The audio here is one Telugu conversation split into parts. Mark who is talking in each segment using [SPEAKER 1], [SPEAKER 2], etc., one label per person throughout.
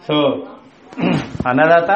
[SPEAKER 1] సో అన్నదాత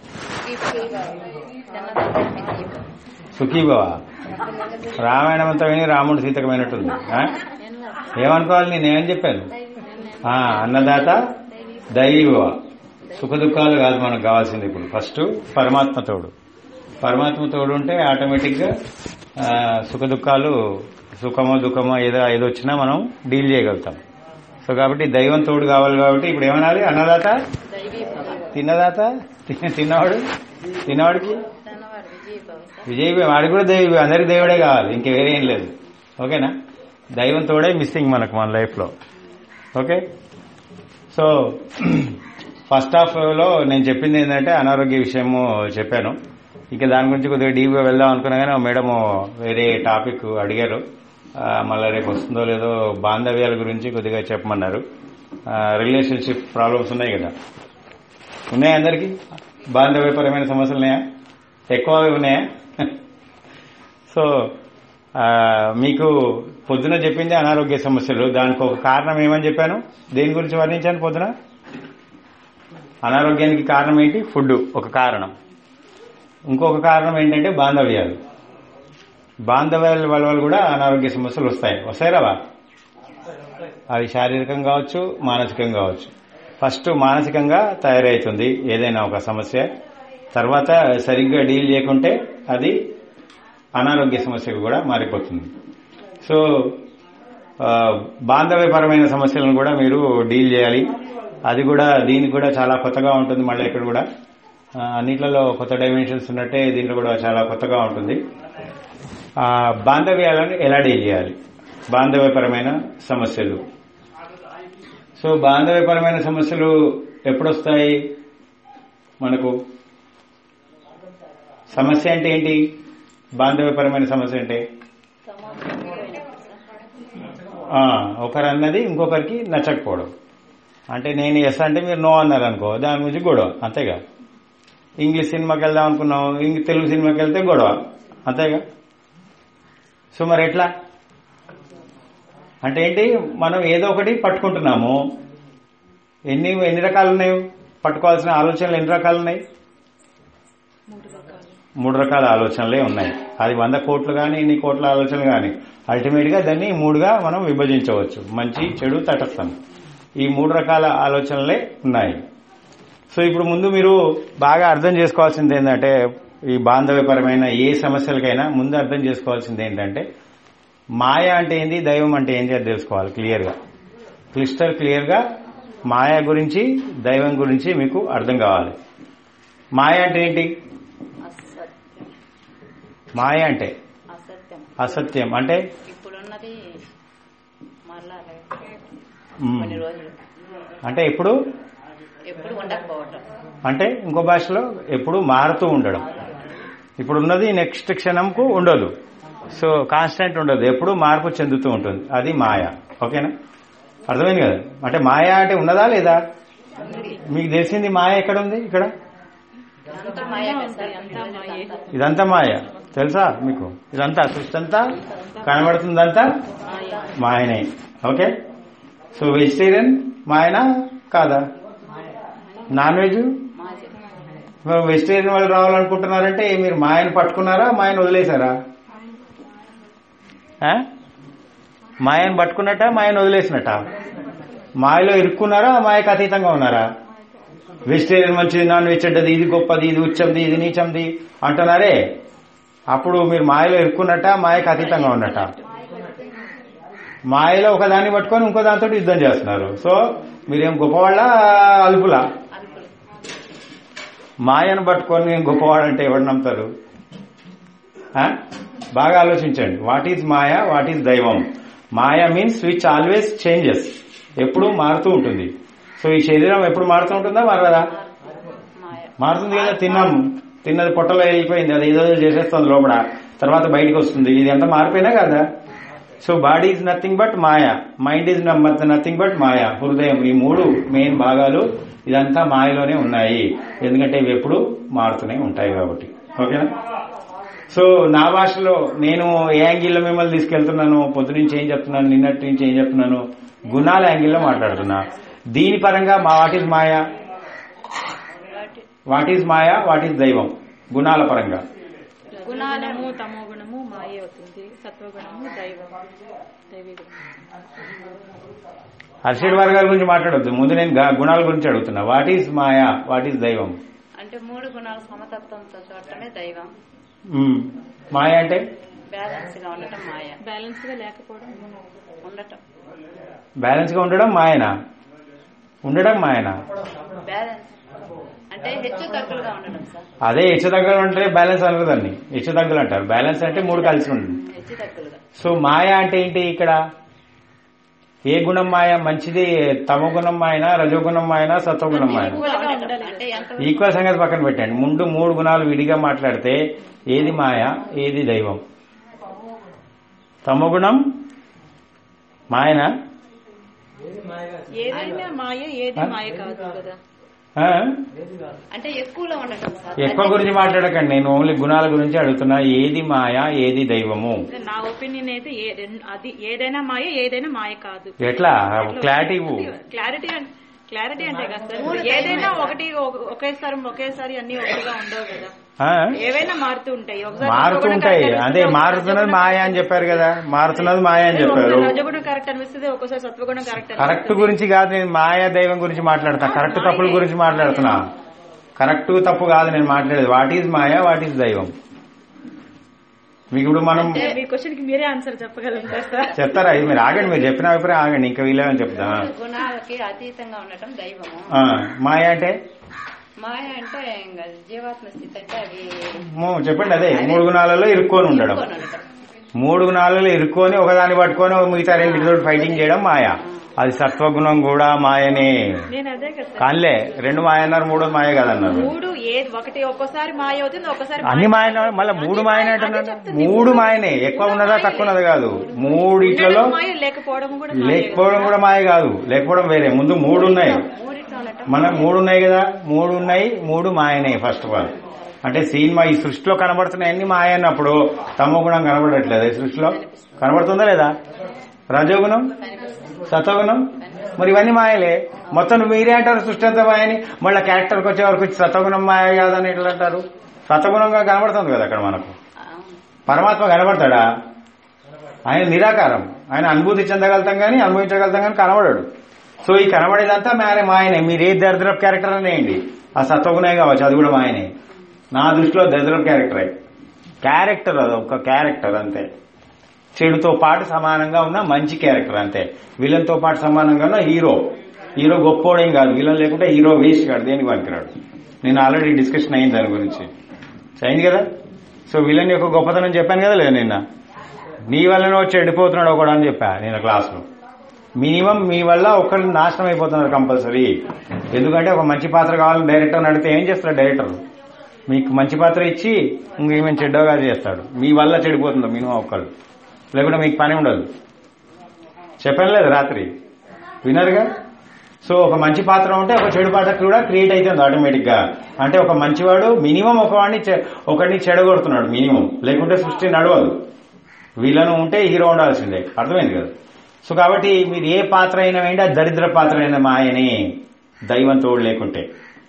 [SPEAKER 1] సుఖీభవ రామాయణం అంతా విని రాముడు సీతకమైనట్టుంది ఆ? ఏమనుకోవాలి నేనేం చెప్పాను ఆ, అన్నదాత దైవ సుఖ దుఃఖాలు కాదు మనకు కావాల్సింది ఇప్పుడు ఫస్ట్ పరమాత్మ తోడు పరమాత్మ తోడు ఉంటే ఆటోమేటిక్ గా ఆ, సుఖ దుఃఖాలు సుఖమో దుఃఖమో ఏదో ఏదో వచ్చినా మనం డీల్ చేయగలుగుతాం సో కాబట్టి దైవం తోడు కావాలి కాబట్టి ఇప్పుడు ఏమనాలి అన్నదాత తిన్నదాత తిన్న- తిన్నవాడు తిన్నవాడికి విజయ్ వాడికి కూడా దైవ అందరికి దేవుడే కావాలి ఇంక వేరే ఏం లేదు ఓకేనా దైవం తోడే మిస్సింగ్ మనకు మన లైఫ్ లో ఓకే సో ఫస్ట్ హాఫ్ లో నేను చెప్పింది ఏంటంటే అనారోగ్య విషయము చెప్పాను ఇంకా దాని గురించి కొద్దిగా డీప్గా వెళ్దాం అనుకున్నా కానీ మేడం వేరే టాపిక్ అడిగారు ఆ, మళ్ళీ రేపు వస్తుందో లేదో బాంధవ్యాల గురించి కొద్దిగా చెప్పమన్నారు రిలేషన్షిప్ ప్రాబ్లమ్స్ ఉన్నాయి కదా ఉన్నాయా అందరికి బాంధవ్యపరమైన సమస్యలు ఉన్నాయా ఎక్కువ ఉన్నాయా సో ఆ, మీకు పొద్దున చెప్పింది అనారోగ్య సమస్యలు దానికి ఒక కారణం ఏమని చెప్పాను దేని గురించి వర్ణించాను పొద్దున అనారోగ్యానికి కారణం ఏంటి ఫుడ్ ఒక కారణం ఇంకొక కారణం ఏంటంటే బాంధవ్యాలు బాంధవ్యాల వల్ల కూడా అనారోగ్య సమస్యలు వస్తాయి వస్తాయి రావా అవి శారీరకంగా కావచ్చు మానసికంగా కావచ్చు ఫస్ట్ మానసికంగా తయారవుతుంది ఏదైనా ఒక సమస్య తర్వాత సరిగ్గా డీల్ చేయకుంటే అది అనారోగ్య సమస్యకు కూడా మారిపోతుంది సో ఆ, బాంధవ్యపరమైన సమస్యలను కూడా మీరు డీల్ చేయాలి అది కూడా దీనికి కూడా చాలా కొత్తగా ఉంటుంది మళ్ళీ ఇక్కడ కూడా ఆ, అన్నిట్లలో కొత్త డైమెన్షన్స్ ఉన్నట్టే దీంట్లో కూడా చాలా కొత్తగా ఉంటుంది ఆ, బాంధవ్యాలను ఎలా డీల్ చేయాలి బాంధవ్యపరమైన సమస్యలు సో బాంధవ్యపరమైన సమస్యలు ఎప్పుడొస్తాయి మనకు సమస్య అంటే ఏంటి బాంధవ్యపరమైన సమస్య అంటే ఆ, ఒకరు అన్నది ఇంకొకరికి నచ్చకపోవడం అంటే నేను ఎస్ అంటే మీరు నో అన్నారు అనుకో దాని గురించి గొడవ అంతేగా ఇంగ్లీష్ సినిమాకి వెళ్దాం అనుకున్నాం ఇంగ్ తెలుగు సినిమాకి వెళ్తే గొడవ అంతేగా సో మరి ఎట్లా అంటే ఏంటి మనం ఏదో ఒకటి పట్టుకుంటున్నాము ఎన్ని ఎన్ని రకాలు ఉన్నాయి పట్టుకోవాల్సిన ఆలోచనలు ఎన్ని రకాలు ఉన్నాయి మూడు రకాల ఆలోచనలే ఉన్నాయి అది వంద కోట్లు కానీ ఇన్ని కోట్ల ఆలోచనలు కానీ అల్టిమేట్ గా దాన్ని మూడుగా మనం విభజించవచ్చు మంచి చెడు తటస్థం ఈ మూడు రకాల ఆలోచనలే ఉన్నాయి సో ఇప్పుడు ముందు మీరు బాగా అర్థం చేసుకోవాల్సింది ఏంటంటే ఈ బాంధవ్యపరమైన ఏ సమస్యలకైనా ముందు అర్థం చేసుకోవాల్సింది ఏంటంటే మాయ అంటే ఏంది దైవం అంటే ఏంది అది తెలుసుకోవాలి క్లియర్ గా క్లిస్టర్ క్లియర్ గా మాయ గురించి దైవం గురించి మీకు అర్థం కావాలి మాయ అంటే ఏంటి
[SPEAKER 2] అసత్యం
[SPEAKER 1] మాయ అంటే
[SPEAKER 2] అసత్యం
[SPEAKER 1] అసత్యం అంటే
[SPEAKER 2] ఇప్పుడున్నది మళ్ళా
[SPEAKER 1] మ్,
[SPEAKER 2] కొన్ని రోజులు
[SPEAKER 1] అంటే ఎప్పుడు
[SPEAKER 2] ఎప్పుడు ఉండకపోవటం
[SPEAKER 1] అంటే ఇంకో భాషలో ఎప్పుడు మారుతూ ఉండడం ఇప్పుడు ఉన్నది నెక్స్ట్ క్షణంకు ఉండదు సో కాన్స్టెంట్ ఉండదు ఎప్పుడు మార్పు చెందుతూ ఉంటుంది అది మాయ ఓకేనా అర్థమైంది కదా అంటే మాయ అంటే ఉన్నదా లేదా మీకు తెలిసింది మాయ ఎక్కడ ఉంది ఇక్కడ
[SPEAKER 2] అంతా మాయ కదా సార్. అంతా మాయ
[SPEAKER 1] ఇదంతా మాయ తెలుసా మీకు ఇదంతా సృష్టి అంతా కనబడుతుందంతా మాయనే ఓకే సో వెజిటేరియన్ మాయనా కాదా నాన్ వెజ్
[SPEAKER 2] మాయ
[SPEAKER 1] వెజిటేరియన్ వాళ్ళు రావాలనుకుంటున్నారంటే మీరు మాయను పట్టుకున్నారా మాయను వదిలేశారా ఆ? మాయను పట్టుకున్నట్ట మాయను వదిలేసినట్ట మాయలో ఇరుక్కున్నారా మాయకు అతీతంగా ఉన్నారా వెజిటేరియన్ మంచిది నాన్ వెజ్ చెడ్డది ఇది గొప్పది ఇది ఉచ్చంది ఇది నీచంది అంటున్నారే అప్పుడు మీరు మాయలో ఇరుక్కున్నట్ట మాయకు అతీతంగా ఉన్నట్ట మాయలో ఒక దాన్ని పట్టుకొని ఇంకో దాంతో యుద్ధం చేస్తున్నారు సో మీరేం గొప్పవాళ్ళ అలుపులా
[SPEAKER 2] అల్పులు
[SPEAKER 1] మాయను పట్టుకొని నేను గొప్పవాడంటే ఎవరు నమ్ముతారు ఆ? బాగా ఆలోచించండి వాట్ ఈజ్ మాయ వాట్ ఈజ్ దైవం మాయ మీన్స్ విచ్ ఆల్వేస్ చేంజెస్ ఎప్పుడు మారుతూ ఉంటుంది సో ఈ శరీరం ఎప్పుడు మారుతూ ఉంటుందా మారదా
[SPEAKER 2] మాయ
[SPEAKER 1] మారుతుంది కదా తిన్నాం తిన్నది పొట్టలో వెళ్ళిపోయింది అది ఏదో చేసేస్తుంది లోపల తర్వాత బయటకు వస్తుంది ఇది ఎంత మారిపోయినా కదా so body is nothing but మాయ మైండ్ ఈజ్ నథింగ్ బట్ మాయ హృదయం ఈ మూడు మెయిన్ భాగాలు ఇదంతా మాయలోనే ఉన్నాయి ఎందుకంటే ఇవి ఎప్పుడు మారుతూనే ఉంటాయి కాబట్టి ఓకేనా సో నా భాషలో నేను ఏ యాంగిల్లో మిమ్మల్ని తీసుకెళ్తున్నాను పొద్దు నుంచి ఏం చెప్తున్నాను నిన్నటి నుంచి ఏం చెప్తున్నాను గుణాల యాంగిల్లో మాట్లాడుతున్నా దీని పరంగా మా వాట్ ఈజ్ మాయ వాట్ ఈజ్ మాయా వాట్ ఈజ్ దైవం గుణాల పరంగా
[SPEAKER 3] గుణాలము తమో గుణము మాయ అవుతుంది సత్వగుణము దైవం దైవీ గుణం
[SPEAKER 1] హర్షడ్ వర్గాల గురించి మాట్లాడొద్దు ముందు నేను గా- గుణాల గురించి అడుగుతున్నా వాట్ ఈజ్ మాయా వాట్ ఈజ్ దైవం
[SPEAKER 2] అంటే మూడు గుణాలు సమతత్వంతో చూడటమే దైవం
[SPEAKER 1] మ్మ్. మాయ అంటే
[SPEAKER 2] బ్యాలెన్స్ గా ఉండటం మాయ
[SPEAKER 3] బ్యాలెన్స్ గా లేకపోవడం
[SPEAKER 2] ఉండటం
[SPEAKER 1] బ్యాలెన్స్ గా ఉండడం మాయనా ఉండడం మాయనా
[SPEAKER 2] బ్యాలెన్స్ అంటే హెచ్చు తగ్గులుగా ఉండటం సార్
[SPEAKER 1] అదే హెచ్చు దగ్గర ఉంటే బ్యాలెన్స్ అనరు దాన్ని హెచ్చు తగ్గులు అంటారు బ్యాలెన్స్ అంటే మూడు కలిసి ఉంటుంది
[SPEAKER 2] హెచ్చు తగ్గులుగా
[SPEAKER 1] సో మాయ అంటే ఏంటి ఇక్కడ ఏ గుణం మాయ మంచిది తమ గుణం మాయనా రజోగుణం మాయనా సత్వగుణం మాయనా
[SPEAKER 2] ఈక్వల్ గా ఉండటం. అంటే ఎంత
[SPEAKER 1] ఈక్వల్ సంగతి పక్కన పెట్టండి ముందు మూడు గుణాలు విడిగా మాట్లాడితే ఏది మాయ ఏది దైవం తమ గుణం మాయనా
[SPEAKER 3] ఏదైనా మాయ ఏది మాయ కాదు కదా
[SPEAKER 1] ఆ?
[SPEAKER 2] అంటే ఎక్కువలో ఉండటం సార్
[SPEAKER 1] ఎక్కువ గురించి మాట్లాడకండి నేను ఓన్లీ గుణాల గురించి అడుగుతున్నా ఏది మాయ ఏది దైవము
[SPEAKER 3] నా ఒపీనియన్ అయితే ఏ- రెం- అది ఏదైనా మాయ ఏదైనా మాయ కాదు
[SPEAKER 1] ఎట్లా క్లారిటీ ఇవ్వు
[SPEAKER 3] క్లారిటీ అంటే క్లారిటీ అంటే కదా సార్ ఇప్పుడు ఏదైనా ఒకటి ఒక- ఒకేసారి ఒకేసారి అన్ని ఒకటిగా ఉండవు కదా
[SPEAKER 1] ఆ?
[SPEAKER 3] ఏవైనా మారుతూ ఉంటాయి ఒకసారి
[SPEAKER 1] మారుతూ
[SPEAKER 3] రజోగుణం
[SPEAKER 1] ఉంటాయి
[SPEAKER 3] correct
[SPEAKER 1] అదే
[SPEAKER 3] అనిపిస్తుంది,
[SPEAKER 1] మారుతున్నది
[SPEAKER 3] ఒకసారి
[SPEAKER 1] మాయ అని చెప్పారు కదా మారుతున్నది మాయ అని చెప్పారు
[SPEAKER 3] ఒకసారి రజోగుణం కరెక్ట్ అనిపిస్తుంది ఒక్కోసారి సత్వగుణం కరెక్ట్
[SPEAKER 1] కరెక్ట్ గురించి కాదు నేను మాయా దైవం గురించి మాట్లాడుతున్నా కరెక్ట్ తప్పుల గురించి మాట్లాడుతున్నా కరెక్ట్ తప్పు కాదు నేను మాట్లాడేది వాట్ ఈజ్ మాయా వాట్ ఈజ్ దైవం మీకు ఇప్పుడు మనం
[SPEAKER 3] మీ క్వశ్చన్ కి మీరే ఆన్సర్ చెప్పగలుగుతారు సార్
[SPEAKER 1] చెప్తారా ఇది మీరు ఆగండి మీరు చెప్పిన అభిప్రాయం ఆగండి ఇంకా వీలేమని చెప్తా
[SPEAKER 2] మూడు గుణాలకి అతీతంగా ఉండటం దైవము
[SPEAKER 1] ఆ, మాయ అంటే
[SPEAKER 2] మాయ అంటే ఇంకా జీవాత్మ స్థితి అంటే అవి
[SPEAKER 1] మూ- చెప్పండి అదే మూడు గుణాలలో ఇరుక్కొని ఉండడం
[SPEAKER 2] ఇరుక్కొని ఉండటం.
[SPEAKER 1] మూడు గుణాలలో ఇరుక్కొని ఒకదాన్ని పట్టుకొని మిగతా రెండింటితో ఫైటింగ్ చేయడం మాయ అది సత్వగుణం కూడా మాయనే
[SPEAKER 3] నేను అదే కదా సార్
[SPEAKER 1] కానిలే రెండు మాయ అన్నారు మూడో మాయ కదన్నారు
[SPEAKER 3] మూడు ఏది ఒకటి ఒక్కోసారి మాయ అవుతుంది ఒక్కోసారి
[SPEAKER 1] అన్ని
[SPEAKER 3] మాయ
[SPEAKER 1] మాయన మళ్ళీ మూడు మాయనే అంటున్నాడు
[SPEAKER 3] అదే చెప్తుంది.
[SPEAKER 1] మూడు మాయనే ఎక్కువ ఉన్నదా తక్కువ ఉన్నదా కాదు మూడిట్లలో
[SPEAKER 3] ఉండడం మాయ లేకపోవడం కూడా మాయ
[SPEAKER 1] లేకపోవడం కూడా మాయ కాదు లేకపోవడం వేరే ముందు మూడు ఉన్నాయి
[SPEAKER 2] మూడిట్లో ఉండటం
[SPEAKER 1] మన మూడు ఉన్నాయి కదా మూడు ఉన్నాయి మూడు మాయనే ఫస్ట్ ఆఫ్ ఆల్ అంటే సినిమా ఈ సృష్టిలో కనబడుతున్నాయి అన్ని మాయ అన్నప్పుడు తమో గుణం కనబడట్లేదు ఈ సృష్టిలో కనబడుతుందా లేదా రజోగుణం సత్వగుణం మరి ఇవన్నీ మాయలే మొత్తం మీరే అంటారు సృష్టి అంతా మాయని మళ్ళీ క్యారెక్టర్కి వచ్చే వరకు సత్వగుణం మాయ కాదని ఎట్లా అంటారు సత్వగుణంగా కనబడుతుంది కదా అక్కడ మనకు
[SPEAKER 2] అవును.
[SPEAKER 1] పరమాత్మ కనబడతాడా ఆయన నిరాకారం ఆయన అనుభూతి చెందగలుగుతాం కానీ అనుభవించగలుగుతాం కానీ కనబడాడు సో ఈ కనబడేదంతా మేరే మాయనే మీరు ఏ దరిద్రపు క్యారెక్టర్ అనేయండి ఆ సత్వగుణే కావచ్చు అది కూడా మాయనే నా దృష్టిలో దరిద్రపు క్యారెక్టరే క్యారెక్టర్ అది ఒక క్యారెక్టర్ అంతే చెడుతో పాటు సమానంగా ఉన్న మంచి క్యారెక్టర్ అంతే విలన్ తో పాటు సమానంగా ఉన్న హీరో హీరో గొప్పోడేం కాదు విలన్ లేకుంటే హీరో వేస్ట్ కాదు దేనికి పనికిరాడు నేను ఆల్రెడీ డిస్కషన్ అయింది దాని గురించి అయింది కదా సో విలన్ యొక్క గొప్పతనం చెప్పాను కదా లేదా నిన్న నీ వల్లనే వచ్చి చెడిపోతున్నాడు ఒకడు అని చెప్పా నేను క్లాస్లో మినిమం మీ వల్ల ఒకళ్ళు నాశనం అయిపోతున్నారు కంపల్సరీ ఎందుకంటే ఒక మంచి పాత్ర కావాలని డైరెక్టర్ అడిగితే ఏం చేస్తాడు డైరెక్టర్ మీకు మంచి పాత్ర ఇచ్చి ఇంకేమైనా చెడ్డగా చేస్తాడు మీ వల్ల చెడిపోతుంది మినిమం ఒకళ్ళు లేకుంటే మీకు పని ఉండదు చెప్పాను లేదు రాత్రి వినరుగా సో ఒక మంచి పాత్ర ఉంటే ఒక చెడు పాత్ర కూడా క్రియేట్ అవుతుంది ఆటోమేటిక్ గా అంటే ఒక మంచివాడు మినిమం ఒకవాడిని చె- ఒకడిని చెడగొడుతున్నాడు మినిమం లేకుంటే సృష్టి నడవదు విలను ఉంటే హీరో ఉండాల్సిందే అర్థమైంది కదా సో కాబట్టి మీరు ఏ పాత్ర అయినా వేయండి అది దరిద్ర పాత్ర అయిన మాయనే దైవం తోడు లేకుంటే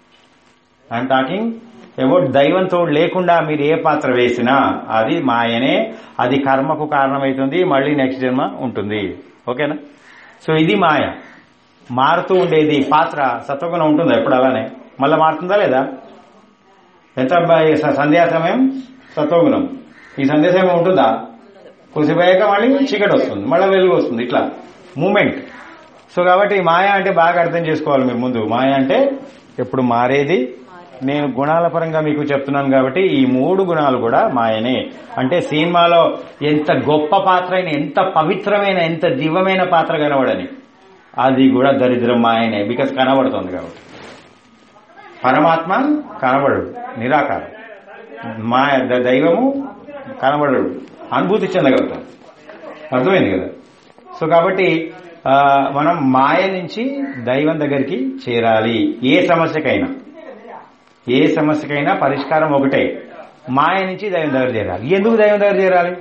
[SPEAKER 1] ఐఎమ్ టాకింగ్ అబౌట్ దైవం తోడు లేకుండా మీరు ఏ పాత్ర వేసినా అది మాయనే అది కర్మకు కారణమవుతుంది మళ్ళీ నెక్స్ట్ జన్మ ఉంటుంది ఓకేనా సో ఇది మాయ మారుతూ ఉండేది పాత్ర సత్వగుణం ఉంటుందా ఎప్పుడు అలానే మళ్ళీ మారుతుందా లేదా ఎంత బ- స- సంధ్యా సమయం సత్వగుణం ఈ సంధ్యా సమయం ఉంటుందా కొద్దిపోయాక మళ్ళీ చీకటి వస్తుంది మళ్ళీ వెలుగు వస్తుంది ఇట్లా మూమెంట్ సో కాబట్టి మాయ అంటే బాగా అర్థం చేసుకోవాలి మీరు ముందు మాయ అంటే ఎప్పుడు మారేది నేను గుణాల పరంగా మీకు చెప్తున్నాను కాబట్టి ఈ మూడు గుణాలు కూడా మాయనే అంటే సినిమాలో ఎంత గొప్ప పాత్ర అయిన ఎంత పవిత్రమైన ఎంత దివ్యమైన పాత్ర కనబడని అది కూడా దరిద్రం మాయనే బికాస్ కనబడుతుంది కాబట్టి పరమాత్మ కనబడడు నిరాకారం మాయ ద- దైవము కనబడడు అనుభూతి చెందగలుగుతాం అర్థమైంది కదా సో కాబట్టి ఆ, మనం మాయ నుంచి దైవం దగ్గరికి చేరాలి ఏ సమస్యకైనా ఏ సమస్యకైనా పరిష్కారం ఒకటే మాయ నుంచి దైవం దగ్గర చేరాలి ఎందుకు దైవం దగ్గర చేరాలి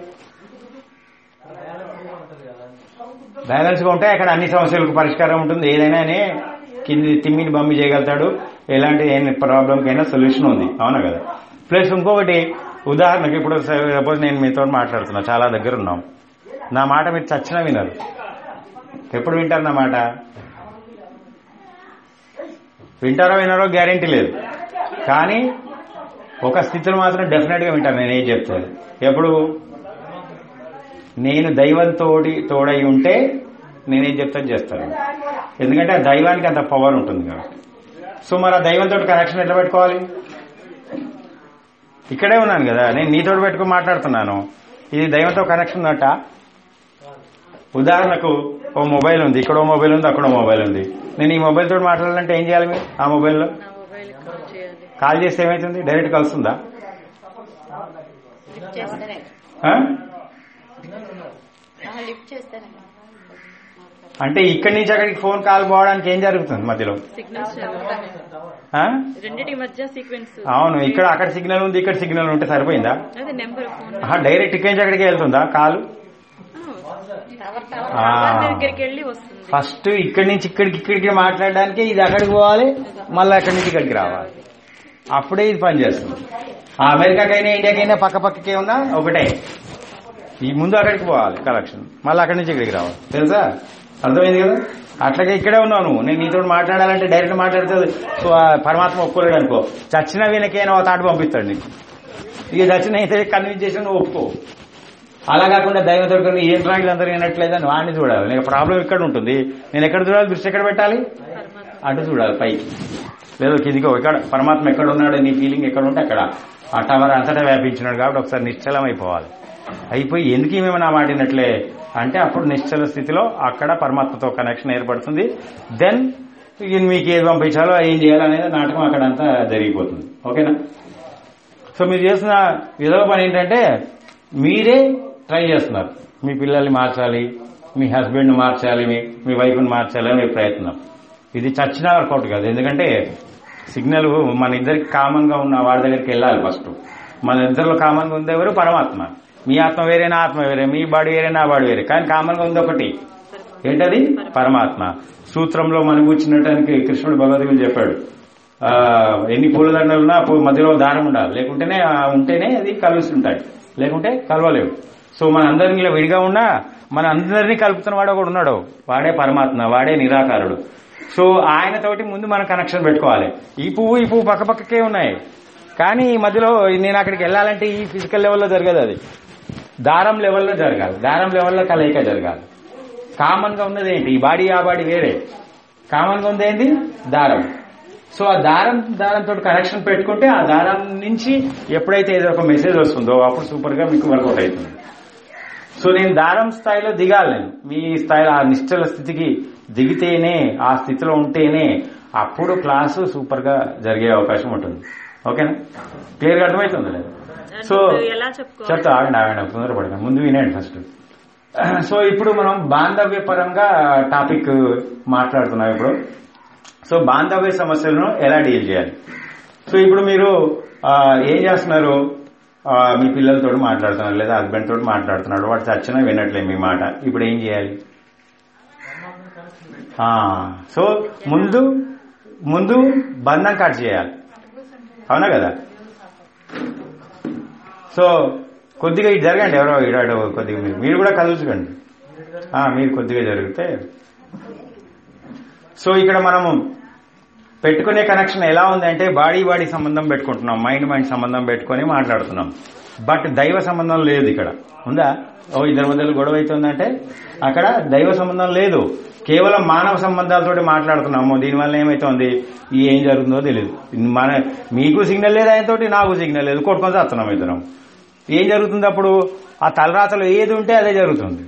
[SPEAKER 1] బ్యాలెన్స్ గా ఉంటే అక్కడ అన్ని సమస్యలకు పరిష్కారం ఉంటుంది ఏదైనా కింది తిమ్మిని బమ్మి చేయగలుగుతాడు ఎలాంటి ఏ ప్రాబ్లంకైనా సొల్యూషన్ ఉంది అవునా కదా ప్లస్ ఇంకొకటి ఉదాహరణకి ఇప్పుడు సపోజ్ నేను మీతో మాట్లాడుతున్నా చాలా దగ్గర ఉన్నాం నా మాట మీరు చచ్చినా వినరు ఎప్పుడు వింటారు నా మాట వింటారో వినరో గ్యారంటీ లేదు కానీ ఒక స్థితిలో మాత్రం డెఫినెట్ గా వింటాను నేను ఏం చెప్తాను ఎప్పుడు నేను దైవంతోటి తోడై ఉంటే నేనేం చెప్తాను చేస్తాను ఎందుకంటే ఆ దైవానికి అంత పవర్ ఉంటుంది కాబట్టి సో మరి ఆ దైవంతో కనెక్షన్ ఎట్లా పెట్టుకోవాలి ఇక్కడే ఉన్నాను కదా నేను నీతో పెట్టుకుని మాట్లాడుతున్నాను ఇది దైవంతో కనెక్షన్ ఉన్నట్ట ఉదాహరణకు ఓ మొబైల్ ఉంది ఇక్కడ ఓ మొబైల్ ఉంది అక్కడ ఓ మొబైల్ ఉంది నేను ఈ మొబైల్ తోటి మాట్లాడాలంటే ఏం చేయాలి మీరు ఆ మొబైల్లో
[SPEAKER 3] నా మొబైల్ కాల్ చేయాలి
[SPEAKER 1] కాల్ చేస్తే ఏమవుతుంది డైరెక్ట్ కలుస్తుందా
[SPEAKER 2] లిఫ్ట్ చేస్తేనే
[SPEAKER 1] ఆ?
[SPEAKER 2] ఆ, లిఫ్ట్ చేస్తేనే
[SPEAKER 1] అంటే ఇక్కడి నుంచి అక్కడికి ఫోన్ కాల్ పోవడానికి ఏం జరుగుతుంది మధ్యలో
[SPEAKER 3] సిగ్నల్స్ జరుగుతాయి
[SPEAKER 1] ఆ?
[SPEAKER 3] రెండిటి మధ్య సీక్వెన్స్
[SPEAKER 1] అవును ఇక్కడ అక్కడ సిగ్నల్ ఉంది ఇక్కడ సిగ్నల్ ఉంటే సరిపోయిందా
[SPEAKER 3] అదే నెంబర్ ఫోన్
[SPEAKER 1] ఆహా, డైరెక్ట్ ఇక్కడి నుంచి అక్కడికి వెళ్తుందా కాలు
[SPEAKER 2] టవర్ టవర్
[SPEAKER 1] ఆ.
[SPEAKER 3] దగ్గరికి వెళ్ళి వస్తుంది
[SPEAKER 1] ఫస్ట్ ఇక్కడి నుంచి ఇక్కడికి ఇక్కడికి మాట్లాడడానికి ఇది అక్కడికి పోవాలి మళ్ళీ అక్కడి నుంచి ఇక్కడికి రావాలి అప్పుడే ఇది పనిచేస్తుంది ఆ అమెరికాకైనా ఇండియాకైనా పక్క పక్కకే ఉన్నా ఒకటే ఈ ముందు అక్కడికి పోవాలి కలెక్షన్ మళ్ళీ అక్కడి నుంచి ఇక్కడికి రావాలి తెలుసా అర్థమైంది కదా అట్లాగే ఇక్కడే ఉన్నావు నువ్వు నేను నీతో మాట్లాడాలంటే డైరెక్ట్ మాట్లాడితే సో ఆ పరమాత్మ ఒప్పుకోలేడు అనుకో చచ్చిన వీళ్ళకైనా ఒక తాటు పంపిస్తాడు నీకు ఇక చచ్చిన అయితే కన్విన్స్ చేసి నువ్వు ఒప్పుకో అలా కాకుండా దైవం దొరకని ఏం ట్రాగిల్ అందరూ వినట్లేదని వాడిని చూడాలి నీకు ప్రాబ్లం ఇక్కడ ఉంటుంది నేను ఎక్కడ చూడాలి దృష్టి ఎక్కడ పెట్టాలి అటు చూడాలి పైకి లేదు కిందికో ఇక్కడ పరమాత్మ ఎక్కడ ఉన్నాడు నీ ఫీలింగ్ ఎక్కడ ఉంటే అక్కడ ఆ టవర్ అంతటా వ్యాపించినాడు కాబట్టి ఒకసారి నిశ్చలం అయిపోవాలి అయిపోయి ఎందుకు ఈమె నా మాటినట్లే అంటే అప్పుడు నిశ్చల స్థితిలో అక్కడ పరమాత్మతో కనెక్షన్ ఏర్పడుతుంది దెన్ మీకు ఏది పంపించాలో ఏం చేయాలనేది నాటకం అక్కడ అంతా జరిగిపోతుంది ఓకేనా సో మీరు చేస్తున్న ఏదో పని ఏంటంటే మీరే ట్రై చేస్తున్నారు మీ పిల్లల్ని మార్చాలి మీ హస్బెండ్ మార్చాలి మీ మీ వైఫ్ని మార్చాలి అని మీ ప్రయత్నం ఇది చచ్చిన వర్కౌట్ కాదు ఎందుకంటే సిగ్నల్ మన ఇద్దరికి కామన్ గా ఉన్న వాడి దగ్గరికి వెళ్ళాలి ఫస్ట్ మన ఇద్దరిలో కామన్ గా ఉంది ఎవరు పరమాత్మ మీ ఆత్మ వేరే నా ఆత్మ వేరే మీ బాడీ వేరే నా బాడీ వేరే కానీ కామన్ గా ఉంది ఒకటి ఏంటది పరమాత్మ సూత్రంలో మనం కూర్చున్నటానికి కృష్ణుడు భగవద్గీత చెప్పాడు ఆ, ఎన్ని పూలదండలు ఉన్నా పూ- మధ్యలో దారం ఉండాలి లేకుంటేనే ఆ ఉంటేనే అది కలిసి ఉంటాయి లేకుంటే కలవలేవు సో మన అందరినీ ఇలా విడిగా ఉన్నా మన అందరినీ కలుపుతున్న వాడు ఒకడు ఉన్నాడు వాడే పరమాత్మ వాడే నిరాకారుడు సో ఆయనతోటి ముందు మనం కనెక్షన్ పెట్టుకోవాలి ఈ పువ్వు ఈ పువ్వు పక్క పక్కకే ఉన్నాయి కానీ ఈ మధ్యలో నేను అక్కడికి వెళ్ళాలంటే ఈ ఫిజికల్ లెవెల్లో జరగదు అది దారం లెవెల్లో జరగాలి దారం లెవెల్లో కలయిక జరగాలి కామన్ గా ఉన్నది ఏంటి ఈ బాడీ ఆ బాడీ వేరే కామన్ గా ఉంది ఏంటి దారం సో ఆ దారం దారంతో కనెక్షన్ పెట్టుకుంటే ఆ దారం నుంచి ఎప్పుడైతే ఏదో ఒక మెసేజ్ వస్తుందో అప్పుడు సూపర్ గా మీకు వర్కౌట్ అవుతుంది సో నేను దారం స్థాయిలో దిగాలి నేను మీ స్థాయిలో ఆ నిశ్చల స్థితికి దిగితేనే ఆ స్థితిలో ఉంటేనే అప్పుడు క్లాసు సూపర్ గా జరిగే అవకాశం ఉంటుంది ఓకేనా క్లియర్ గా అర్థమవుతుంది లేదు సో
[SPEAKER 3] ఎలా చెప్పుకోవాలి
[SPEAKER 1] చెప్తా ఆగండి ఆగండి తొందరపడకండి ముందు వినండి ఫస్ట్ సో ఇప్పుడు మనం బాంధవ్య పరంగా టాపిక్ మాట్లాడుతున్నాం ఇప్పుడు సో బాంధవ్య సమస్యలను ఎలా డీల్ చేయాలి సో ఇప్పుడు మీరు ఆ, ఏం చేస్తున్నారు ఆ, మీ పిల్లలతో మాట్లాడుతున్నారు లేదా హస్బెండ్ తోటి మాట్లాడుతున్నాడు వాడు చచ్చినా వినట్లేదు మీ మాట ఇప్పుడు ఏం చేయాలి ఆ, సో ముందు ముందు బంధం కట్ చేయాలి అవునా కదా సో కొద్దిగా ఇటు జరగండి ఎవరో ఇడాడు కొద్దిగా మీరు మీరు కూడా కలుసుకోండి ఆ, మీరు కొద్దిగా జరిగితే సో ఇక్కడ మనము పెట్టుకునే కనెక్షన్ ఎలా ఉందంటే బాడీ బాడీ సంబంధం పెట్టుకుంటున్నాం మైండ్ మైండ్ సంబంధం పెట్టుకొని మాట్లాడుతున్నాం బట్ దైవ సంబంధం లేదు ఇక్కడ ఉందా ఓ ఇద్దరు మధ్యలో గొడవ అవుతుందంటే అక్కడ దైవ సంబంధం లేదు కేవలం మానవ సంబంధాలతోటి మాట్లాడుతున్నాము దీనివల్ల ఏమైతుంది ఈ ఏం జరుగుతుందో తెలియదు మన మీకు సిగ్నల్ లేదు ఆయనతోటి నాకు సిగ్నల్ లేదు కొట్టుకొని చేస్తున్నాం ఇద్దరం ఏం జరుగుతుంది అప్పుడు ఆ తలరాతలో ఏది ఉంటే అదే జరుగుతుంది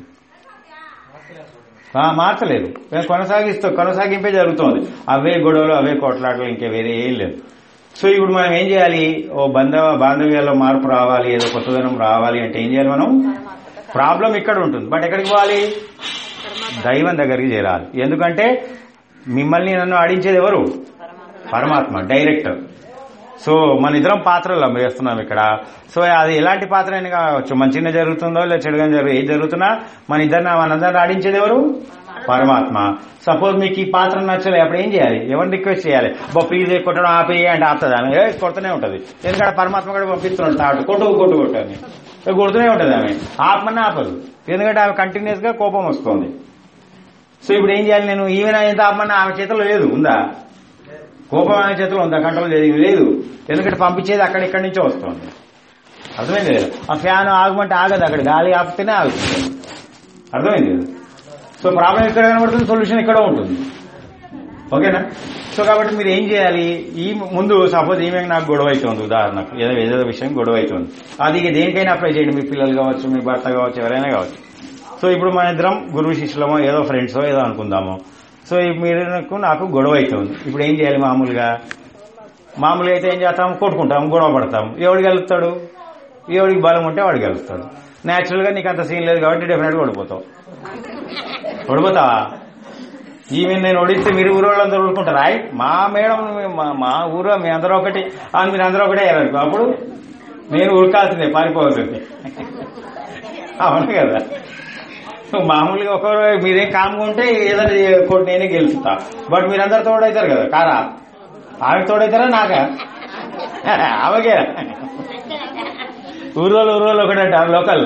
[SPEAKER 1] ఆ, మార్చలేదు మేము కొనసాగిస్తూ కొనసాగింపే జరుగుతోంది అవే గొడవలు అవే కొట్లాటలు ఇంకా వేరే ఏం లేదు సో ఇప్పుడు మనం ఏం చేయాలి ఓ బంధవ బాంధవ్యాల్లో మార్పు రావాలి ఏదో కొత్తదనం రావాలి అంటే ఏం చేయాలి మనం ప్రాబ్లం ఇక్కడ ఉంటుంది బట్ ఎక్కడికి పోవాలి దైవం దగ్గరికి చేరాలి ఎందుకంటే మిమ్మల్ని నన్ను ఆడించేది ఎవరు పరమాత్మ డైరెక్టర్ సో మన ఇద్దరం పాత్రలు వేస్తున్నాం ఇక్కడ సో అది ఎలాంటి పాత్ర అయినా కావచ్చు మంచిగా జరుగుతుందో లేదా చెడుగా జరుగు ఏది జరుగుతున్నా మన ఇద్దరిని మనందరిని ఆడించేది ఎవరు పరమాత్మ సపోజ్ మీకు ఈ పాత్ర నచ్చలే అప్పుడు ఏం చేయాలి ఎవరిని రిక్వెస్ట్ చేయాలి బా ప్లీజ్ కొట్టడం ఆపే అంటే ఆపుతుంది ఆమె ఏ కొడుతూనే ఉంటది ఎందుకంటే పరమాత్మ కూడా పంపిస్తున్నాడు తాడు కొట్టు కొట్టు కొట్టు అని ఏ కొడుతూనే ఉంటది ఆమె ఆపమని ఆపదు ఎందుకంటే ఆమె కంటిన్యూస్ గా కోపం వస్తుంది సో ఇప్పుడు ఏం చేయాలి నేను ఈమె ఎంత ఆపమన్నా ఆమె చేతిలో లేదు ఉందా కోపం ఆమె చేతిలో ఉందా కంట్రోల్ చేయదు లేదు ఎందుకంటే పంపించేది అక్కడ ఇక్కడి నుంచే వస్తుంది అర్థమైంది కదా ఆ ఫ్యాన్ ఆగమంటే ఆగదు అక్కడ గాలి ఆపితేనే ఆగుతుంది అర్థమైంది కదా సో ప్రాబ్లం ఎక్కడ కనబడుతుంది సొల్యూషన్ ఎక్కడ ఉంటుంది ఓకేనా సో కాబట్టి మీరు ఏం చేయాలి ఈ ముందు సపోజ్ ఈమె నాకు గొడవ అవుతుంది ఉదాహరణకు ఏదో ఏదో విషయం గొడవ అవుతుంది అది ఇక దేనికైనా అప్లై చేయండి మీ పిల్లలు కావచ్చు మీ భర్త కావచ్చు ఎవరైనా కావచ్చు సో ఇప్పుడు మన ఇద్దరం గురువు శిష్యులమో ఏదో ఫ్రెండ్సో ఏదో అనుకుందాము సో ఈ మీరు నాకు గొడవ అవుతుంది ఇప్పుడు ఏం చేయాలి మామూలుగా మామూలుగా అయితే ఏం చేస్తాం కొట్టుకుంటాం గొడవ పడతాం ఎవడు గెలుస్తాడు ఎవడికి బలం ఉంటే వాడు గెలుస్తాడు న్యాచురల్ గా నీకు అంత సీన్ లేదు కాబట్టి డెఫినెట్ గా ఓడిపోతావు ఓడిపోతావా ఈమె నేను ఓడిస్తే మీరు ఊరు వాళ్ళందరూ ఊరుకుంటారు రాయ్ మా మేడం మా- మా ఊరు మీ అందరూ ఒకటి ఆ మీరు అందరూ ఒకటే అయ్యారు అప్పుడు నేను ఉరకాల్సిందే పారిపోవాల్సిందే అవును కదా మామూలుగా ఒకరు మీరేం కామ్గా ఉంటే ఏదైనా కొట్టి నేనే గెలుస్తా బట్ మీరందరూ తోడవుతారు కదా కారా ఆమె తోడవుతారా నాకా ఆమెకే ఊరోళ్ళు ఊరోళ్ళు ఒకటంట ఆమె లోకల్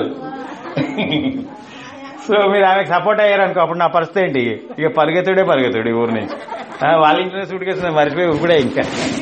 [SPEAKER 1] సో మీరు ఆమెకు సపోర్ట్ అయ్యారనుకో అప్పుడు నా పరిస్థితి ఏంటి ఇక పరిగెత్తుడే పరిగెత్తుడు ఈ ఊరు నుంచి ఆ, వాళ్ళ ఇంట్లో సూట్ కేసు మర్చిపోయి ఉరుకుడే ఇంకా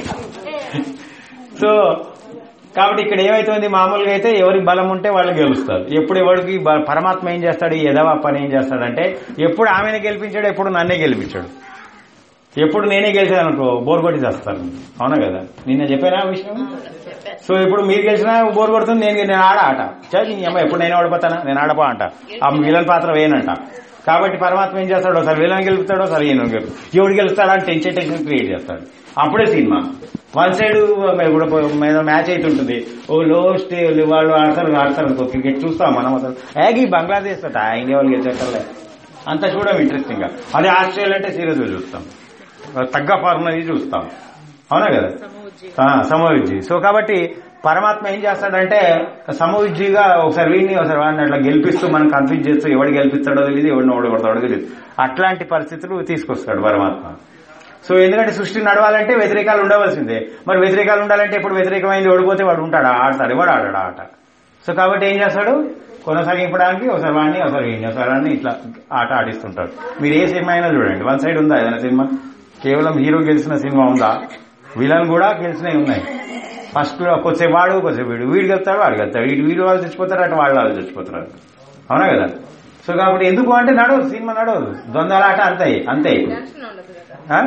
[SPEAKER 1] సో కాబట్టి ఇక్కడ ఏమైతుంది మామూలుగా అయితే ఎవరికి బలం ఉంటే వాళ్ళు గెలుస్తారు ఎప్పుడు ఎవరికి బ- పరమాత్మ ఏం చేస్తాడు ఈ ఎదవ పని ఏం చేస్తాడంటే ఎప్పుడు ఆమెను గెలిపించాడు ఎప్పుడు నన్నే గెలిపించాడు ఎప్పుడు నేనే గెలిచాను అనుకో బోర్ కొట్టి చేస్తాను అవునా కదా నిన్న చెప్పానా ఆ విషయం సో ఇప్పుడు మీరు గెలిచినా బోర్ కొడుతుంది నేను నేను ఆడ ఆట చది అమ్మ ఎప్పుడు నేను ఓడిపోతానా నేను ఆడపా అంట ఆ విలన్ పాత్ర వేయనంట కాబట్టి పరమాత్మ ఏం చేస్తాడు ఒకసారి విలన్ గెలుపుతాడు ఒకసారి ఈయన గెలుపుతాడు ఎవడు గెలుస్తాడా అని టెన్షన్ టెన్షన్ క్రియేట్ చేస్తాడు అప్పుడే సినిమా వన్ సైడ్ ఇప్పుడు మీద మ్యాచ్ అవుతుంటుంది ఓ లో స్టే వాళ్ళు ఆడతారు ఆడతారు అనుకో క్రికెట్ చూస్తాం మనం అసలు ఏగి బంగ్లాదేశ్ అట ఇండియా వాళ్ళు గెలిచేటలే అంత చూడడం ఇంట్రెస్టింగ్ గా అదే ఆస్ట్రేలియా అంటే సీరియస్ గా చూస్తాం తగ్గ ఫార్మ్ అది చూస్తాం అవునా కదా ఆ, సమవిజ్జి సో కాబట్టి పరమాత్మ ఏం చేస్తాడంటే సమవిజ్జిగా ఒకసారి వీడిని ఒకసారి వాడిని అట్లా గెలిపిస్తూ మనం కన్ఫ్యూజ్ చేస్తూ ఎవడు గెలిపిస్తాడో తెలియదు ఎవడిని ఓడగొడతాడో తెలియదు అట్లాంటి పరిస్థితులు తీసుకొస్తాడు పరమాత్మ సో ఎందుకంటే సృష్టి నడవాలంటే వ్యతిరేకాలు ఉండవలసిందే మరి వ్యతిరేకాలు ఉండాలంటే ఇప్పుడు వ్యతిరేకమైంది ఓడిపోతే వాడు ఉంటాడా ఆడతాడు ఎవడు ఆడాడు ఆట సో కాబట్టి ఏం చేస్తాడు కొనసాగించడానికి ఒకసారి వాడిని ఒకసారి వీడిని ఒకసారి వాడిని ఇట్లా ఆట ఆడిస్తుంటాడు మీరు ఏ సినిమా అయినా చూడండి వన్ సైడ్ ఉందా ఏదైనా సినిమా కేవలం హీరో గెలిచిన సినిమా ఉందా విలన్ కూడా గెలిచినవి ఉన్నాయి ఫస్ట్ లో కొద్దిసేపు వాడు కొద్దిసేపు వీడు వీడు గెలుతాడు వాడు గెలుతాడు వీడు వీడు వాళ్ళు చచ్చిపోతారు అటు వాళ్ళు వాళ్ళు చచ్చిపోతారు అవునా కదా సో కాబట్టి ఎందుకు అంటే నడవదు సినిమా నడవదు దొందలాట అంతే అంతే ఆ?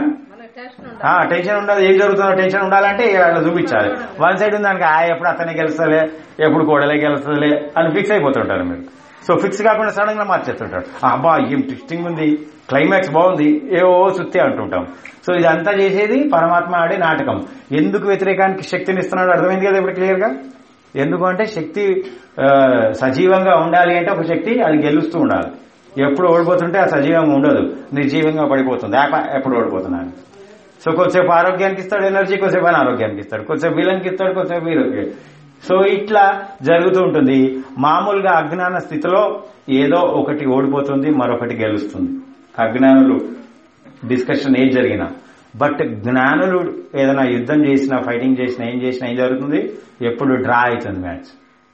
[SPEAKER 1] ఆ, టెన్షన్ ఉండదు ఏం జరుగుతుందో టెన్షన్ ఉండాలంటే అట్లా చూపించాలి వన్ సైడ్ ఉంది అనుకో ఆ ఎప్పుడు అతనే గెలుస్తలే ఎప్పుడు కోడలే గెలుస్తుందిలే అని ఫిక్స్ అయిపోతుంటారు మీరు సో ఫిక్స్ కాకుండా సడన్ గా మార్చేస్తుంటారు ఆ, అబ్బా ఏం ట్విస్టింగ్ ఉంది క్లైమాక్స్ బాగుంది ఏవో సుత్తి అంటుంటాం సో ఇదంతా చేసేది పరమాత్మ ఆడే నాటకం ఎందుకు వ్యతిరేకానికి శక్తిని ఇస్తున్నాడు అర్థమైంది కదా ఇప్పుడు క్లియర్ గా ఎందుకు అంటే శక్తి ఆ, సజీవంగా ఉండాలి అంటే ఒక శక్తి అది గెలుస్తూ ఉండాలి ఎప్పుడు ఓడిపోతుంటే ఆ సజీవంగా ఉండదు నిర్జీవంగా పడిపోతుంది ఆ, ఎప్పుడు ఓడిపోతున్నాను సో కొద్దిసేపు ఆరోగ్యానికి ఇస్తాడు ఎనర్జీ కొద్దిసేపు అనారోగ్యానికి ఇస్తాడు కొద్దిసేపు వీళ్ళకి ఇస్తాడు కొద్దిసేపు వీళ్ళకి సో ఇట్లా జరుగుతూ ఉంటుంది మామూలుగా అజ్ఞాన స్థితిలో ఏదో ఒకటి ఓడిపోతుంది మరొకటి గెలుస్తుంది అజ్ఞానులు డిస్కషన్ ఏం జరిగినా బట్ జ్ఞానులు ఏదైనా యుద్ధం చేసినా ఫైటింగ్ చేసినా ఏం చేసినా ఏం జరుగుతుంది ఎప్పుడు డ్రా అవుతుంది మ్యాచ్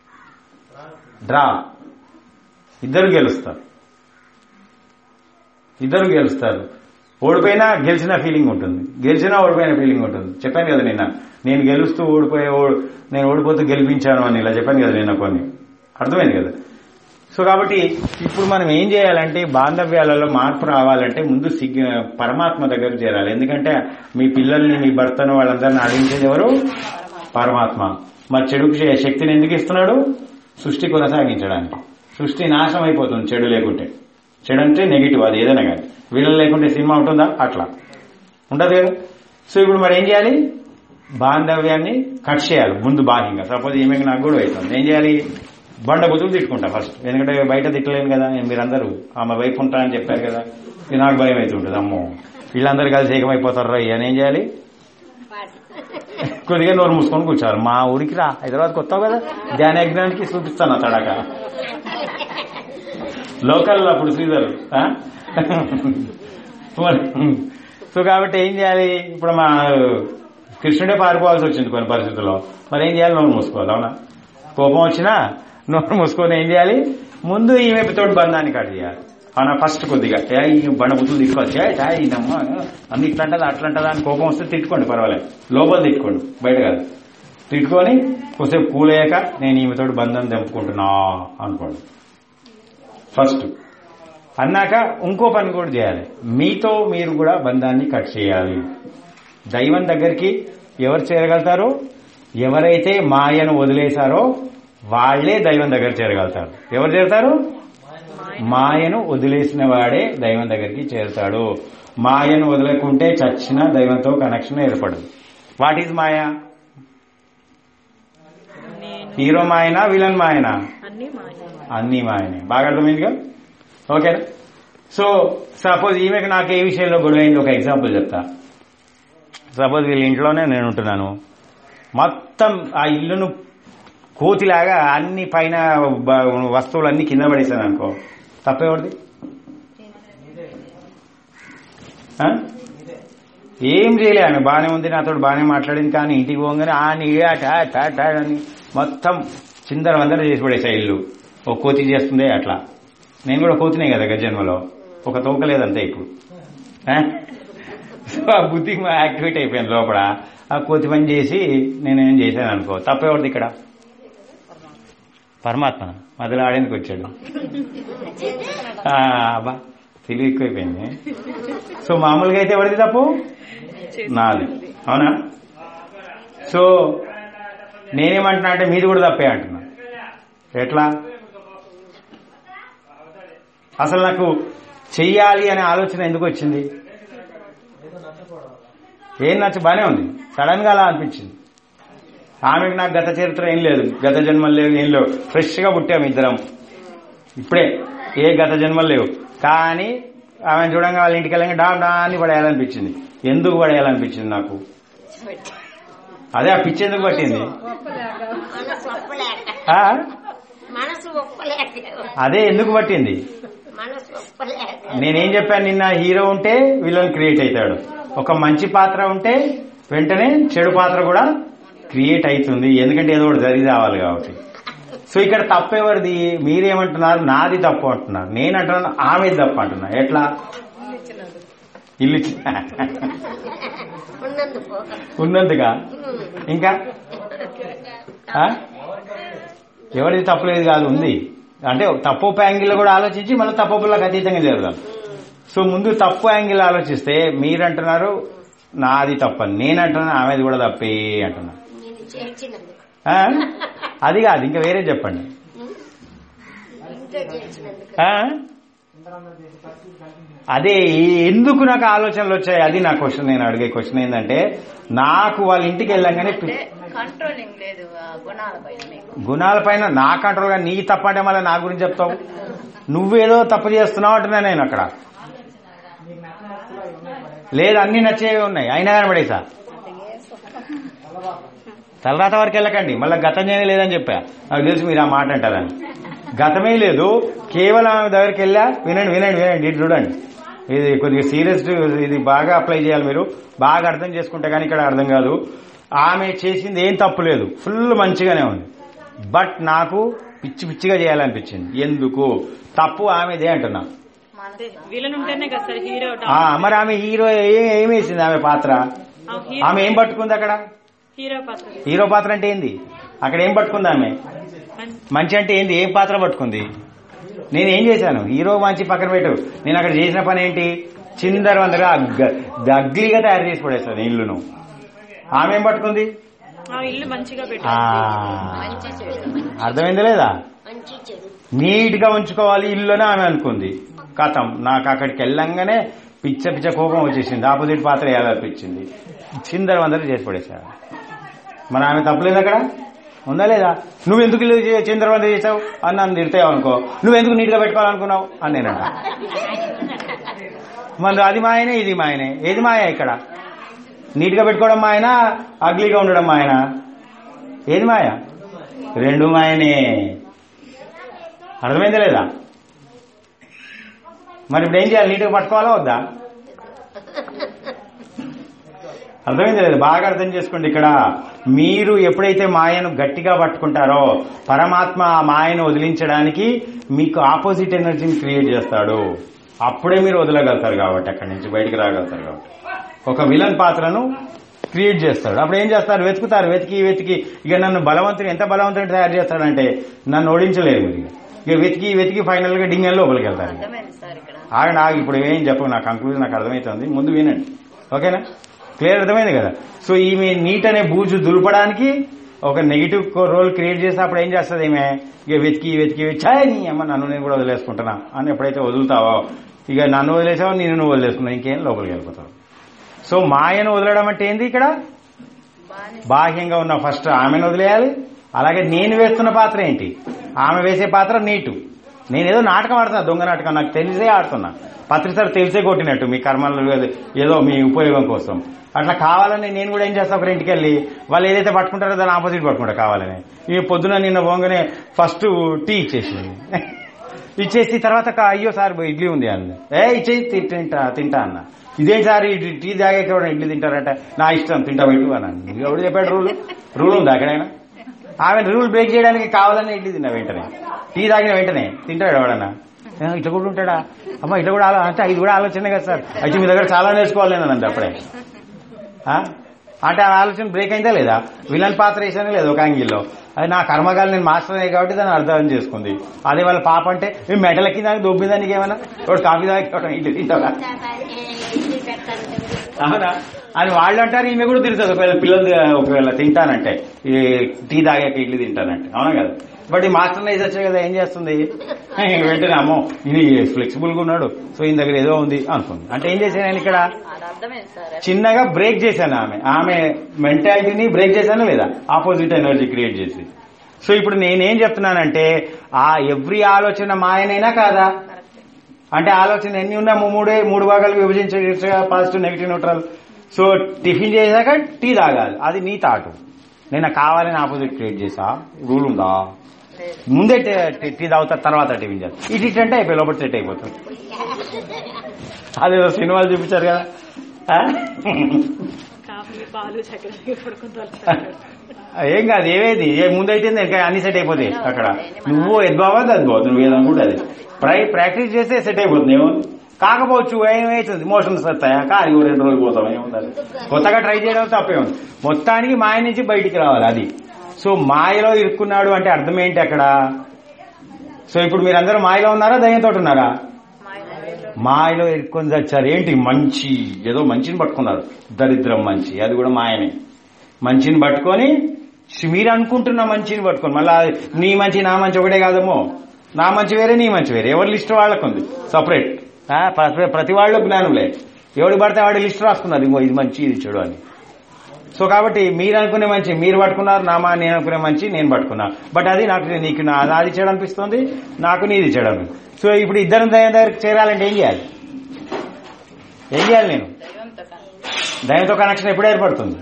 [SPEAKER 1] డ్రా ఇద్దరు గెలుస్తారు ఇద్దరు గెలుస్తారు ఓడిపోయినా గెలిచిన ఫీలింగ్ ఉంటుంది గెలిచినా ఓడిపోయిన ఫీలింగ్ ఉంటుంది చెప్పాను కదా నిన్న నేను గెలుస్తూ ఓడిపోయే ఓ- నేను ఓడిపోతూ గెలిపించాను అని ఇలా చెప్పాను కదా నిన్న కొన్ని అర్థమైంది కదా సో కాబట్టి ఇప్పుడు మనం ఏం చేయాలంటే బాంధవ్యాలలో మార్పు రావాలంటే ముందు సిగ్- పరమాత్మ దగ్గరకు చేరాలి ఎందుకంటే మీ పిల్లల్ని మీ భర్తను వాళ్ళందరిని ఆడించేది ఎవరు పరమాత్మ మరి చెడుకు చే- శక్తిని ఎందుకు ఇస్తున్నాడు సృష్టి కొనసాగించడానికి సృష్టి నాశనం అయిపోతుంది చెడు లేకుంటే చెడు అంటే నెగిటివ్ అది ఏదైనా కానీ వీళ్ళని లేకుంటే సినిమా ఉంటుందా అట్లా ఉండదు కదా సో ఇప్పుడు మరి ఏం చేయాలి బాంధవ్యాన్ని కట్ చేయాలి ముందు బాహ్యంగా సపోజ్ ఈమెకి నాకు కూడా అవుతుంది ఏం చేయాలి బండ బుద్ధులు తిట్టుకుంటా ఫస్ట్ ఎందుకంటే బయట తిట్టలేను కదా నేను మీరందరూ ఆమె వైపు ఉంటా అని చెప్పారు కదా ఇది నాకు భయం అవుతుంటుంది అమ్మో వీళ్ళందరూ కలిసి ఏకమైపోతారు అని ఏం చేయాలి కొద్దిగా నోరు మూసుకొని కూర్చోవాలి మా ఊరికి రా హైదరాబాద్ కొత్తావు కదా ధ్యాన యజ్ఞానికి చూపిస్తాను తడక లోకల్ అప్పుడు శ్రీధర్ ఆ? సో కాబట్టి ఏం చేయాలి ఇప్పుడు మా కృష్ణుడే పారిపోవాల్సి వచ్చింది కొన్ని పరిస్థితుల్లో మరి ఏం చేయాలి నోరు మూసుకోవాలి అవునా కోపం వచ్చినా నోరు మూసుకొని ఏం చేయాలి ముందు ఈమె తోటి బంధాన్ని కట్ చేయాలి అవునా ఫస్ట్ కొద్దిగా ఏ ఈ బండ బుద్ధులు తీసుకోవచ్చు ఏ ఛాయ్ ఇదమ్మ అన్ని ఇట్లంటదా అట్లంటదా అని కోపం వస్తే తిట్టుకోండి పర్వాలేదు లోపల తిట్టుకోండి బయట కాదు తిట్టుకొని కొద్దిసేపు కూలయ్యాక నేను ఈమెతోటి బంధం తెంపుకుంటున్నా అనుకోండి ఫస్ట్ అన్నాక ఇంకో పని కూడా చేయాలి మీతో మీరు కూడా బంధాన్ని కట్ చేయాలి దైవం దగ్గరికి ఎవరు చేరగలుగుతారో ఎవరైతే మాయను వదిలేశారో వాళ్లే దైవం దగ్గర చేరగలుగుతారు ఎవరు చేరుతారు మాయను వదిలేసిన వాడే దైవం దగ్గరికి చేరుతాడు మాయను వదిలేకుంటే చచ్చిన దైవంతో కనెక్షన్ ఏర్పడదు వాట్ ఈజ్ మాయ
[SPEAKER 3] నేను
[SPEAKER 1] హీరో మాయనా విలన్ మాయనా
[SPEAKER 3] అన్ని మాయ
[SPEAKER 1] అన్ని మాయనే బాగా అర్థమైందిగా ఓకేనా సో సపోజ్ ఈమెకు నాకు ఏ విషయంలో గొడవ అయింది ఒక ఎగ్జాంపుల్ చెప్తా సపోజ్ వీళ్ళ ఇంట్లోనే నేను ఉంటున్నాను మొత్తం ఆ ఇల్లును కోతిలాగా అన్ని పైన బ- వస్తువులు అన్ని కింద పడేసాను అనుకో తప్పేవాడిది ఆ? ఏం చేయలే ఆమె బాగానే ఉంది నాతో బాగానే మాట్లాడింది కానీ ఇంటికి పోగానే ఆ నీ ఆ టా టా టా అని మొత్తం చిందర వందర చేసి పడేసా ఇల్లు ఒక కోతి చేస్తుందే అట్లా నేను కూడా కోతినే కదా గజన్మలో ఒక తోక లేదంతే ఇప్పుడు ఆ? సో ఆ బుద్ధి యాక్టివేట్ అయిపోయింది లోపల ఆ కోతి పని చేసి నేనేం చేశాను అనుకో తప్పేవాడిది ఇక్కడ పరమాత్మ మొదలు ఆడేందుకు వచ్చాడు ఆ, అబ్బా తెలివి ఎక్కువైపోయింది సో మామూలుగా అయితే ఎవరిది తప్పు నాది అవునా సో నేనేమంటున్నా అంటే మీది కూడా తప్పే అంటున్నా ఎట్లా అసలు నాకు చెయ్యాలి అనే ఆలోచన ఎందుకు వచ్చింది ఏం నచ్చ బానే ఉంది సడన్ గా అలా అనిపించింది ఆమెకు నాకు గత చరిత్ర ఏం లేదు గత జన్మలు లేవు ఏం లేవు ఫ్రెష్ గా పుట్టాము ఇద్దరం ఇప్పుడే ఏ గత జన్మలు లేవు కానీ ఆమె చూడంగా వాళ్ళ ఇంటికి వెళ్ళగా డా డా అని పడేయాలనిపించింది ఎందుకు పడేయాలనిపించింది నాకు అదే ఆ పిచ్చి ఎందుకు పట్టింది
[SPEAKER 4] మనసు ఒప్పలేక
[SPEAKER 1] ఆ?
[SPEAKER 4] మనసు ఒప్పలేక
[SPEAKER 1] అదే ఎందుకు పట్టింది
[SPEAKER 4] మనసు ఒప్పలేక
[SPEAKER 1] నేనేం చెప్పాను నిన్న హీరో ఉంటే విలన్ క్రియేట్ అవుతాడు ఒక మంచి పాత్ర ఉంటే వెంటనే చెడు పాత్ర కూడా క్రియేట్ అవుతుంది ఎందుకంటే ఏదో ఒకటి జరిగి రావాలి కాబట్టి సో ఇక్కడ తప్పు ఎవరిది మీరేమంటున్నారు నాది తప్పు అంటున్నారు నేను అంటున్నాను ఆమెది తప్పు అంటున్నా ఎట్లా ఇల్లు ఇచ్చి-
[SPEAKER 4] ఉన్నందుకు
[SPEAKER 1] ఉన్నందుగా ఇంకా ఆ? ఎవరిది తప్పులేదు కాదు ఉంది అంటే తప్పు యాంగిల్ కూడా ఆలోచించి మళ్ళీ తప్పులకు అతీతంగా జరుగుదాం సో ముందు తప్పు యాంగిల్ ఆలోచిస్తే మీరంటున్నారు నాది తప్పని నేను అంటున్నాను ఆమెది కూడా తప్పే అంటున్నా
[SPEAKER 4] నేను చేర్చినందుకు
[SPEAKER 1] ఆ? అది కాదు ఇంకా వేరే చెప్పండి
[SPEAKER 4] ఇంట్లో చేర్చినందుకు
[SPEAKER 1] ఆ? అదే ఈ- ఎందుకు నాకు ఆలోచనలు వచ్చాయి అది నా క్వశ్చన్ నేను అడిగే క్వశ్చన్ ఏంటంటే నాకు వాళ్ళ ఇంటికి వెళ్ళంగానే
[SPEAKER 2] అంటే కంట్రోలింగ్ లేదు ఆ గుణాల పైన మీకు
[SPEAKER 1] గుణాల పైన నా కంట్రోల్ గా నీ తప్పంటే మళ్ళీ నా గురించి చెప్తావు నువ్వేదో తప్పు చేస్తున్నావు అంటున్నా నేను అక్కడ లేదు అన్ని నచ్చేవి ఉన్నాయి అయినా కానీ పడేసా తలరాత వరకు వెళ్ళకండి మళ్ళీ గతం చేయనే లేదని చెప్పా నాకు తెలుసు మీరు ఆ మాట అంటారని గతమే లేదు కేవలం ఆమె దగ్గరికి వెళ్ళా వినండి వినండి వినండి ఇది చూడండి ఇది కొద్దిగా సీరియస్ ఇది బాగా అప్లై చేయాలి మీరు బాగా అర్థం చేసుకుంటే కానీ ఇక్కడ అర్థం కాదు ఆమె చేసింది ఏం తప్పు లేదు ఫుల్ మంచిగానే ఉంది బట్ నాకు పిచ్చి పిచ్చిగా చేయాలనిపించింది ఎందుకు తప్పు ఆమెదే అంటున్నా
[SPEAKER 3] అదే విలన్ ఉంటేనే కదా సార్ హీరో
[SPEAKER 1] ఆ, మరి ఆమె హీరో ఏ- ఏమేసింది ఆమె పాత్ర ఆమె ఏం పట్టుకుంది అక్కడ
[SPEAKER 3] హీరో పాత్ర
[SPEAKER 1] హీరో పాత్ర అంటే ఏంది అక్కడ ఏం పట్టుకుంది ఆమె
[SPEAKER 3] మం-
[SPEAKER 1] మంచి అంటే ఏంది ఏం పాత్ర పట్టుకుంది నేను ఏం చేశాను హీరో మంచి పక్కన పెట్టు నేను అక్కడ చేసిన పని ఏంటి చిందర వందరగా అగ్లీగా తయారు చేసి పడేస్తాను ఇల్లును ఆమె ఏం పట్టుకుంది
[SPEAKER 3] ఆ ఇల్లు మంచిగా
[SPEAKER 1] ఆ,
[SPEAKER 3] పెట్టాలి
[SPEAKER 4] మంచి చెడు
[SPEAKER 1] అర్థమైంది లేదా
[SPEAKER 4] మంచి చెడు
[SPEAKER 1] నీట్ గా ఉంచుకోవాలి ఇల్లునే ఆమె అనుకుంది కథం నాకు అక్కడికి వెళ్ళంగానే పిచ్చ పిచ్చ కోపం వచ్చేసింది ఆపోజిట్ పాత్ర వేయాలనిపించింది చిందర వందర చేసి పడేశారు మరి ఆమె తప్పలేదు అక్కడ ఉందా లేదా నువ్వు ఎందుకు ఇల్లు చే- చిందర వందర చేసావు అని నన్ను తిడతావు అనుకో నువ్వు ఎందుకు నీట్ గా పెట్టుకోవాలనుకున్నావు అని నేనంట మరి అది మాయనే ఇది మాయనే ఏది మాయ ఇక్కడ నీట్ గా పెట్టుకోవడం మాయన అగ్లీగా ఉండడం మాయన ఏది మాయ రెండు మాయనే అర్థమైందా లేదా మరి ఇప్పుడు ఏం చేయాలి నీట్గా పట్టుకోవాలా వద్దా అర్థమైంది లేదు బాగా అర్థం చేసుకోండి ఇక్కడ మీరు ఎప్పుడైతే మాయను గట్టిగా పట్టుకుంటారో పరమాత్మ ఆ మాయను వదిలించడానికి మీకు ఆపోజిట్ ఎనర్జీని క్రియేట్ చేస్తాడు అప్పుడే మీరు వదలగలుగుతారు కాబట్టి అక్కడి నుంచి బయటికి రాగలుగుతారు కాబట్టి ఒక విలన్ పాత్రను క్రియేట్ చేస్తాడు అప్పుడు ఏం చేస్తారు వెతుకుతారు వెతికి వెతికి ఇక నన్ను బలవంతుని ఎంత బలవంతుని తయారు చేస్తాడంటే నన్ను ఓడించలేరు మీరు ఇక. ఇక వెతికి వెతికి ఫైనల్ గా డింగన్ లోపలికి వెళ్తారు ఇక.
[SPEAKER 3] అర్థమైంది సార్ ఇక్కడ
[SPEAKER 1] ఆగండి ఆగి ఇప్పుడు ఏం చెప్పు నా కంక్లూజన్ నాకు అర్థమవుతుంది ముందు వినండి ఓకేనా క్లియర్ అర్థమైంది కదా సో ఈమె నీట్ అనే బూజు దులపడానికి ఒక నెగిటివ్ రోల్ క్రియేట్ చేస్తే అప్పుడు ఏం చేస్తుంది ఈమె ఇక వెతికి వెతికి ఛాయ్ నీ అమ్మ నన్ను నేను కూడా వదిలేసుకుంటున్నా అని ఎప్పుడైతే వదులుతావో ఇక నన్ను వదిలేసావో నేను నువ్వు వదిలేసుకున్నావు ఇంకేం లోపలికి వెళ్ళిపోతావు సో మాయను వదలడం అంటే ఏంది ఇక్కడ బాహ్యంగా ఉన్న ఫస్ట్ ఆమెను వదిలేయాలి అలాగే నేను వేస్తున్న పాత్ర ఏంటి ఆమె వేసే పాత్ర నీటు నేనేదో నాటకం ఆడుతున్నా దొంగ నాటకం నాకు తెలిసే ఆడుతున్నా పత్రిసారి తెలిసే కొట్టినట్టు మీ కర్మలు ఏదో మీ ఉపయోగం కోసం అట్లా కావాలని నేను కూడా ఏం చేస్తా ఒక ఇంటికి వెళ్ళి వాళ్ళు ఏదైతే పట్టుకుంటారో దాని ఆపోజిట్ పట్టుకుంటా కావాలని ఈ పొద్దున నిన్న పోగానే ఫస్ట్ టీ ఇచ్చేసింది ఇచ్చేసి తర్వాత కా- అయ్యో సార్ ఇడ్లీ ఉంది అన్న ఏ ఇచ్చేసి తి- తింటా తింటా అన్న ఇదేం సార్ ఈ టీ తాగాక ఎవరైనా ఇడ్లీ తింటారట నా ఇష్టం తింటా పెట్టు అన్నాను ఎవడు చెప్పాడు రూల్ రూల్ ఉంది అక్కడైనా ఆమె రూల్ బ్రేక్ చేయడానికి కావాలని ఇడ్లీ తిన్నా వెంటనే టీ తాగిన వెంటనే తింటాడు ఎవడన్నా ఏ, ఇట్లా కూడా ఉంటాడా అమ్మ ఇట్లా కూడా ఆలో అంటే ఇది కూడా ఆలోచనే కదా సార్ అయితే మీ దగ్గర చాలా నేర్చుకోవాలి నేను అంతే అప్పుడే ఆ? అంటే ఆ ఆలోచన బ్రేక్ అయిందా లేదా విలన్ పాత్ర వేసానే లేదు ఒక యాంగిల్లో అది నా కర్మగాలు నేను మాస్టర్ అయ్యి కాబట్టి దాన్ని అర్థం చేసుకుంది అదే వాళ్ళ పాప అంటే "ఏ, మెడల కింద దొబ్బిందా నీకేమన్నా ఒకటి కాఫీ తాగి ఒకటి ఇడ్లీ తింటావా
[SPEAKER 4] ఇడ్లీ పెడతాను
[SPEAKER 1] అవునా అని వాళ్ళు అంటారు ఈమె కూడా తిరుగుతుంది ఒకవేళ పిల్లలు ఒకవేళ తింటానంటే ఈ టీ తాగాక ఇడ్లీ తింటానంటే అవునా కదా బట్ ఈ మాస్టర్ నైజ్ వచ్చాయి కదా ఏం చేస్తుంది వెంటనే అమ్మో ఇది ఫ్లెక్సిబుల్ గా ఉన్నాడు సో ఈయన దగ్గర ఏదో ఉంది అనుకుంది అంటే ఏం చేశాను నేను ఇక్కడ
[SPEAKER 3] అది అర్థమైంది సార్
[SPEAKER 1] చిన్నగా బ్రేక్ చేశాను ఆమె ఆమె మెంటాలిటీని బ్రేక్ చేశాను లేదా ఆపోజిట్ ఎనర్జీ క్రియేట్ చేసి సో ఇప్పుడు నేనేం చెప్తున్నానంటే ఆ ఎవ్రీ ఆలోచన మాయనైనా కాదా అంటే ఆలోచన ఎన్ని ఉన్నా మూ- మూడే మూడు భాగాలు విభజించగా positive negative neutral so tiffin చేశాక టీ తాగాలి అది నీ తాటు నేను కావాలని ఆపోజిట్ క్రియేట్ చేసా రూల్ ఉందా ముందే టీ- టీ- టీ తాగుతా తర్వాత టిఫిన్ చేస్తా ఇటు ఇటు అంటే అయిపోయి లోపల సెట్ అయిపోతుంది అదేదో సినిమాలు చూపించారు కదా ఆ?
[SPEAKER 3] కాఫీ పాలు చక్కెర పడుకుంటారు
[SPEAKER 1] ఏం కాదు ఏవేది ఏ ముందైతే ఇంకా అన్ని సెట్ అయిపోతాయి అక్కడ నువ్వు ఎద్బావా అద్భుత నువ్వు ఏదనుకుంటే ప్రై ప్రాక్టీస్ చేస్తే సెట్ అయిపోతుంది ఏమో కాకపోవచ్చు ఏమవుతుంది మోషన్స్ వస్తాయా కానీ ఓ రెండు రోజులు పోతాం ఏముంది కొత్తగా ట్రై చేయడం తప్పే ఉంది మొత్తానికి మాయ నుంచి బయటికి రావాలి అది సో మాయలో ఇరుక్కున్నాడు అంటే అర్థం ఏంటి అక్కడ సో ఇప్పుడు మీరందరూ మాయలో ఉన్నారా దయ్యంతో ఉన్నారా మాయలో ఇరుక్కొని చచ్చారు ఏంటి మంచి ఏదో మంచిని పట్టుకున్నారు దరిద్రం మంచి అది కూడా మాయనే మంచిని పట్టుకొని చి- మీరు అనుకుంటున్న మంచిని పట్టుకొని మళ్ళా నీ మంచి నా మంచి ఒకటే కాదమ్మో నా మంచి వేరే నీ మంచి వేరే ఎవరి లిస్ట్ వాళ్ళకు ఉంది సపరేట్ ప్రతి వాళ్ళు జ్ఞానంలే ఎవడు పడితే వాడి లిస్ట్ రాసుకున్నారు ఇంకో ఇది మంచి ఇది చెడు అని సో కాబట్టి మీరు అనుకునే మంచి మీరు పట్టుకున్నారు నా మా నేను అనుకునే మంచి నేను పట్టుకున్నా బట్ అది నాకు నీకు నా నాది చెడు అనిపిస్తుంది నాకు నీది చెడు అనిపిస్తుంది సో ఇప్పుడు ఇద్దరం దయ్యం దగ్గరికి చేరాలంటే ఏం చేయాలి ఏం చేయాలి నేను
[SPEAKER 3] దైవంతో కానీ
[SPEAKER 1] దయ్యంతో కనెక్షన్ ఎప్పుడు ఏర్పడుతుంది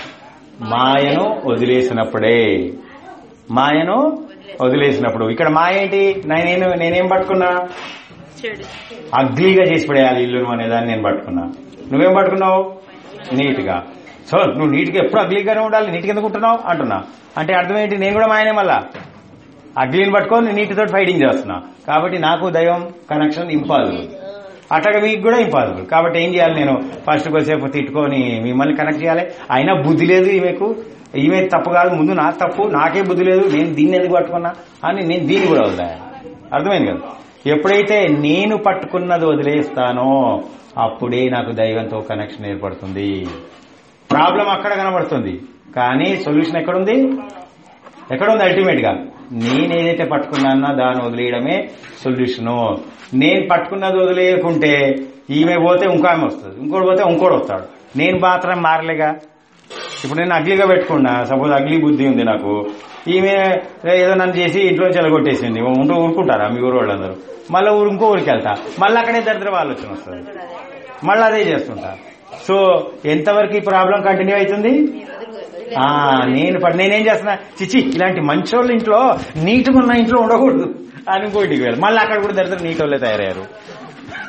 [SPEAKER 1] మాయను వదిలేసినప్పుడే మాయను వదిలేసినప్పుడు ఇక్కడ మాయ ఏంటి నేను నేనేం పట్టుకున్నా
[SPEAKER 3] చెడు
[SPEAKER 1] అగ్లీగా చేసి పడేయాలి ఇల్లును అనేదాన్ని నేను పట్టుకున్నా నువ్వేం పట్టుకున్నావు నీట్ గా సో నువ్వు నీట్ గా ఎప్పుడు అగ్లీగానే ఉండాలి నీట్ గా ఎందుకు ఉంటున్నావు అంటున్నా అంటే అర్థం ఏంటి నేను కూడా మాయనే మళ్ళా అగ్లీని పట్టుకొని నీటి తోటి ఫైటింగ్ చేస్తున్నా కాబట్టి నాకు దైవం కనెక్షన్ ఇంపాసిబుల్ అట్లాగే మీకు కూడా ఇంపాసిబుల్ కాబట్టి ఏం చేయాలి నేను ఫస్ట్ కొద్దిసేపు తిట్టుకొని మిమ్మల్ని కనెక్ట్ చేయాలి అయినా బుద్ధి లేదు ఈమెకు ఈమె తప్పు కాదు ముందు నా తప్పు నాకే బుద్ధి లేదు నేను దీన్ని ఎందుకు పట్టుకున్నా అని నేను దీన్ని కూడా వదిలేయాలి అర్థమైంది కదా ఎప్పుడైతే నేను పట్టుకున్నది వదిలేస్తానో అప్పుడే నాకు దైవంతో కనెక్షన్ ఏర్పడుతుంది ప్రాబ్లం అక్కడ కనబడుతుంది కానీ సొల్యూషన్ ఎక్కడుంది ఎక్కడుంది అల్టిమేట్ గా నేను ఏదైతే పట్టుకున్నానో దాన్ని వదిలేయడమే సొల్యూషను నేను పట్టుకున్నది వదిలేయకుంటే ఈమె పోతే ఇంకో ఆమె వస్తుంది ఇంకోటి పోతే ఇంకోటి వస్తాడు నేను మాత్రం మారలేగా ఇప్పుడు నేను అగ్లీగా పెట్టుకున్నా సపోజ్ అగ్లీ బుద్ధి ఉంది నాకు ఈమె ఏదో నన్ను చేసి ఇంట్లో చెలగొట్టేసింది ఉంటూ ఊరుకుంటారా మీ ఊరు వాళ్ళందరూ మళ్ళీ ఊరు ఇంకో ఊరికి వెళ్తా మళ్ళీ అక్కడే దరిద్ర ఆలోచన వస్తుంది మళ్ళీ అదే చేస్తుంటా సో ఎంతవరకు ఈ ప్రాబ్లం కంటిన్యూ అవుతుంది ఆ నేను ప- నేనేం చేస్తున్నా చిచి ఇలాంటి మంచోళ్ళ ఇంట్లో నీట్గా ఉన్న ఇంట్లో ఉండకూడదు అని ఇంకోటికి వెళ్ళి మళ్ళీ అక్కడ కూడా దరిద్ర నీటి వాళ్ళే తయారయ్యారు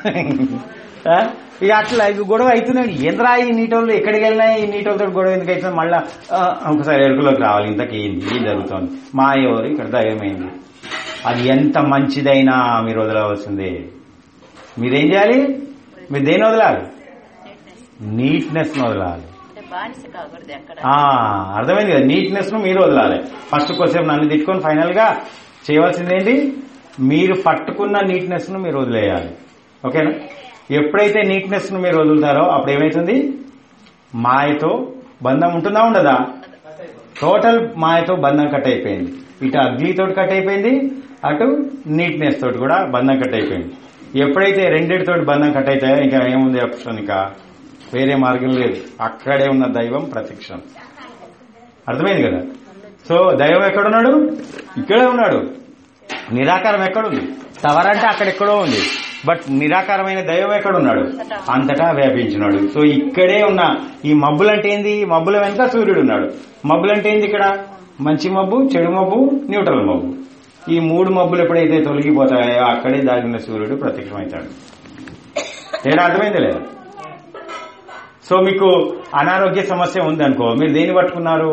[SPEAKER 1] ఆ? ఇక అట్లా ఇక గొడవ అవుతున్నాడు ఏంద్రా ఈ నీటోళ్ళు ఎక్కడికి వెళ్ళినా ఈ నీటోళ్ళతో గొడవ ఎందుకు అవుతుంది మళ్ళా ఆ, ఒకసారి ఎరుకులోకి రావాలి ఇంతకీ ఏంది ఏం జరుగుతోంది మా ఎవరు ఇక్కడ దైవమైంది అది ఎంత మంచిదైనా మీరు వదలవలసిందే మీరేం చేయాలి మీరు దేని వదలాలి నీట్నెస్ వదలాలి
[SPEAKER 2] అంటే బానిస కాకూడదు ఎక్కడ
[SPEAKER 1] ఆ, అర్థమైంది కదా నీట్నెస్ ను మీరు వదలాలి ఫస్ట్ కొద్దిసేపు నన్ను తిట్టుకొని ఫైనల్ గా చేయవలసింది ఏంటి మీరు పట్టుకున్న నీట్నెస్ ను మీరు వదిలేయాలి ఓకేనా ఎప్పుడైతే నీట్నెస్ ను మీరు వదులుతారో అప్పుడు ఏమైతుంది మాయతో బంధం ఉంటుందా ఉండదా టోటల్ మాయతో బంధం కట్ అయిపోయింది ఇటు అగ్లీ తోటి కట్ అయిపోయింది అటు నీట్నెస్ తోటి కూడా బంధం కట్ అయిపోయింది ఎప్పుడైతే రెండింటితోటి బంధం కట్ అవుతాయో ఇంకా ఏముంది ఆప్షన్ ఇంకా వేరే మార్గం లేదు అక్కడే ఉన్న దైవం ప్రత్యక్షం అర్థమైంది కదా సో దైవం ఎక్కడున్నాడు ఇక్కడే ఉన్నాడు నిరాకారం ఎక్కడుంది తవరంటే అక్కడెక్కడో ఉంది బట్ నిరాకారమైన దైవం ఎక్కడున్నాడు అంతటా వ్యాపించినాడు సో ఇక్కడే ఉన్న ఈ మబ్బులు అంటే ఏంది ఈ మబ్బుల వెనుక సూర్యుడు ఉన్నాడు మబ్బులు అంటే ఏంది ఇక్కడ మంచి మబ్బు చెడు మబ్బు న్యూట్రల్ మబ్బు ఈ మూడు మబ్బులు ఎప్పుడైతే తొలగిపోతాయో అక్కడే దాగిన సూర్యుడు ప్రత్యక్షమవుతాడు తేడా అర్థమైంది లేదా సో మీకు అనారోగ్య సమస్య ఉందనుకో మీరు దేన్ని పట్టుకున్నారు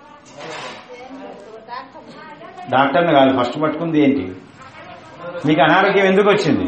[SPEAKER 1] డాక్టర్ని కాదు ఫస్ట్ పట్టుకుంది ఏంటి మీకు అనారోగ్యం ఎందుకు వచ్చింది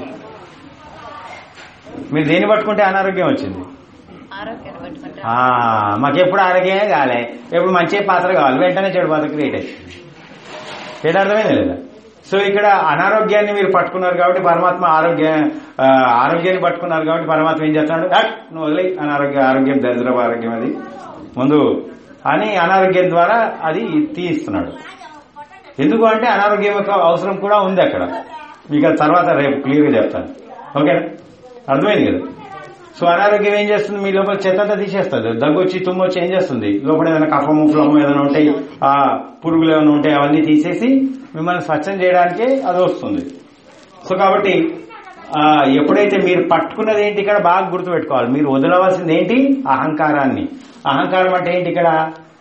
[SPEAKER 1] మీరు దేన్ని పట్టుకుంటే అనారోగ్యం వచ్చింది
[SPEAKER 2] ఆరోగ్యాన్ని పట్టుకుంటారు
[SPEAKER 1] ఆ, మాకెప్పుడు ఆరోగ్యమే కాలే ఎప్పుడు మంచి పాత్ర కావాలి వెంటనే చెడు పాత్ర క్రియేట్ అవుతుంది ఏది అర్థమైంది లేదా సో ఇక్కడ అనారోగ్యాన్ని మీరు పట్టుకున్నారు కాబట్టి పరమాత్మ ఆరోగ్య ఆ, ఆరోగ్యాన్ని పట్టుకున్నారు కాబట్టి పరమాత్మ ఏం చేస్తున్నాడు "హట్, నువ్వు వదిలే అనారోగ్య ఆరోగ్యం దరిద్రపు ఆరోగ్యం అది ముందు అని అనారోగ్యం ద్వారా అది తీయిస్తున్నాడు ఎందుకు అంటే అనారోగ్యం యొక్క అవసరం కూడా ఉంది అక్కడ మీకు అది తర్వాత రేపు క్లియర్గా చెప్తాను ఓకేనా అర్థమైంది కదా సో అనారోగ్యం ఏం చేస్తుంది మీ లోపల చెత్త అంతా తీసేస్తుంది దగ్గు వచ్చి తుమ్ము వచ్చి ఏం చేస్తుంది లోపల ఏదైనా కఫము ఫ్లము ఏదైనా ఉంటాయి ఆ పురుగులు ఏమైనా ఉంటాయి అవన్నీ తీసేసి మిమ్మల్ని స్వచ్ఛం చేయడానికి అది వస్తుంది సో కాబట్టి ఆ, ఎప్పుడైతే మీరు పట్టుకున్నది ఏంటి ఇక్కడ బాగా గుర్తుపెట్టుకోవాలి మీరు వదలవలసింది ఏంటి అహంకారాన్ని అహంకారం అంటే ఏంటి ఇక్కడ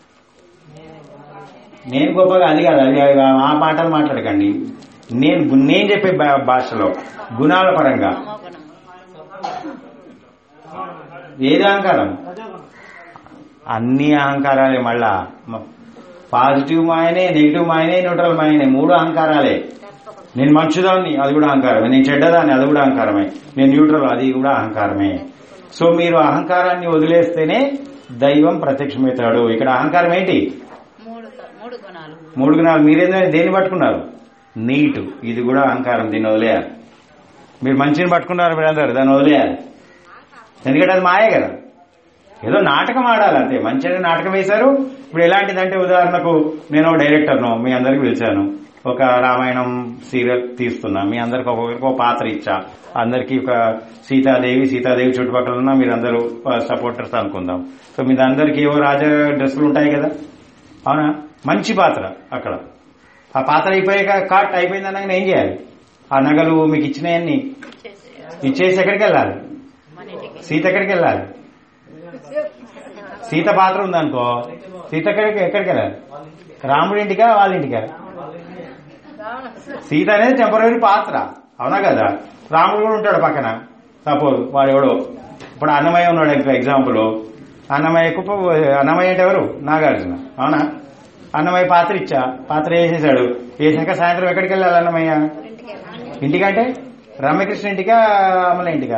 [SPEAKER 1] నేను గొప్పగా అది కాదు అది ఆ మాటలు మాట్లాడకండి నేను నేను చెప్పే భా- భాషలో గుణాల పరంగా
[SPEAKER 2] తమోగుణం
[SPEAKER 1] ఏది అహంకారం అన్ని అహంకారాలే మళ్ళా మ- పాజిటివ్ మాయనే నెగిటివ్ మాయనే న్యూట్రల్ మాయనే మూడు అహంకారాలే నేను మంచిదాన్ని అది కూడా అహంకారమే నేను చెడ్డదాన్ని అది కూడా అహంకారమే నేను న్యూట్రల్ అది కూడా అహంకారమే సో మీరు అహంకారాన్ని వదిలేస్తేనే దైవం ప్రత్యక్షమవుతాడు ఇక్కడ అహంకారం ఏంటి
[SPEAKER 2] మూడు మూడు గుణాలు
[SPEAKER 1] మూడు గుణాలు మీరేందో దేన్ని పట్టుకున్నారు నీటు ఇది కూడా అహంకారం దీన్ని వదిలేయాలి మీరు మంచిని పట్టుకున్నారు మీరందరూ దాన్ని వదిలేయాలి ఎందుకంటే అది మాయే కదా ఏదో నాటకం ఆడాలి అంతే మంచిగా నాటకం వేశారు ఇప్పుడు ఎలాంటిదంటే ఉదాహరణకు నేను ఒక డైరెక్టర్ను మీ అందరికి పిలిచాను ఒక రామాయణం సీరియల్ తీస్తున్నా మీ అందరికి ఒక్కొక్కరికి ఒక పాత్ర ఇచ్చా అందరికి ఒక సీతాదేవి సీతాదేవి చుట్టుపక్కల ఉన్న మీరందరూ సపోర్టర్స్ అనుకుందాం సో మీ అందరికి ఏవో రాజ డ్రెస్సులు ఉంటాయి కదా అవునా మంచి పాత్ర అక్కడ ఆ పాత్ర అయిపోయాక కాట్ అయిపోయిందన్నాక ఏం చేయాలి ఆ నగలు మీకు ఇచ్చినవన్నీ
[SPEAKER 2] చేసి
[SPEAKER 1] ఇచ్చేసి ఎక్కడికి వెళ్ళాలి
[SPEAKER 2] మన ఇంటికి
[SPEAKER 1] సీత ఎక్కడికి వెళ్ళాలి సీత పాత్ర ఉందనుకో సీత ఎక్కడికి ఎక్కడికి వెళ్ళాలి రాముడి ఇంటికా వాళ్ళ ఇంటికా సీత అనేది టెంపరీ పాత్ర అవునా కదా రాముడు కూడా ఉంటాడు పక్కన సపోజ్ వాడు ఎవడో ఇప్పుడు అన్నమయ్య ఉన్నాడు ఇంకా ఎగ్జాంపుల్ అన్నమయ్యకు పో- అన్నమయ్య అంటే ఎవరు నాగార్జున అవునా అన్నమయ్య పాత్ర ఇచ్చా పాత్ర వేసేసాడు వేసాక సాయంత్రం ఎక్కడికి వెళ్ళాలి అన్నమయ్య ఇంటికంటే రమ్యకృష్ణ ఇంటికా అమల ఇంటికా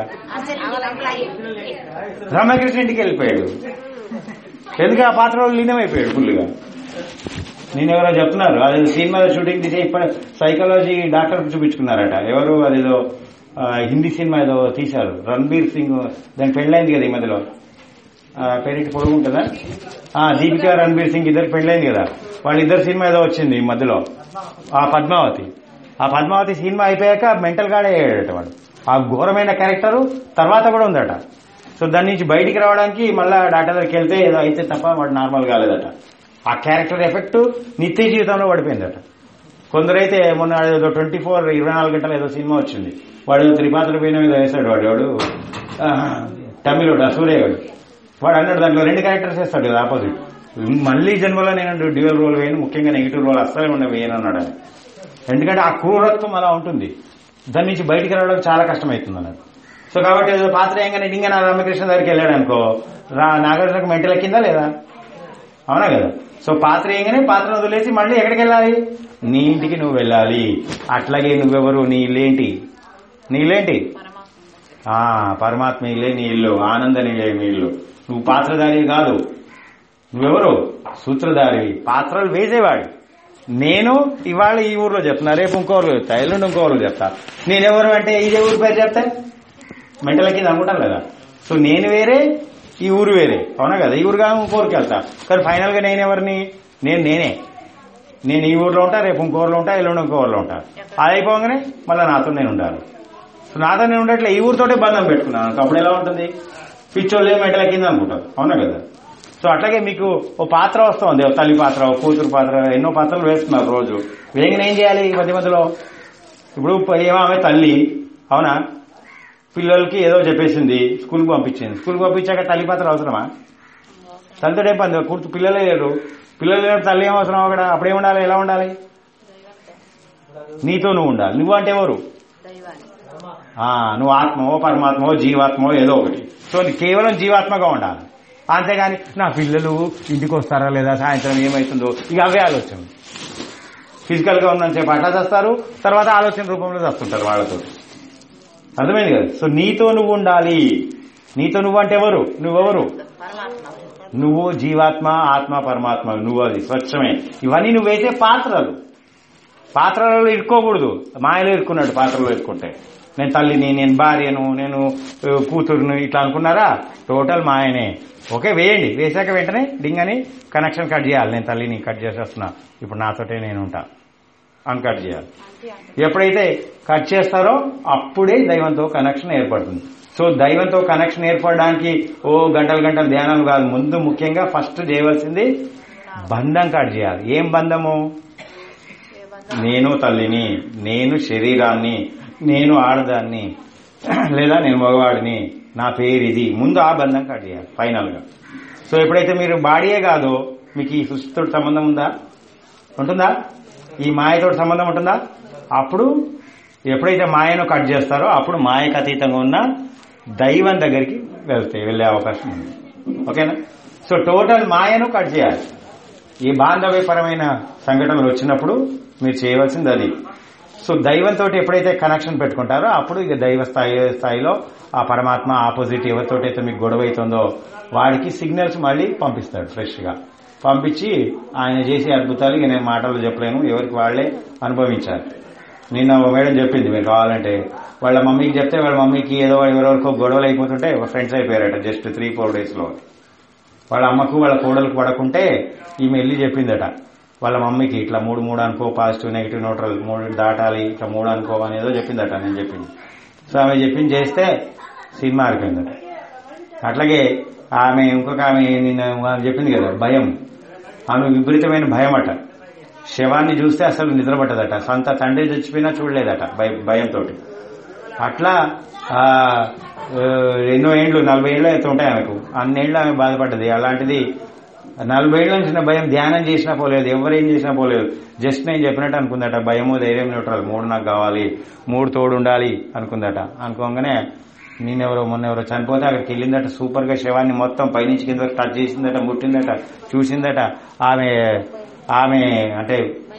[SPEAKER 1] రమ్యకృష్ణ ఇంటికి వెళ్ళిపోయాడు ఎందుకు ఆ పాత్రలో లీనమైపోయాడు ఫుల్గా నేను ఎవరో చెప్తున్నారు అది సినిమా షూటింగ్ తీసే ఇప్పుడు సైకాలజీ డాక్టర్ చూపించుకున్నారట ఎవరు అదేదో ఆ, హిందీ సినిమా ఏదో తీశారు రణబీర్ సింగ్ దాని పెళ్ళైంది కదా ఈ మధ్యలో ఆ, పేరెంట్ పొడుగు ఉంటుందా ఆ, దీపిక రణబీర్ సింగ్ ఇద్దరు పెళ్ళైంది కదా వాళ్ళిద్దరు సినిమా ఏదో వచ్చింది ఈ మధ్యలో ఆ పద్మావతి ఆ పద్మావతి సినిమా అయిపోయాక మెంటల్ గాడే అయ్యాడట వాడు ఆ ఘోరమైన క్యారెక్టర్ తర్వాత కూడా ఉందట సో దాని నుంచి బయటికి రావడానికి మళ్ళా డాక్టర్ దగ్గరికి వెళ్తే ఏదో అయితే తప్ప వాడు నార్మల్ కాలేదట ఆ క్యారెక్టర్ ఎఫెక్ట్ నిత్య జీవితంలో పడిపోయిందట కొందరైతే మొన్న ఏదో ట్వంటీ ఫోర్ ఇరవై నాలుగు గంటలు ఏదో సినిమా వచ్చింది వాడు ఏదో త్రిపాత్ర పోయిన మీద వేశాడు వాడు వాడు తమిళోడు సూర్యగాడు వాడు అన్నాడు దాంట్లో రెండు క్యారెక్టర్స్ వేస్తాడు కదా ఆపోజిట్ మళ్ళీ జన్మలో నేను డ్యూయల్ రోల్ వేయను ముఖ్యంగా నెగిటివ్ రోల్ అస్సలే ఉండే వేయను అన్నాడు ఆయన. ఎందుకంటే ఆ క్రూరత్వం అలా ఉంటుంది దాని నుంచి బయటికి రావడం చాలా కష్టమవుతుంది అన్నట్టు సో కాబట్టి ఏదో పాత్ర ఏంగానే డింగన రామకృష్ణ దగ్గరికి వెళ్ళాడు అనుకో రా నాగార్జునకు మెంటల్ ఎక్కిందా లేదా అవునా కదా సో పాత్ర ఏంగానే పాత్రను వదిలేసి మళ్ళీ ఎక్కడికి వెళ్ళాలి నీ ఇంటికి నువ్వు వెళ్ళాలి అట్లాగే నువ్వెవరు నీ ఇల్లేంటి నీ ఇల్లేంటి ఆ పరమాత్మ ఇల్లే నీ ఇల్లు ఆనంద నీలే నీ ఇల్లు నువ్వు పాత్రధారి కాదు నువ్వెవరు సూత్రధారి పాత్రలు వేసేవాడు నేను ఇవాళ ఈ ఊర్లో చెప్తున్నా రేపు ఇంకోరు చెప్తా ఎల్లుండి ఇంకోరు చెప్తా నేనెవరు అంటే ఇదే ఊరు పేరు చెప్తా మెంటల కింద అనుకుంటాం కదా సో నేను వేరే ఈ ఊరు వేరే అవునా కదా ఈ ఊరుగా ఇంకోరికి వెళ్తా కానీ ఫైనల్ గా నేను ఎవరిని నేను నేనే నేను ఈ ఊర్లో ఉంటా రేపు ఇంకో ఊర్లో ఉంటా ఎల్లుండి ఇంకో ఊర్లో ఉంటా అది అయిపోగానే మళ్ళీ నాతో నేను ఉండాలి సో నాతో నేను ఉండట్లే ఈ ఊరితోటే బంధం పెట్టుకున్నాను అప్పుడు ఎలా ఉంటుంది పిచ్చోళ్ళే మెటల కింద అనుకుంటారు అవునా కదా సో అట్లాగే మీకు ఓ పాత్ర వస్తుంది ఓ తల్లి పాత్ర ఓ కూతురు పాత్ర ఎన్నో పాత్రలు వేస్తున్నారు రోజు వేగన ఏం చేయాలి ఈ మధ్య మధ్యలో ఇప్పుడు ఏమో ఆమె తల్లి అవునా పిల్లలకి ఏదో చెప్పేసింది స్కూల్కి పంపించింది స్కూల్కి పంపించాక తల్లి పాత్ర అవసరమా తల్లితో ఏం పని కూర్చు పిల్లలే లేరు పిల్లలు లేరు తల్లి ఏం అవసరం అక్కడ అప్పుడేం ఉండాలి ఎలా ఉండాలి నీతో నువ్వు ఉండాలి నువ్వు అంటే ఎవరు ఆ, నువ్వు ఆత్మవో పరమాత్మవో జీవాత్మవో ఏదో ఒకటి సో నీ కేవలం జీవాత్మగా ఉండాలి అంతేగాని నా పిల్లలు ఇంటికి వస్తారా లేదా సాయంత్రం ఏమవుతుందో ఇక అవే ఆలోచన ఫిజికల్ గా ఉన్నంతసేపు అట్లా చేస్తారు తర్వాత ఆలోచన రూపంలో చేస్తుంటారు వాళ్ళతో అర్థమైంది కదా సో నీతో నువ్వు ఉండాలి నీతో నువ్వు అంటే ఎవరు నువ్వెవరు నువ్వు జీవాత్మ ఆత్మ పరమాత్మ నువ్వు అది స్వచ్ఛమే ఇవన్నీ నువ్వు వేసే పాత్రలు పాత్రలలో ఇరుక్కోకూడదు మాయలో ఇరుక్కున్నాడు పాత్రలో ఇరుక్కుంటే నేను తల్లిని నేను భార్యను నేను ఆ, కూతురును ఇట్లా అనుకున్నారా టోటల్ మాయనే ఓకే వేయండి వేసాక వెంటనే డింగని కనెక్షన్ కట్ చేయాలి నేను తల్లిని కట్ చేసేస్తున్నా ఇప్పుడు నాతోటే నేను ఉంటా అని కట్ చేయాలి ఎప్పుడైతే కట్ చేస్తారో అప్పుడే దైవంతో కనెక్షన్ ఏర్పడుతుంది సో దైవంతో కనెక్షన్ ఏర్పడడానికి ఓ గంటలు గంటలు ధ్యానాలు కాదు ముందు ముఖ్యంగా ఫస్ట్ చేయవలసింది బంధం కట్ చేయాలి ఏం బంధము నేను తల్లిని నేను శరీరాన్ని నేను ఆడదాన్ని లేదా నేను మగవాడిని నా పేరు ఇది ముందు ఆ బంధం కట్ చేయాలి ఫైనల్ గా సో ఎప్పుడైతే మీరు బాడీయే కాదో మీకు ఈ సృష్టితో సంబంధం ఉందా ఉంటుందా ఈ మాయతో సంబంధం ఉంటుందా అప్పుడు ఎప్పుడైతే మాయను కట్ చేస్తారో అప్పుడు మాయకు అతీతంగా ఉన్న దైవం దగ్గరికి వెళ్తాయి వెళ్ళే అవకాశం ఉంది ఓకేనా సో టోటల్ మాయను కట్ చేయాలి ఈ బాంధవ్యపరమైన సంఘటనలు వచ్చినప్పుడు మీరు చేయవలసింది అది సో దైవంతో ఎప్పుడైతే కనెక్షన్ పెట్టుకుంటారో అప్పుడు ఇక దైవ స్థాయి స్థాయిలో ఆ పరమాత్మ ఆపోజిట్ ఎవరితోటైతే మీకు గొడవ అవుతుందో వాడికి సిగ్నల్స్ మళ్ళీ పంపిస్తాడు ఫ్రెష్ గా పంపించి ఆయన చేసే అద్భుతాలు ఇక నేను మాటలు చెప్పలేను ఎవరికి వాళ్లే అనుభవించాలి నిన్న ఒక మేడం చెప్పింది మీరు కావాలంటే వాళ్ళ మమ్మీకి చెప్తే వాళ్ళ మమ్మీకి ఏదో ఎవరెవరికో గొడవలు అయిపోతుంటే ఫ్రెండ్స్ అయిపోయారట జస్ట్ త్రీ ఫోర్ డేస్ లో వాళ్ళ అమ్మకు వాళ్ళ కోడలకు పడకుంటే ఈమె వెళ్ళి చెప్పిందట వాళ్ళ మమ్మీకి ఇట్లా మూడు మూడు అనుకో పాజిటివ్ నెగిటివ్ న్యూట్రల్ మూడు దాటాలి ఇట్లా మూడు అనుకో అని ఏదో చెప్పిందట నేను చెప్పింది సో ఆమె చెప్పింది చేస్తే సినిమా ఆరిపోయిందట అట్లాగే ఆమె ఇంకొక ఆమె నిన్న ఆమె చెప్పింది కదా భయం ఆమె విపరీతమైన భయం అట శవాన్ని చూస్తే అసలు నిద్రపట్టదట సొంత తండ్రి చచ్చిపోయినా చూడలేదట భయ- భయంతో అట్లా ఆ, ఆ, ఎన్నో ఏండ్లు నలభై ఏళ్ళు అయితే ఉంటాయి ఆమెకు అన్నేళ్ళు ఆమె బాధపడ్డది అలాంటిది నలభై ఏళ్ళ నుంచి నా భయం ధ్యానం చేసినా పోలేదు ఎవరేం చేసినా పోలేదు జస్ట్ నేను చెప్పినట్టు అనుకుందట భయము ధైర్యం న్యూట్రల్ మూడు నాకు కావాలి మూడు తోడు ఉండాలి అనుకుందట అనుకోగానే నేనెవరో మొన్న ఎవరో చనిపోతే అక్కడికి వెళ్ళిందట సూపర్ గా శవాన్ని మొత్తం పైనుంచి కింద వరకు టచ్ చేసిందట ముట్టిందట చూసిందట ఆమె ఆమె అంటే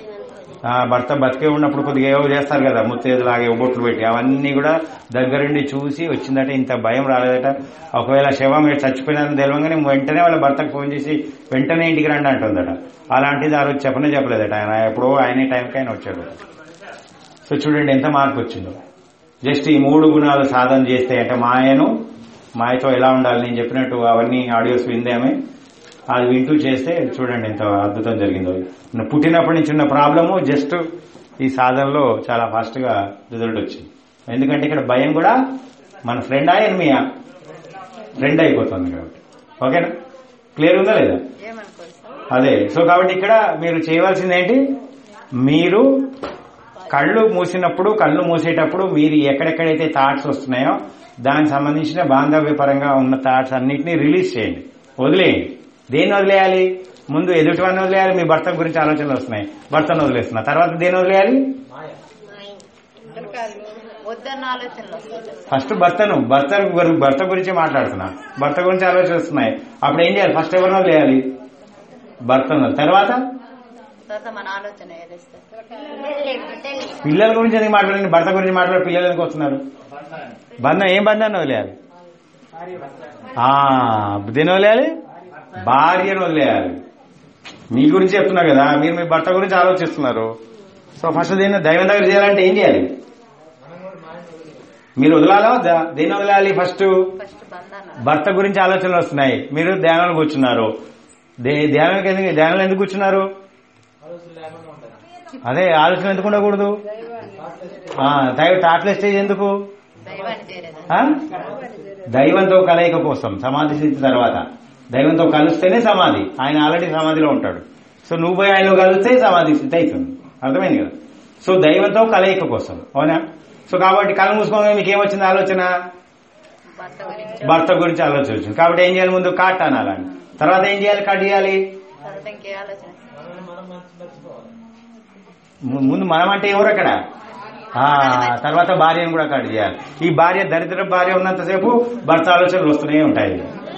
[SPEAKER 1] ఆ భర్త బతికే ఉన్నప్పుడు కొద్దిగా ఏవో చేస్తారు కదా ముత్తేదులాగే బొట్లు పెట్టి అవన్నీ కూడా దగ్గరుండి చూసి వచ్చిందట ఇంత భయం రాలేదట ఒకవేళ శవం మీరు చచ్చిపోయినని తెలియగానే వెంటనే వాళ్ళ భర్తకు ఫోన్ చేసి వెంటనే ఇంటికి రండి అంటుందట అలాంటిది ఆ రోజు చెప్పనే చెప్పలేదట ఆయన ఎప్పుడో ఆయనే టైంకి ఆయన వచ్చాడు సో చూడండి ఎంత మార్పు వచ్చిందో జస్ట్ ఈ మూడు గుణాలు సాధన చేస్తే అంటే మాయను మాయతో ఎలా ఉండాలి నేను చెప్పినట్టు అవన్నీ ఆడియోస్ విందేమే అది వింటూ చేస్తే చూడండి ఎంత అద్భుతం జరిగిందో ఉన్న పుట్టినప్పటి నుంచి ఉన్న ప్రాబ్లము జస్ట్ ఈ సాధనలో చాలా ఫాస్ట్ గా రిజల్ట్ వచ్చింది ఎందుకంటే ఇక్కడ భయం కూడా మన ఫ్రెండ్ ఆ ఎనిమియా ఫ్రెండ్ అయిపోతుంది కాబట్టి ఓకేనా క్లియర్ ఉందా లేదా అదే సో కాబట్టి ఇక్కడ మీరు చేయవలసింది ఏంటి మీరు కళ్ళు మూసినప్పుడు కళ్ళు మూసేటప్పుడు మీరు ఎక్కడెక్కడైతే థాట్స్ వస్తున్నాయో దానికి సంబంధించిన బాంధవ్య పరంగా ఉన్న థాట్స్ అన్నిటినీ రిలీజ్ చేయండి వదిలేయండి దేన్ని వదిలేయాలి ముందు ఎదుటివాడిని వదిలేయాలి మీ భర్త గురించి ఆలోచనలు వస్తున్నాయి భర్తను వదిలేస్తున్నా తర్వాత దేన్ని వదిలేయాలి
[SPEAKER 2] ఇద్దరు ఆలోచనలు వస్తాయి
[SPEAKER 1] ఫస్ట్ భర్తను భర్త గురి- భర్త గురించి మాట్లాడుతున్నా భర్త గురించి ఆలోచిస్తున్నాయి అప్పుడు ఏం చేయాలి ఫస్ట్ ఎవరినో లేయాలి భర్తను తర్వాత
[SPEAKER 2] తర్వాత మన ఆలోచన ఏదేస్తారు
[SPEAKER 1] పిల్లల గురించి ఎందుకు మాట్లాడండి భర్త గురించి మాట్లాడి పిల్లలు ఎందుకు వస్తున్నారు బంధం ఏం బంధాన్ని వదిలేయాలి ఆ, దేని వదిలేయాలి భార్యను వదిలేయాలి మీ గురించి చెప్తున్నారు కదా మీరు మీ భర్త గురించి ఆలోచిస్తున్నారు సో ఫస్ట్ దీన్ని దైవం దగ్గర చేయాలంటే ఏం చేయాలి మీరు వదలాలా వద్దా? దేన్ని వదిలాలి ఫస్ట్
[SPEAKER 2] ఫస్ట్ బంధాన్ని
[SPEAKER 1] భర్త గురించి ఆలోచనలు వస్తున్నాయి మీరు ధ్యానాలు కూర్చున్నారు దే- ధ్యానానికి ఎందుకు ధ్యానాలు ఎందుకు కూర్చున్నారు అదే ఆలోచన ఎందుకు ఉండకూడదు ఆ, దైవ టాట్ల స్టేజ్ ఎందుకు
[SPEAKER 2] దైవాన్ని చేరేదా
[SPEAKER 1] ఆ? దైవంతో కలయిక కోసం సమాధి స్థితి తర్వాత దైవంతో కలిస్తేనే సమాధి ఆయన ఆల్రెడీ సమాధిలో ఉంటాడు సో నువ్వు పోయి ఆయనలో కలిస్తే సమాధి స్థితి అవుతుంది అర్థమైంది కదా సో దైవంతో కలయిక కోసం అవునా సో కాబట్టి కళ్ళు మూసుకోగానే మీకు ఏమొచ్చింది ఆలోచన
[SPEAKER 2] భర్త గురించి
[SPEAKER 1] భర్త గురించి ఆలోచన వచ్చింది కాబట్టి ఏం చేయాలి ముందు కాట్ అనాలని తర్వాత ఏం చేయాలి కట్ చేయాలి
[SPEAKER 2] తర్వాత ఇంకే ఆలోచన
[SPEAKER 1] ము- ముందు మనం అంటే ఎవరు అక్కడ ఆ, తర్వాత భార్యను కూడా కట్ చేయాలి ఈ భార్య దరిద్ర భార్య ఉన్నంతసేపు భర్త ఆలోచనలు వస్తూనే ఉంటాయి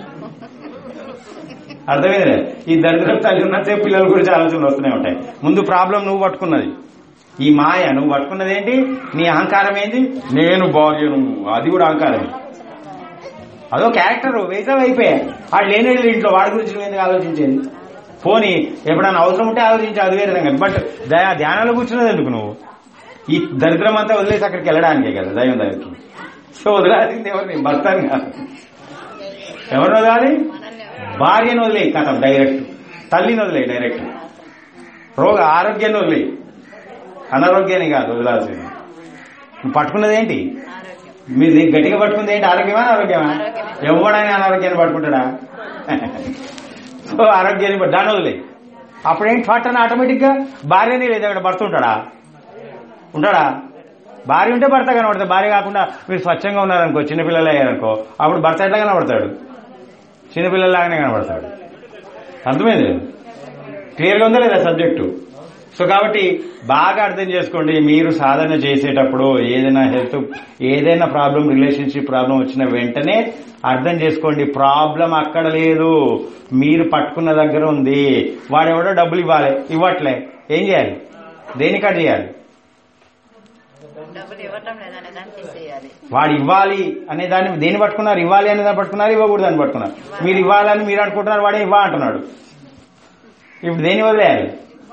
[SPEAKER 1] అర్థమైంది కదా? ఈ దరిద్ర తల్లి ఉన్నంతసేపు పిల్లల గురించి ఆలోచనలు వస్తూనే ఉంటాయి ముందు ప్రాబ్లం నువ్వు పట్టుకున్నది ఈ మాయ నువ్వు పట్టుకున్నది ఏంటి నీ అహంకారం ఏంటి నేను భార్యను అది కూడా అహంకారమే అదో క్యారెక్టర్ వేసవి అయిపోయాయి వాడు లేని వాళ్ళు ఇంట్లో వాడి గురించి నువ్వు ఎందుకు ఆలోచించేది పోనీ ఎప్పుడైనా అవసరం ఉంటే ఆలోచించి అది వేరే సంగతి బట్ దయా- ధ్యానాలు కూర్చున్నది ఎందుకు నువ్వు ఈ దరిద్రం అంతా వదిలేసి అక్కడికి వెళ్ళడానికే కదా దైవం దగ్గరికి సో వదిలాల్సింది ఎవరిని భర్తని కాదు ఎవరిని వదలాలి భార్యను వదిలేయి కథం డైరెక్ట్ తల్లిని వదిలేయి డైరెక్ట్ రోగ ఆరోగ్యాన్ని వదిలేయి అనారోగ్యాన్ని కాదు వదిలాల్సింది నువ్వు పట్టుకున్నది ఏంటి
[SPEAKER 2] ఆరోగ్యం
[SPEAKER 1] మీరు గట్టిగా పట్టుకుంది ఏంటి ఆరోగ్యమా అనారోగ్యమా
[SPEAKER 2] ఆరోగ్యమే.
[SPEAKER 1] ఎవడైనా అనారోగ్యాన్ని పట్టుకుంటాడా సో ఆరోగ్యాన్ని పట్టు- దాన్ని వదిలే అప్పుడేంటి ఫట్ అని ఆటోమేటిక్ గా భార్యని లేదు అక్కడ భర్త ఉంటాడా ఉంటాడా భార్య ఉంటే భర్త కనబడతాడు భార్య కాకుండా మీరు స్వచ్ఛంగా ఉన్నారనుకో చిన్నపిల్లలు అయ్యారనుకో అప్పుడు భర్త ఎట్లా కనబడతాడు చిన్నపిల్లలాగానే కనబడతాడు అర్థమైంది క్లియర్ గా ఉందా లేదా సబ్జెక్టు సో కాబట్టి బాగా అర్థం చేసుకోండి మీరు సాధన చేసేటప్పుడు ఏదైనా హెల్త్ ఏదైనా ప్రాబ్లం రిలేషన్షిప్ ప్రాబ్లం వచ్చిన వెంటనే అర్థం చేసుకోండి ప్రాబ్లం అక్కడ లేదు మీరు పట్టుకున్న దగ్గర ఉంది వాడెవడో డబ్బులు ఇవ్వాలి ఇవ్వట్లే ఏం చేయాలి దేనికా చేయాలి
[SPEAKER 2] డబ్బులు ఇవ్వటం లేదనే దాన్ని తీసేయాలి
[SPEAKER 1] వాడు ఇవ్వాలి అనే దాన్ని దేన్ని పట్టుకున్నారు ఇవ్వాలి అనే దాన్ని పట్టుకున్నారు ఇవ్వకూడదు అని పట్టుకున్నారు మీరు ఇవ్వాలని మీరు అనుకుంటున్నారు వాడే ఇవ్వ అంటున్నాడు ఇప్పుడు దేన్ని వదిలేయాలి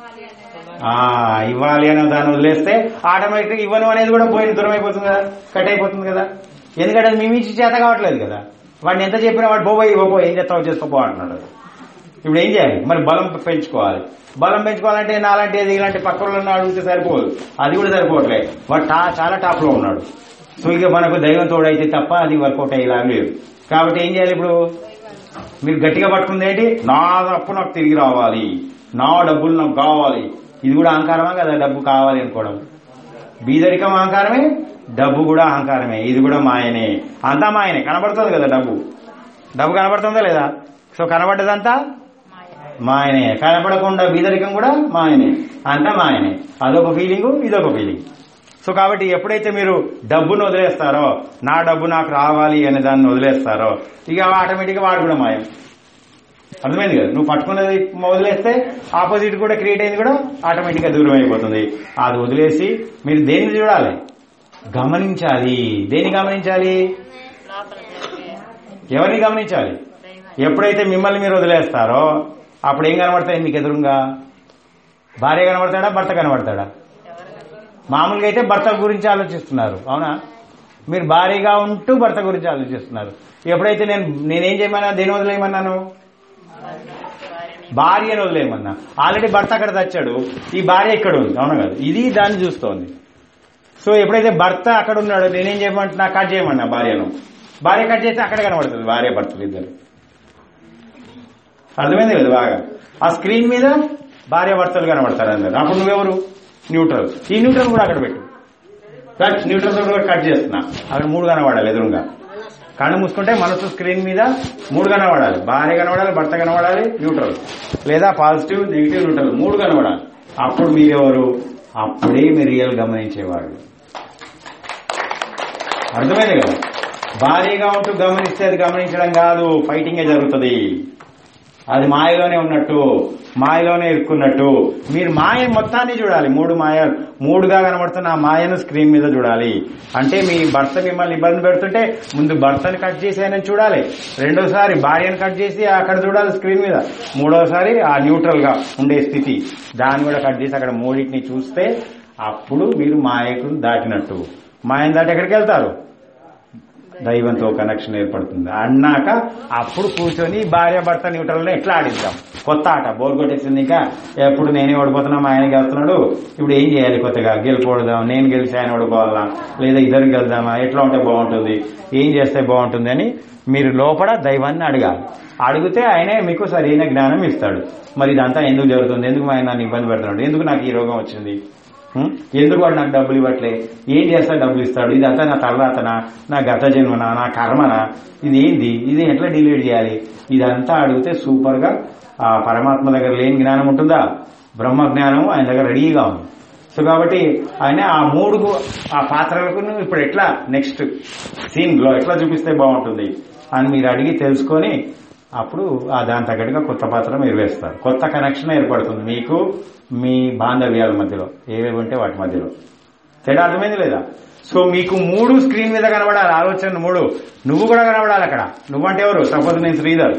[SPEAKER 1] ఆ ఇవ్వాలి అనే దాన్ని వదిలేస్తే ఆటోమేటిక్ గా ఇవ్వను అనేది కూడా పోయిన దూరం అయిపోతుంది కదా కట్ అయిపోతుంది కదా ఎందుకంటే అది మీ మించి చేత కావట్లేదు కదా వాడిని ఎంత చెప్పినా వాడు పోబోయి ఇవ్వబో ఏం చేస్తావు చేసుకోపో అంటున్నాడు ఇప్పుడు ఏం చేయాలి మరి బలం పెంచుకోవాలి బలం పెంచుకోవాలంటే నాలాంటి ఏది ఇలాంటి పక్క వాళ్ళని అడిగితే సరిపోదు అది కూడా సరిపోవట్లేదు వాడు టా- చాలా టాప్ లో ఉన్నాడు సో ఇక మనకు దైవం తోడైతే తప్ప అది వర్కౌట్ అయ్యేలా లేదు కాబట్టి ఏం చేయాలి ఇప్పుడు మీరు గట్టిగా పట్టుకుంది ఏంటి నా అప్పు నాకు తిరిగి రావాలి నా డబ్బులు నాకు కావాలి ఇది కూడా అహంకారమా కదా డబ్బు కావాలి అనుకోవడం బీదరికం అహంకారమే డబ్బు కూడా అహంకారమే ఇది కూడా మాయనే అంతా మాయనే కనబడుతుంది కదా డబ్బు డబ్బు కనబడుతుందా లేదా సో కనబడ్డదంతా మాయనే కనపడకుండా బీదరికం కూడా మాయనే అంతా మాయనే అదొక ఫీలింగ్ ఇదొక ఫీలింగ్ సో కాబట్టి ఎప్పుడైతే మీరు డబ్బును వదిలేస్తారో నా డబ్బు నాకు రావాలి అనే దాన్ని వదిలేస్తారో ఇక ఆటోమేటిక్ గా వాడు కూడా మాయం అర్థమైంది కదా నువ్వు పట్టుకున్నది వదిలేస్తే ఆపోజిట్ కూడా క్రియేట్ అయింది కూడా ఆటోమేటిక్ గా దూరం అయిపోతుంది అది వదిలేసి మీరు దేన్ని చూడాలి గమనించాలి దేన్ని గమనించాలి
[SPEAKER 2] లోపల జరిగే
[SPEAKER 1] ఎవరిని గమనించాలి
[SPEAKER 2] దైవాన్ని
[SPEAKER 1] ఎప్పుడైతే మిమ్మల్ని మీరు వదిలేస్తారో అప్పుడు ఏం కనబడతాయి మీకు ఎదురుగా భార్య కనబడతాడా భర్త కనబడతాడా మామూలుగా అయితే భర్త గురించి ఆలోచిస్తున్నారు అవునా మీరు భారీగా ఉంటూ భర్త గురించి ఆలోచిస్తున్నారు ఎప్పుడైతే నేను నేనేం చేయమన్నా దేని వదిలేయమన్నాను భార్యను వదిలేయమన్నా ఆల్రెడీ భర్త అక్కడ తెచ్చాడు ఈ భార్య ఇక్కడ ఉంది అవునా కదా ఇది దాన్ని చూస్తోంది సో ఎప్పుడైతే భర్త అక్కడ ఉన్నాడో నేనేం చేయమంటున్నా కట్ చేయమన్నా భార్యను భార్య కట్ చేస్తే అక్కడ కనబడుతుంది భార్య భర్తలు ఇద్దరు అర్థమైంది కదా బాగా ఆ స్క్రీన్ మీద భార్య భర్తలు కనబడతారు అందరు అప్పుడు నువ్వెవరు న్యూట్రల్ ఈ న్యూట్రల్ కూడా అక్కడ పెట్టు కట్ న్యూట్రల్ కూడా కట్ చేస్తున్నా అక్కడ మూడు కనబడాలి ఎదురుగా కళ్ళు మూసుకుంటే మనసు స్క్రీన్ మీద మూడు కనబడాలి భార్య కనబడాలి భర్త కనబడాలి న్యూట్రల్ లేదా పాజిటివ్ నెగిటివ్ న్యూట్రల్ మూడు కనబడాలి అప్పుడు మీరెవరు అప్పుడే మీరు రియల్ గమనించేవాడు అర్థమైంది కదా భారీగా ఉంటూ గమనిస్తే అది గమనించడం కాదు ఫైటింగే జరుగుతుంది అది మాయలోనే ఉన్నట్టు మాయలోనే ఇరుక్కున్నట్టు మీరు మాయ మొత్తాన్ని చూడాలి మూడు మాయ మూడుగా కనబడుతున్న ఆ మాయను స్క్రీన్ మీద చూడాలి అంటే మీ భర్త మిమ్మల్ని ఇబ్బంది పెడుతుంటే ముందు భర్తని కట్ చేసి ఆయన చూడాలి రెండోసారి భార్యను కట్ చేసి అక్కడ చూడాలి స్క్రీన్ మీద మూడోసారి ఆ న్యూట్రల్ గా ఉండే స్థితి దాన్ని కూడా కట్ చేసి అక్కడ మూడింటిని చూస్తే అప్పుడు మీరు మాయకు దాటినట్టు మాయను దాటి ఎక్కడికి వెళ్తారు దైవంతో కనెక్షన్ ఏర్పడుతుంది అన్నాక అప్పుడు కూర్చొని భార్య భర్త న్యూట్రల్ ఎట్లా ఆడిద్దాం కొత్త ఆట బోర్ కొట్టేసింది ఇంకా ఎప్పుడు నేనే ఓడిపోతున్నా మా ఆయన గెలుస్తున్నాడు ఇప్పుడు ఏం చేయాలి కొత్తగా గెలిపోదాం నేను గెలిచి ఆయన ఓడిపోవాలా లేదా ఇద్దరు గెలుద్దామా ఎట్లా ఉంటే బాగుంటుంది ఏం చేస్తే బాగుంటుంది అని మీరు లోపల దైవాన్ని అడగాలి అడిగితే ఆయనే మీకు సరైన జ్ఞానం ఇస్తాడు మరి ఇదంతా ఎందుకు జరుగుతుంది ఎందుకు ఆయన నన్ను ఇబ్బంది పెడుతున్నాడు ఎందుకు నాకు ఈ రోగం వచ్చింది ఉం? ఎందుకు వాడు నాకు డబ్బులు ఇవ్వట్లే ఏం చేస్తా డబ్బులు ఇస్తాడు ఇదంతా నా తలరాతనా నా గత జన్మనా నా కర్మనా ఇది ఏంది ఇది ఎట్లా డిలీట్ చేయాలి ఇదంతా అడిగితే సూపర్ గా ఆ పరమాత్మ దగ్గర లేని జ్ఞానం ఉంటుందా బ్రహ్మ జ్ఞానం ఆయన దగ్గర రెడీగా ఉంది సో కాబట్టి ఆయన ఆ మూడు ఆ పాత్రలకు నువ్వు ఇప్పుడు ఎట్లా నెక్స్ట్ సీన్ లో ఎట్లా చూపిస్తే బాగుంటుంది అని మీరు అడిగి తెలుసుకొని అప్పుడు ఆ దాని తగ్గట్టుగా కొత్త పాత్ర మీరు వేస్తారు కొత్త కనెక్షన్ ఏర్పడుతుంది మీకు మీ బాంధవ్యాల మధ్యలో ఏవేవి ఉంటే వాటి మధ్యలో తేడా అర్థమైంది లేదా సో మీకు మూడు స్క్రీన్ మీద కనబడాలి ఆలోచన మూడు నువ్వు కూడా కనబడాలి అక్కడ నువ్వంటే ఎవరు సపోజ్ నేను శ్రీధర్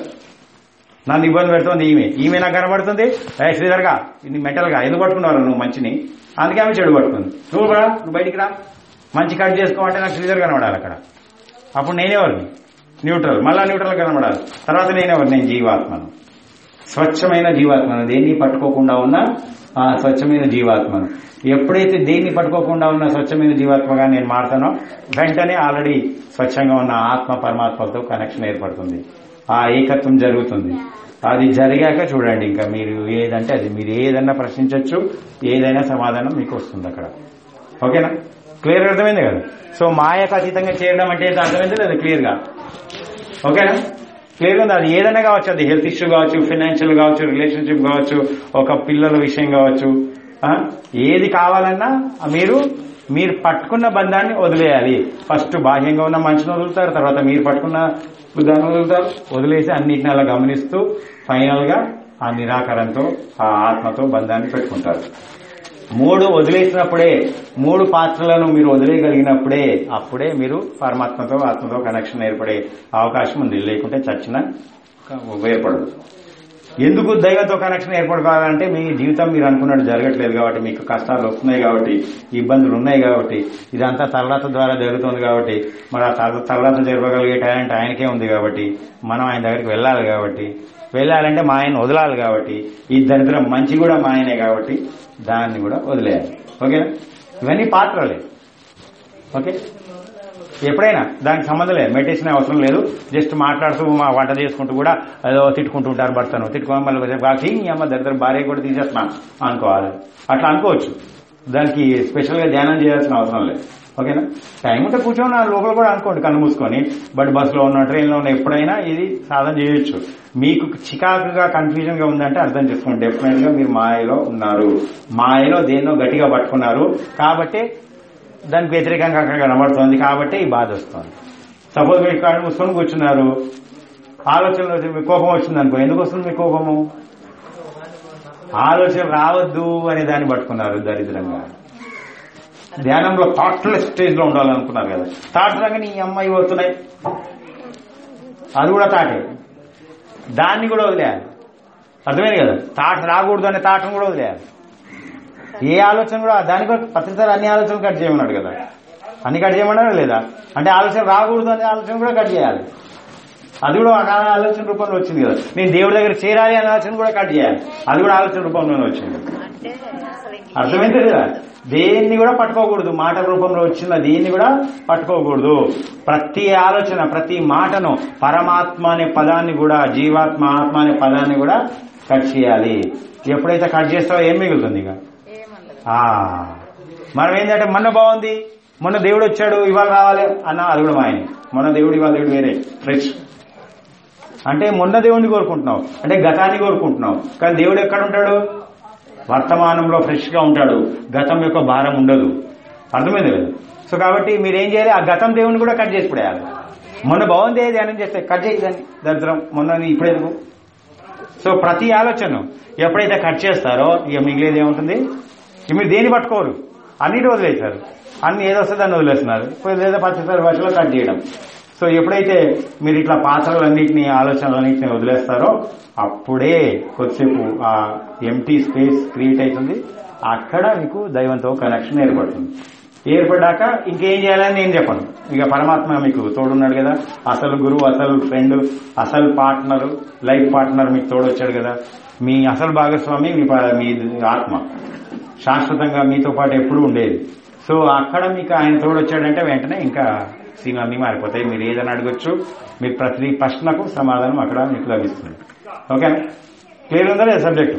[SPEAKER 1] నన్ను ఇబ్బంది పెడుతుంది ఈమె ఈమె నాకు కనబడుతుంది ఏ శ్రీధర్ గా ఇది మెటల్ గా ఎందుకు పట్టుకున్నారు నువ్వు మంచిని అందుకే ఆమె చెడు పట్టుకుంది నువ్వు కూడా నువ్వు బయటికి రా మంచి కట్ చేసుకోమంటే నాకు శ్రీధర్ కనబడాలి అక్కడ అప్పుడు నేనెవరిని న్యూట్రల్ మళ్ళా న్యూట్రల్ కనబడాలి తర్వాత నేనెవరు నేను జీవాత్మను స్వచ్ఛమైన జీవాత్మను దేన్ని పట్టుకోకుండా ఉన్న ఆ స్వచ్ఛమైన జీవాత్మను ఎప్పుడైతే దేన్ని పట్టుకోకుండా ఉన్న స్వచ్ఛమైన జీవాత్మగా నేను మారుతానో వెంటనే ఆల్రెడీ స్వచ్ఛంగా ఉన్న ఆత్మ పరమాత్మతో కనెక్షన్ ఏర్పడుతుంది ఆ ఏకత్వం జరుగుతుంది అది జరిగాక చూడండి ఇంకా మీరు ఏదంటే అది మీరు ఏదైనా ప్రశ్నించవచ్చు ఏదైనా సమాధానం మీకు వస్తుంది అక్కడ ఓకేనా క్లియర్ అర్థమైంది కదా సో మాయకు అతీతంగా చేయడం అంటే ఏంటో అర్థమైంది లేదా క్లియర్ గా ఓకేనా క్లియర్ ఉంది అది ఏదైనా కావచ్చు అది హెల్త్ ఇష్యూ కావచ్చు ఫైనాన్షియల్ కావచ్చు రిలేషన్షిప్ కావచ్చు ఒక పిల్లల విషయం కావచ్చు ఆ, ఏది కావాలన్నా మీరు మీరు పట్టుకున్న బంధాన్ని వదిలేయాలి ఫస్ట్ బాహ్యంగా ఉన్న మనిషిని వదులుతారు తర్వాత మీరు పట్టుకున్న దాన్ని వదులుతారు వదిలేసి అన్నిటిని అలా గమనిస్తూ ఫైనల్ గా ఆ నిరాకరణతో ఆ ఆత్మతో బంధాన్ని పెట్టుకుంటారు మూడు వదిలేసినప్పుడే మూడు పాత్రలను మీరు వదిలేయగలిగినప్పుడే అప్పుడే మీరు పరమాత్మతో ఆత్మతో కనెక్షన్ ఏర్పడే అవకాశం ఉంది లేకుంటే చచ్చిన ఉపయోగపడదు ఎందుకు దైవంతో కనెక్షన్ ఏర్పడుకోవాలంటే మీ జీవితం మీరు అనుకున్నట్టు జరగట్లేదు కాబట్టి మీకు కష్టాలు వస్తున్నాయి కాబట్టి ఇబ్బందులు ఉన్నాయి కాబట్టి ఇదంతా తలరాత ద్వారా జరుగుతుంది కాబట్టి మరి ఆ తల తలరాత జరపగలిగే టాలెంట్ ఆయనకే ఉంది కాబట్టి మనం ఆయన దగ్గరికి వెళ్ళాలి కాబట్టి వెళ్ళాలంటే మా ఆయన వదలాలి కాబట్టి ఈ దరిద్రం మంచి కూడా మా ఆయనే కాబట్టి దాన్ని కూడా వదిలేయాలి ఓకేనా ఇవన్నీ పాత్రలే ఓకే ఎప్పుడైనా దానికి సంబంధం లేదు మెడిటేషన్ అవసరం లేదు జస్ట్ మాట్లాడుతూ మా వంట చేసుకుంటూ కూడా ఏదో తిట్టుకుంటూ ఉంటారు భర్తను తిట్టుకోవడం మళ్ళీ కాకి ఈ అమ్మ దరిద్రం భార్య కూడా తీసేస్తున్నా అనుకోవాలి అట్లా అనుకోవచ్చు దానికి స్పెషల్ గా ధ్యానం చేయాల్సిన అవసరం లేదు ఓకేనా టైం ఉంటే కూర్చొని ఆ లోపల కూడా అనుకోండి కన్ను మూసుకొని బట్ బస్సులో ఉన్న ట్రైన్లో ఉన్న ఎప్పుడైనా ఇది సాధన చేయొచ్చు మీకు చికాకుగా కన్ఫ్యూజన్ గా ఉందంటే అర్థం చేసుకోండి డెఫినెట్ గా మీరు మాయలో ఉన్నారు మాయలో దేన్నో గట్టిగా పట్టుకున్నారు కాబట్టి దానికి వ్యతిరేకంగా అక్కడ కనబడుతోంది కాబట్టి ఈ బాధ వస్తుంది సపోజ్ మీరు కళ్ళు మూసుకొని కూర్చున్నారు ఆలోచనలు వచ్చి మీకు కోపం వచ్చింది అనుకో ఎందుకు వస్తుంది మీ కోపము ఆలోచన రావద్దు అనే దాన్ని పట్టుకున్నారు దరిద్రంగా ధ్యానంలో థాట్లెస్ స్టేజ్ లో ఉండాలనుకున్నారు కదా థాట్స్ రాగానే ఈ అమ్మాయి వస్తున్నాయి అది కూడా తాటే దాన్ని కూడా వదిలేయాలి అర్థమైంది కదా థాట్ రాకూడదు అనే థాట్ను కూడా వదిలేయాలి ఏ ఆలోచన కూడా దాని కూడా ప్రతిసారి అన్ని ఆలోచనలు కట్ చేయమన్నాడు కదా అన్ని కట్ చేయమన్నారా లేదా అంటే ఆలోచన రాకూడదు అనే ఆలోచన కూడా కట్ చేయాలి అది కూడా ఒక ఆలోచన రూపంలో వచ్చింది కదా నేను దేవుడి దగ్గర చేరాలి అనే ఆలోచన కూడా కట్ చేయాలి అది కూడా ఆలోచన రూపంలోనే వచ్చింది
[SPEAKER 2] అంటే అసలు ఇంక
[SPEAKER 1] అర్థమైంది కదా దేన్ని కూడా పట్టుకోకూడదు మాట రూపంలో వచ్చిన దేన్ని కూడా పట్టుకోకూడదు ప్రతి ఆలోచన ప్రతి మాటను పరమాత్మ అనే పదాన్ని కూడా జీవాత్మ ఆత్మ అనే పదాన్ని కూడా కట్ చేయాలి ఎప్పుడైతే కట్ చేస్తావో ఏం మిగులుతుంది ఇక
[SPEAKER 2] ఏముండదు
[SPEAKER 1] ఆ, మనం ఏంటంటే మొన్న బాగుంది మొన్న దేవుడు వచ్చాడు ఇవాళ రావాలి అన్న అది కూడా మా ఆయన మొన్న దేవుడు ఇవాళ దేవుడు వేరే ఫ్రెష్ అంటే మొన్న దేవుడిని కోరుకుంటున్నావు అంటే గతాన్ని కోరుకుంటున్నావు కానీ దేవుడు ఎక్కడ ఉంటాడు వర్తమానంలో ఫ్రెష్ గా ఉంటాడు గతం యొక్క భారం ఉండదు అర్థమైంది కదా సో కాబట్టి మీరు ఏం చేయాలి ఆ గతం దేవుని కూడా కట్ చేసి పడేయాలి మొన్న బాగుంది ధ్యానం చేస్తే కట్ చేయదాన్ని దరిద్రం మొన్న ఇప్పుడు ఎందుకు సో ప్రతి ఆలోచన ఎప్పుడైతే కట్ చేస్తారో ఇక మిగిలేది ఏముంటుంది ఇక మీరు దేన్ని పట్టుకోరు అన్నిటి వదిలేస్తారు అన్ని ఏదొస్తే దాన్ని వదిలేస్తున్నారు ఇప్పుడు లేదా పచ్చసారి భాషలో కట్ చేయడం సో ఎప్పుడైతే మీరు ఇట్లా పాత్రలన్నింటినీ ఆలోచనలన్నింటినీ వదిలేస్తారో అప్పుడే కొద్దిసేపు ఆ ఎంటీ స్పేస్ క్రియేట్ అవుతుంది అక్కడ మీకు దైవంతో కనెక్షన్ ఏర్పడుతుంది ఏర్పడ్డాక ఇంకేం చేయాలని నేను చెప్పను ఇక పరమాత్మ మీకు తోడున్నాడు కదా అసలు గురువు అసలు ఫ్రెండ్ అసలు పార్ట్నర్ లైఫ్ పార్ట్నర్ మీకు తోడొచ్చాడు కదా మీ అసలు భాగస్వామి మీ ప- మీ ఆత్మ శాశ్వతంగా మీతో పాటు ఎప్పుడు ఉండేది సో అక్కడ మీకు ఆయన తోడొచ్చాడంటే వెంటనే ఇంకా సీన్ అన్ని మారిపోతాయి మీరు ఏదని అడగొచ్చు మీరు ప్రతి ప్రశ్నకు సమాధానం అక్కడ మీకు లభిస్తుంది ఓకేనా క్లియర్ ఉందా లేదా సబ్జెక్టు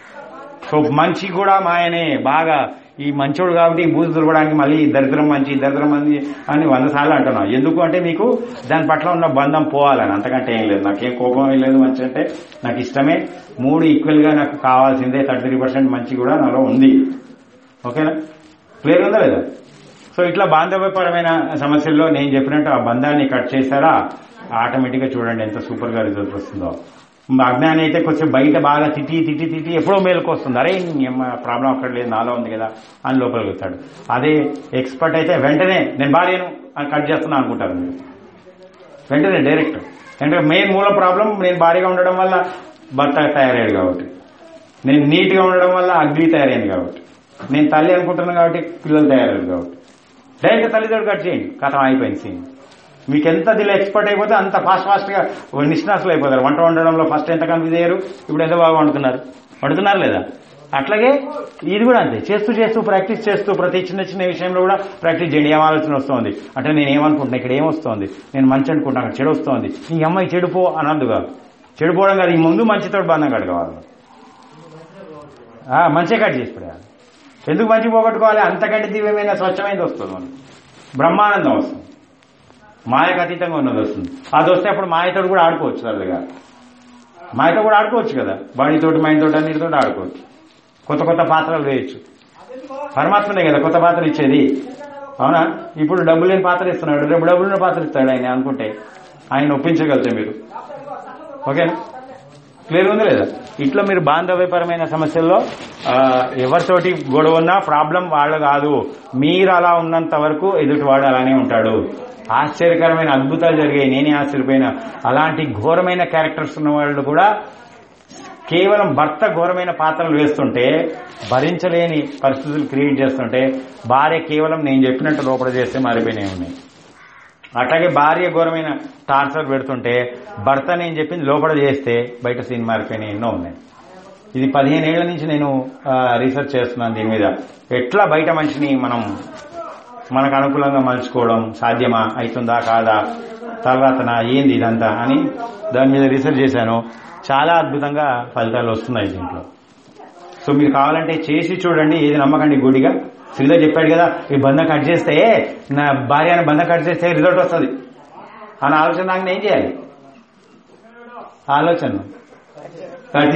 [SPEAKER 1] సో మంచి కూడా మాయనే బాగా ఈ మంచోడు కాబట్టి ఈ బూజు దులపడానికి మళ్ళీ ఈ దరిద్రం మంచి ఈ దరిద్రం మంచి అని వంద సార్లు అంటున్నాం ఎందుకు అంటే మీకు దాని పట్ల ఉన్న బంధం పోవాలని అంతకంటే ఏం లేదు నాకేం కోపం ఏం లేదు మంచి అంటే నాకు ఇష్టమే మూడు ఈక్వల్ గా నాకు కావాల్సిందే థర్టీ త్రీ పర్సెంట్ మంచి కూడా నాలో ఉంది ఓకేనా క్లియర్ ఉందా లేదా సో ఇట్లా బాంధవ్యపరమైన సమస్యల్లో నేను చెప్పినట్టు ఆ బంధాన్ని కట్ చేశారా ఆటోమేటిక్ గా చూడండి ఎంత సూపర్ గా రిజల్ట్ వస్తుందో మా అజ్ఞాని అయితే కొంచెం బయట బాగా తిట్టి తిట్టి తిట్టి ఎప్పుడో మేలుకు వస్తుంది అరే ప్రాబ్లం అక్కడ లేదు నాలో ఉంది కదా అని లోపలికి వస్తాడు అదే ఎక్స్పర్ట్ అయితే వెంటనే నేను భార్యను అని కట్ చేస్తున్నా అనుకుంటారు మీరు వెంటనే డైరెక్ట్ అంటే మెయిన్ మూల ప్రాబ్లం నేను భారీగా ఉండడం వల్ల భర్త తయారయ్యాడు కాబట్టి నేను నీట్ గా ఉండడం వల్ల అగ్ని తయారైంది కాబట్టి నేను తల్లి అనుకుంటున్నాను కాబట్టి పిల్లలు తయారయ్యారు కాబట్టి డైరెక్ట్ తల్లిదండ్రులు కట్ చేయండి కథ అయిపోయింది సీన్ మీకు ఎంత దీనిలో ఎక్స్పర్ట్ అయిపోతే అంత ఫాస్ట్ ఫాస్ట్ గా నిష్ణాసులు అయిపోతారు వంట వండడంలో ఫస్ట్ ఎంత కన్ఫ్యూజ్ అయ్యారు ఇప్పుడు ఎంత బాగా వండుతున్నారు వండుతున్నారు లేదా అట్లాగే ఇది కూడా అంతే చేస్తూ చేస్తూ ప్రాక్టీస్ చేస్తూ ప్రతి చిన్న చిన్న విషయంలో కూడా ప్రాక్టీస్ చేయండి ఏం ఆలోచన వస్తుంది అంటే నేను ఏమనుకుంటున్నా ఇక్కడ ఏమొస్తోంది నేను మంచి అనుకుంటున్నా అక్కడ చెడు వస్తోంది ఈ అమ్మాయి చెడుపో అనద్దు కాదు చెడిపోవడం కాదు ఈ ముందు మంచితో బంధం కడగవాలి ఆ, మంచిగా కట్ చేసి పడేయాలి ఎందుకు మంచి పోగొట్టుకోవాలి అంతకంటే దివ్యమైన స్వచ్ఛమైనది వస్తుంది మనకు బ్రహ్మానందం వస్తుంది మాయకు అతీతంగా ఉన్నది వస్తుంది అది వస్తే అప్పుడు మాయతోటి కూడా ఆడుకోవచ్చు సరదాగా మాయతో కూడా ఆడుకోవచ్చు కదా బాడీతోటి మైండ్తోటి అన్నిటితో ఆడుకోవచ్చు కొత్త కొత్త పాత్రలు వేయచ్చు పరమాత్మనే కదా కొత్త పాత్ర ఇచ్చేది అవునా ఇప్పుడు డబ్బు లేని పాత్ర ఇస్తున్నాడు రేపు డబ్బులున్న పాత్ర ఇస్తాడు ఆయన అనుకుంటే ఆయన ఒప్పించగలితే మీరు ఓకేనా క్లియర్ ఉందా లేదా ఇట్లా మీరు బాంధవ్యపరమైన సమస్యల్లో ఆ, ఎవరితోటి గొడవ ఉన్నా ప్రాబ్లం వాళ్ళ కాదు మీరు అలా ఉన్నంత వరకు ఎదుటివాడు అలానే ఉంటాడు ఆశ్చర్యకరమైన అద్భుతాలు జరిగాయి నేనే ఆశ్చర్యపోయిన అలాంటి ఘోరమైన క్యారెక్టర్స్ ఉన్న వాళ్ళు కూడా కేవలం భర్త ఘోరమైన పాత్రలు వేస్తుంటే భరించలేని పరిస్థితులు క్రియేట్ చేస్తుంటే భార్య కేవలం నేను చెప్పినట్టు లోపల చేస్తే మారిపోయినాయి ఉన్నాయి అట్లాగే భార్య ఘోరమైన టార్చర్ పెడుతుంటే భర్త నేను చెప్పింది లోపల చేస్తే బయట సీన్ మారిపోయినాయి ఎన్నో ఉన్నాయి ఇది పదిహేను ఏళ్ల నుంచి నేను ఆ, రీసెర్చ్ చేస్తున్నాను దీని మీద ఎట్లా బయట మనిషిని మనం మనకు అనుకూలంగా మలుచుకోవడం సాధ్యమా అవుతుందా కాదా తర్వాతనా ఏంది ఇదంతా అని దాని మీద రీసెర్చ్ చేశాను చాలా అద్భుతంగా ఫలితాలు వస్తున్నాయి దీంట్లో సో మీరు కావాలంటే చేసి చూడండి ఏది నమ్మకండి గుడిగా శ్రీధర్ చెప్పాడు కదా ఈ బంధం కట్ చేస్తే నా భార్య అని బంధం కట్ చేస్తే రిజల్ట్ వస్తుంది అని ఆలోచన నాకు నేను ఏం చేయాలి ఆలోచన కట్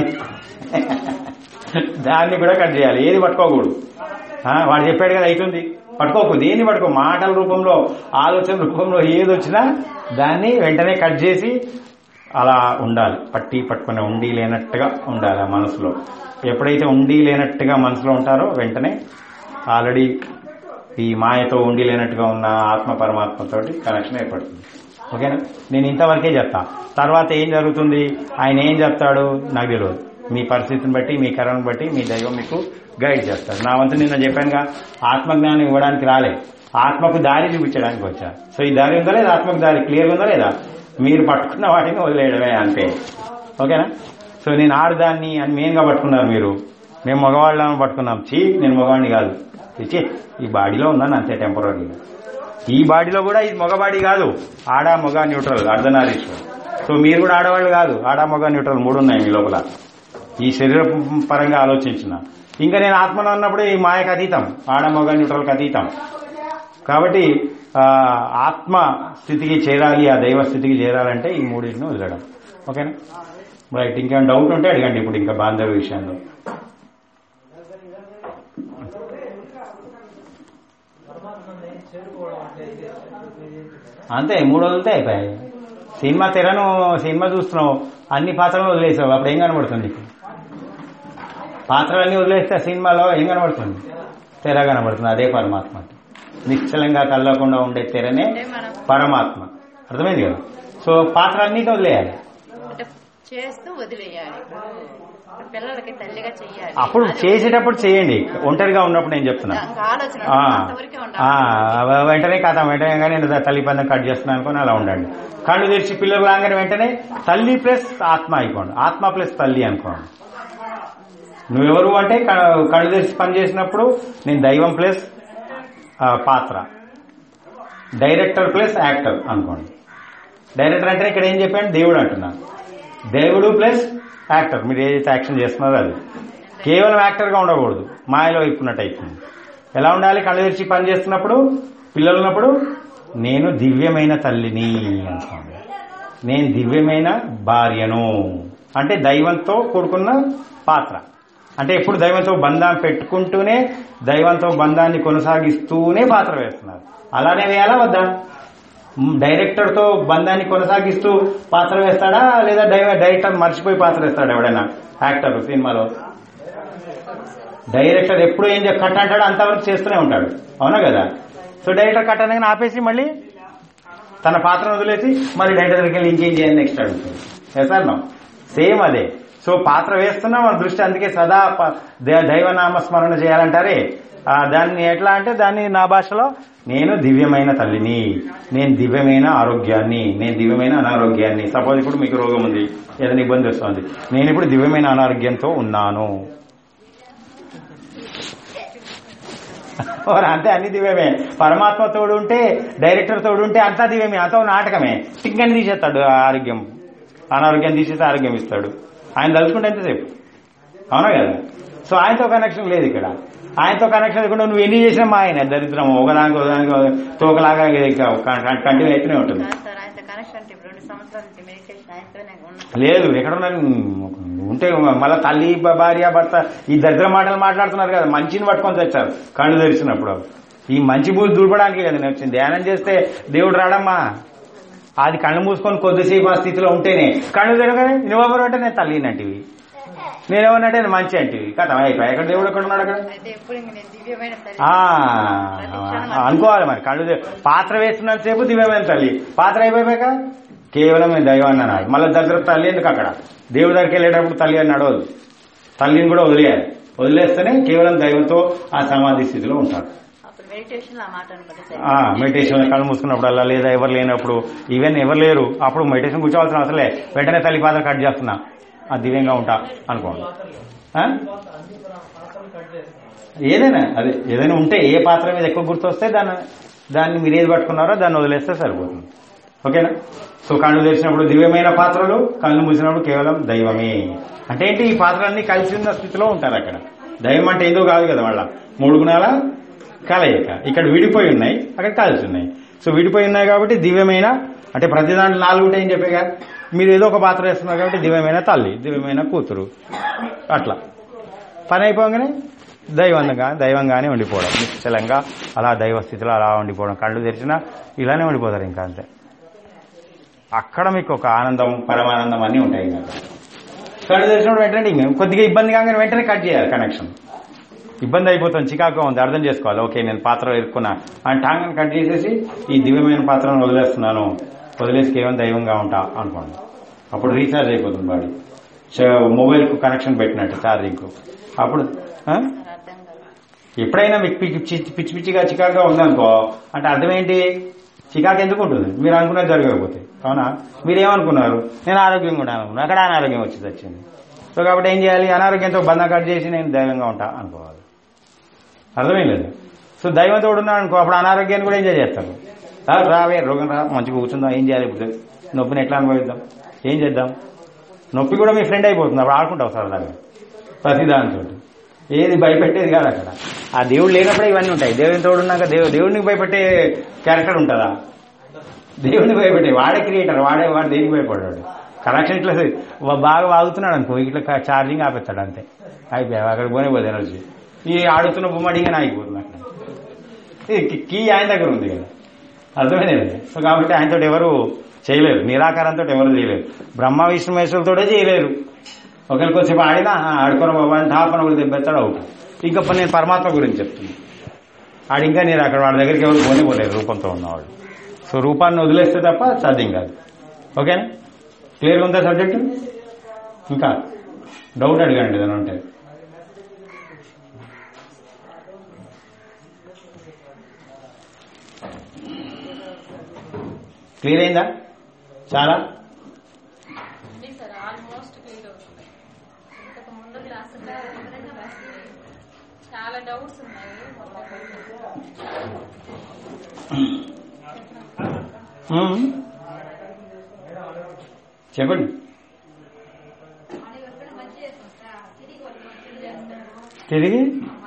[SPEAKER 1] దాన్ని కూడా కట్ చేయాలి ఏది పట్టుకోకూడదు ఆ, వాడు చెప్పాడు కదా అవుతుంది పట్టుకోకు దేన్ని పట్టుకో మాటల రూపంలో ఆలోచన రూపంలో ఏది వచ్చినా దాన్ని వెంటనే కట్ చేసి అలా ఉండాలి పట్టి పట్టుకునే ఉండి లేనట్టుగా ఉండాలి ఆ మనసులో ఎప్పుడైతే ఉండి లేనట్టుగా మనసులో ఉంటారో వెంటనే ఆల్రెడీ ఈ మాయతో ఉండి లేనట్టుగా ఉన్న ఆత్మ పరమాత్మతోటి కనెక్షన్ ఏర్పడుతుంది ఓకేనా నేను ఇంతవరకే చెప్తా తర్వాత ఏం జరుగుతుంది ఆయన ఏం చెప్తాడు నాకు తెలియదు మీ పరిస్థితిని బట్టి మీ కరణను బట్టి మీ దైవం మీకు గైడ్ చేస్తాడు నా వంతు నిన్న చెప్పానుగా ఆత్మజ్ఞానం ఇవ్వడానికి రాలే ఆత్మకు దారి చూపించడానికి వచ్చా సో ఈ దారి ఉందా లేదా ఆత్మకు దారి క్లియర్ ఉందా లేదా మీరు పట్టుకున్న వాటిని వదిలేయడమే అంతే ఓకేనా సో నేను ఆడదాన్ని అని మెయిన్గా పట్టుకున్నారు మీరు మేము మగవాళ్ళని పట్టుకున్నాం చీ నేను మగవాడిని కాదు ఇచ్చి ఈ బాడీలో ఉన్నాను అంతే టెంపరీగా ఈ బాడీలో కూడా ఇది మగ బాడీ కాదు ఆడ మగ న్యూట్రల్ అర్ధనారీశ్వర్ సో మీరు కూడా ఆడవాళ్ళు కాదు ఆడ మగ న్యూట్రల్ మూడు ఉన్నాయి మీ లోపల ఈ శరీర పరంగా ఆలోచించిన ఇంకా నేను ఆత్మలో ఉన్నప్పుడు ఈ మాయకు అతీతం ఆడ మగ న్యూట్రల్కి అతీతం కాబట్టి ఆ, ఆత్మ స్థితికి చేరాలి ఆ దైవ స్థితికి చేరాలంటే ఈ మూడింటిని వదిలడం ఓకేనా రైట్ ఇంకేమైనా డౌట్ ఉంటే అడగండి ఇప్పుడు ఇంకా బాంధవ్య విషయంలో
[SPEAKER 5] పరమాత్మని చేరుకోవడం అంటే ఇది ఇది ఏంటిదేనా?
[SPEAKER 1] అంతే మూడు వదిలితే అయిపోయాయి సినిమా తెరను సినిమా చూస్తున్నావు అన్ని పాత్రలు వదిలేసావు అప్పుడు ఏం కనబడుతుంది నీకు పాత్రలన్నీ వదిలేస్తే ఆ సినిమాలో ఏం కనబడుతుంది తెర కనబడుతుంది అదే పరమాత్మ నిశ్చలంగా కదలకుండా ఉండే తెరనే
[SPEAKER 3] అంటే మనం
[SPEAKER 1] పరమాత్మ అర్థమైంది కదా సో పాత్రలన్నిటి వదిలేయాలి
[SPEAKER 3] అంటే చేస్తూ వదిలేయాలి ఇప్పుడు పిల్లలకి తల్లిగా చెయ్యాలి
[SPEAKER 1] అప్పుడు
[SPEAKER 3] అది
[SPEAKER 1] చేసేటప్పుడు చేయండి ఒంటరిగా ఉన్నప్పుడు నేను చెప్తున్నా
[SPEAKER 3] ఇంకా ఆలోచన
[SPEAKER 1] ఆ,
[SPEAKER 3] అంతవరకే
[SPEAKER 1] ఆ,
[SPEAKER 3] ఉండాలి
[SPEAKER 1] వెంటనే కథ వెంటనే కానీ నేను తల్లి పందం కట్ చేస్తున్నాను అనుకుని అలా ఉండండి కళ్ళు తెరిచి పిల్లలు రాగానే వెంటనే తల్లి ప్లస్ ఆత్మ అయిపోండి ఆత్మ ప్లస్ తల్లి అనుకోండి నువ్వెవరు అంటే క- కళ్ళు తెరిచి పని చేసినప్పుడు నేను దైవం ప్లస్ ఆ, పాత్ర డైరెక్టర్ ప్లస్ యాక్టర్ అనుకోండి డైరెక్టర్ అంటే ఇక్కడ ఏం చెప్పాను దేవుడు అంటున్నాను దేవుడు ప్లస్ యాక్టర్ మీరు ఏదైతే యాక్షన్ చేస్తున్నారో అది కేవలం యాక్టర్గా ఉండకూడదు మాయలో ఇప్పున్నట్టు అయిపోయింది ఎలా ఉండాలి కళ్ళు తెరిచి పని చేస్తున్నప్పుడు పిల్లలు ఉన్నప్పుడు నేను దివ్యమైన తల్లిని అనుకోండి నేను దివ్యమైన భార్యను అంటే దైవంతో కూడుకున్న పాత్ర అంటే ఎప్పుడు దైవంతో బంధం పెట్టుకుంటూనే దైవంతో బంధాన్ని కొనసాగిస్తూనే పాత్ర వేస్తున్నారు అలానే వేయాలా వద్దా మ్, డైరెక్టర్ తో బంధాన్ని కొనసాగిస్తూ పాత్ర వేస్తాడా లేదా డై- డైరెక్టర్ మర్చిపోయి పాత్ర వేస్తాడా ఎవడైనా యాక్టర్ సినిమాలో డైరెక్టర్ ఎప్పుడు ఏం చెప్- కట్ అంటాడో అంతవరకు చేస్తూనే ఉంటాడు అవునా కదా సో డైరెక్టర్ కట్ అనగానే ఆపేసి మళ్ళీ తన పాత్రను వదిలేసి మరి డైరెక్టర్ దగ్గరికి వెళ్ళి ఇంకేం చేయాలి నెక్స్ట్ అడుగుతుంది ఎసార్ సేమ్ అదే సో పాత్ర వేస్తున్నా మన దృష్టి అందుకే సదా ప- దే- దైవనామ స్మరణ చేయాలంటారే ఆ, దాన్ని ఎట్లా అంటే దాన్ని నా భాషలో నేను దివ్యమైన తల్లిని నేను దివ్యమైన ఆరోగ్యాన్ని నేను దివ్యమైన అనారోగ్యాన్ని సపోజ్ ఇప్పుడు మీకు రోగం ఉంది ఏదైనా ఇబ్బంది వస్తుంది నేను ఇప్పుడు దివ్యమైన అనారోగ్యంతో ఉన్నాను ఓర్ అంతే అన్ని దివ్యమే పరమాత్మ తోడు ఉంటే డైరెక్టర్ తోడు ఉంటే అంతా దివ్యమే అంతా నాటకమే టిక్కని తీసేస్తాడు ఆ ఆరోగ్యం అనారోగ్యం తీసేసి ఆరోగ్యం ఇస్తాడు ఆయన తలుచుకుంటే ఎంతసేపు అవునా కదా సో ఆయనతో కనెక్షన్ లేదు ఇక్కడ ఆయనతో కనెక్షన్ లేకుండా నువ్వు ఎన్ని చేసినా మా ఆయన దరిద్రం ఒకదానికి ఒకదానికి తోకలాగా కంటిన్యూ అయితేనే ఉంటుంది
[SPEAKER 3] కాదు సార్ ఆయనతో కనెక్షన్ అంటే ఇప్పుడు రెండు సంవత్సరాల నుంచి మెడిటేషన్ ఆయనతోనే ఉన్నా
[SPEAKER 1] లేదు ఎక్కడున్నారు ఉంటే మళ్ళీ తల్లి బ- భార్య భర్త ఈ దరిద్ర మాటలు మాట్లాడుతున్నారు కదా మంచిని పట్టుకొని తెచ్చారు కళ్ళు తెరిచినప్పుడు ఈ మంచి బూజు దూడపడానికి కదా నేను వచ్చింది ధ్యానం చేస్తే దేవుడు రాడమ్మా అది కళ్ళు మూసుకొని కొద్దిసేపు ఆ స్థితిలో ఉంటేనే కళ్ళు తెరగానే నువ్వెవరు అంటే నేను తల్లినంటివి నేనేమన్నంటే నేను మంచి అంటివి కదా అయిపోయి ఎక్కడ దేవుడు ఎక్కడ ఉన్నాడు అక్కడ
[SPEAKER 3] అయితే ఎప్పుడు ఇంక నేను దివ్యమైన తల్లి
[SPEAKER 1] ఆ,
[SPEAKER 3] ప్రతి క్షణం
[SPEAKER 1] అనుకోవాలి మరి కళ్ళు తె- పాత్ర వేస్తున్నంత సేపు దివ్యమైన తల్లి పాత్ర అయిపోయాక కేవలం నేను దైవాన్ని అనాలి మళ్ళీ దగ్గర తల్లి ఎందుకు అక్కడ దేవుడి దగ్గరికి వెళ్ళేటప్పుడు తల్లి అని నడవదు తల్లిని కూడా వదిలేయాలి వదిలేస్తేనే కేవలం దైవంతో ఆ సమాధి స్థితిలో ఉంటారు
[SPEAKER 3] అప్పుడు మెడిటేషన్ ఆ మాట అనుకుంటే
[SPEAKER 1] ఆ మెడిటేషన్ కళ్ళు మూసుకున్నప్పుడు అలా లేదా ఎవరు లేనప్పుడు ఈవెన్ ఎవరు లేరు అప్పుడు మెడిటేషన్ కూర్చోవాల్సిన అవసరం వెంటనే తల్లి పాత్ర కట్ చేస్తున్నా ఆ దివ్యంగా ఉంటా అనుకోండి ఆ?
[SPEAKER 5] అన్ని ప్రా- పాత్రలు కట్ చేస్తాం
[SPEAKER 1] ఏదైనా అదే ఏదైనా ఉంటే ఏ పాత్ర మీద ఎక్కువ గుర్తొస్తే దాన్ని దాన్ని మీరు ఏది పట్టుకున్నారో దాన్ని వదిలేస్తే సరిపోతుంది ఓకేనా సో కళ్ళు తెరిచినప్పుడు దివ్యమైన పాత్రలు కళ్ళు మూసినప్పుడు కేవలం దైవమే అంటే ఏంటి ఈ పాత్రలన్నీ కలిసి ఉన్న స్థితిలో ఉంటారు అక్కడ దైవం అంటే ఏదో కాదు కదా వాళ్ళ మూడు గుణాల కలయిక ఇక్కడ విడిపోయి ఉన్నాయి అక్కడ కలిసి ఉన్నాయి సో విడిపోయి ఉన్నాయి కాబట్టి దివ్యమైన అంటే ప్రతి దాంట్లో నాలుగు ఉంటాయని చెప్పేగా మీరు ఏదో ఒక పాత్ర వేస్తున్నారు కాబట్టి దివ్యమైన తల్లి దివ్యమైన కూతురు అట్లా పని అయిపోగానే దైవంగా దైవంగానే ఉండిపోవడం నిశ్చలంగా అలా దైవ స్థితిలో అలా ఉండిపోవడం కళ్ళు తెరిచినా ఇలానే ఉండిపోతారు ఇంకా అంతే అక్కడ మీకు ఒక ఆనందం పరమానందం అన్నీ ఉంటాయి ఇంకా కళ్ళు తెరిచినప్పుడు వెంటనే ఇంక కొద్దిగా ఇబ్బంది కాగానే వెంటనే కట్ చేయాలి కనెక్షన్ ఇబ్బంది అయిపోతుంది చికాకుగా ఉంది అర్థం చేసుకోవాలి ఓకే నేను పాత్ర ఎదుర్కొన్నా అని టాంగని కట్ చేసేసి ఈ దివ్యమైన పాత్రను వదిలేస్తున్నాను వదిలేసి కేవలం దైవంగా ఉంటా అనుకోండి అప్పుడు రీఛార్జ్ అయిపోతుంది బాడీ మొబైల్ కు కనెక్షన్ పెట్టినట్టు ఛార్జింగ్ కు అప్పుడు ఆ?
[SPEAKER 3] అర్థం కాదు
[SPEAKER 1] ఎప్పుడైనా మీకు పిచ్చి పిచ్చి పిచ్చి పిచ్చిగా చికాకుగా ఉందనుకో అంటే అర్థం ఏంటి చికాకు ఎందుకు ఉంటుంది మీరు అనుకున్నది జరగకపోతే అవునా మీరేమనుకున్నారు నేను ఆరోగ్యంగా ఉన్నాను అనుకున్నాను. అక్కడ అనారోగ్యం వచ్చి వచ్చింది సో కాబట్టి ఏం చేయాలి అనారోగ్యంతో బంధం కట్ చేసి నేను దైవంగా ఉంటా అనుకోవాలి అర్థమేం లేదు సో దైవంతో ఉన్నాను అనుకో అప్పుడు అనారోగ్యాన్ని కూడా ఎంజాయ్ చేస్తారు రా, రావే రోగం రా మంచిగా కూర్చుందాం ఏం చేయాలి ఇప్పుడు నొప్పిని ఎట్లా అనుభవిద్దాం ఏం చేద్దాం నొప్పి కూడా మీ ఫ్రెండ్ అయిపోతుంది అప్పుడు ఆడుకుంటావు సరదాగా ప్రతి దానితో ఏది భయపెట్టేది కాదు అక్కడ ఆ దేవుడు లేనప్పుడే ఇవన్నీ ఉంటాయి దేవుని తోడు ఉన్నాక దేవుడు దేవుడిని భయపెట్టే క్యారెక్టర్ ఉంటుందా దేవుడిని భయపెట్టే వాడే క్రియేటర్ వాడే వాడు దేనికి భయపడ్డాడు కనెక్షన్ ఇట్లా వా- బాగా వాగుతున్నాడు అనుకో ఇట్లా ఛార్జింగ్ ఆపేస్తాడు అంతే అయిపోయా అక్కడ పోనే పోదు ఎనర్జీ ఈ ఆడుతున్న బొమ్మడిగానే ఆగిపోతుంది అక్కడ కీ ఆయన దగ్గర ఉంది కదా అర్థమైనది సో కాబట్టి ఆయనతో ఎవరు చేయలేరు నిరాకారంతో ఎవరు చేయలేరు బ్రహ్మ విష్ణు మహేశ్వరులతోటే చేయలేరు ఒకరికి వచ్చి ఆడినా "ఆ, ఆడుకోరు బాబా అని టాపన కూడా దెబ్బెత్తాడు అవుట్ ఇంకా ఇప్పుడు నేను పరమాత్మ గురించి చెప్తున్నాను ఆడు ఇంకా నేను అక్కడ వాడి దగ్గరికి ఎవరు పోనే పోలేరు రూపంతో ఉన్నవాడు సో రూపాన్ని వదిలేస్తే తప్ప సాధ్యం కాదు ఓకేనా క్లియర్గా ఉందా సబ్జెక్ట్ ఇంకా డౌట్ అడగండి ఏదైనా ఉంటే క్లియర్ అయిందా చాలా
[SPEAKER 6] సార్ ఆల్మోస్ట్ క్లియర్ అవుతుంది ఇంతకు ముందు క్లాసులో చాలా డౌట్స్ ఉన్నాయి
[SPEAKER 1] మ్మ్. చెప్పండి తిరిగి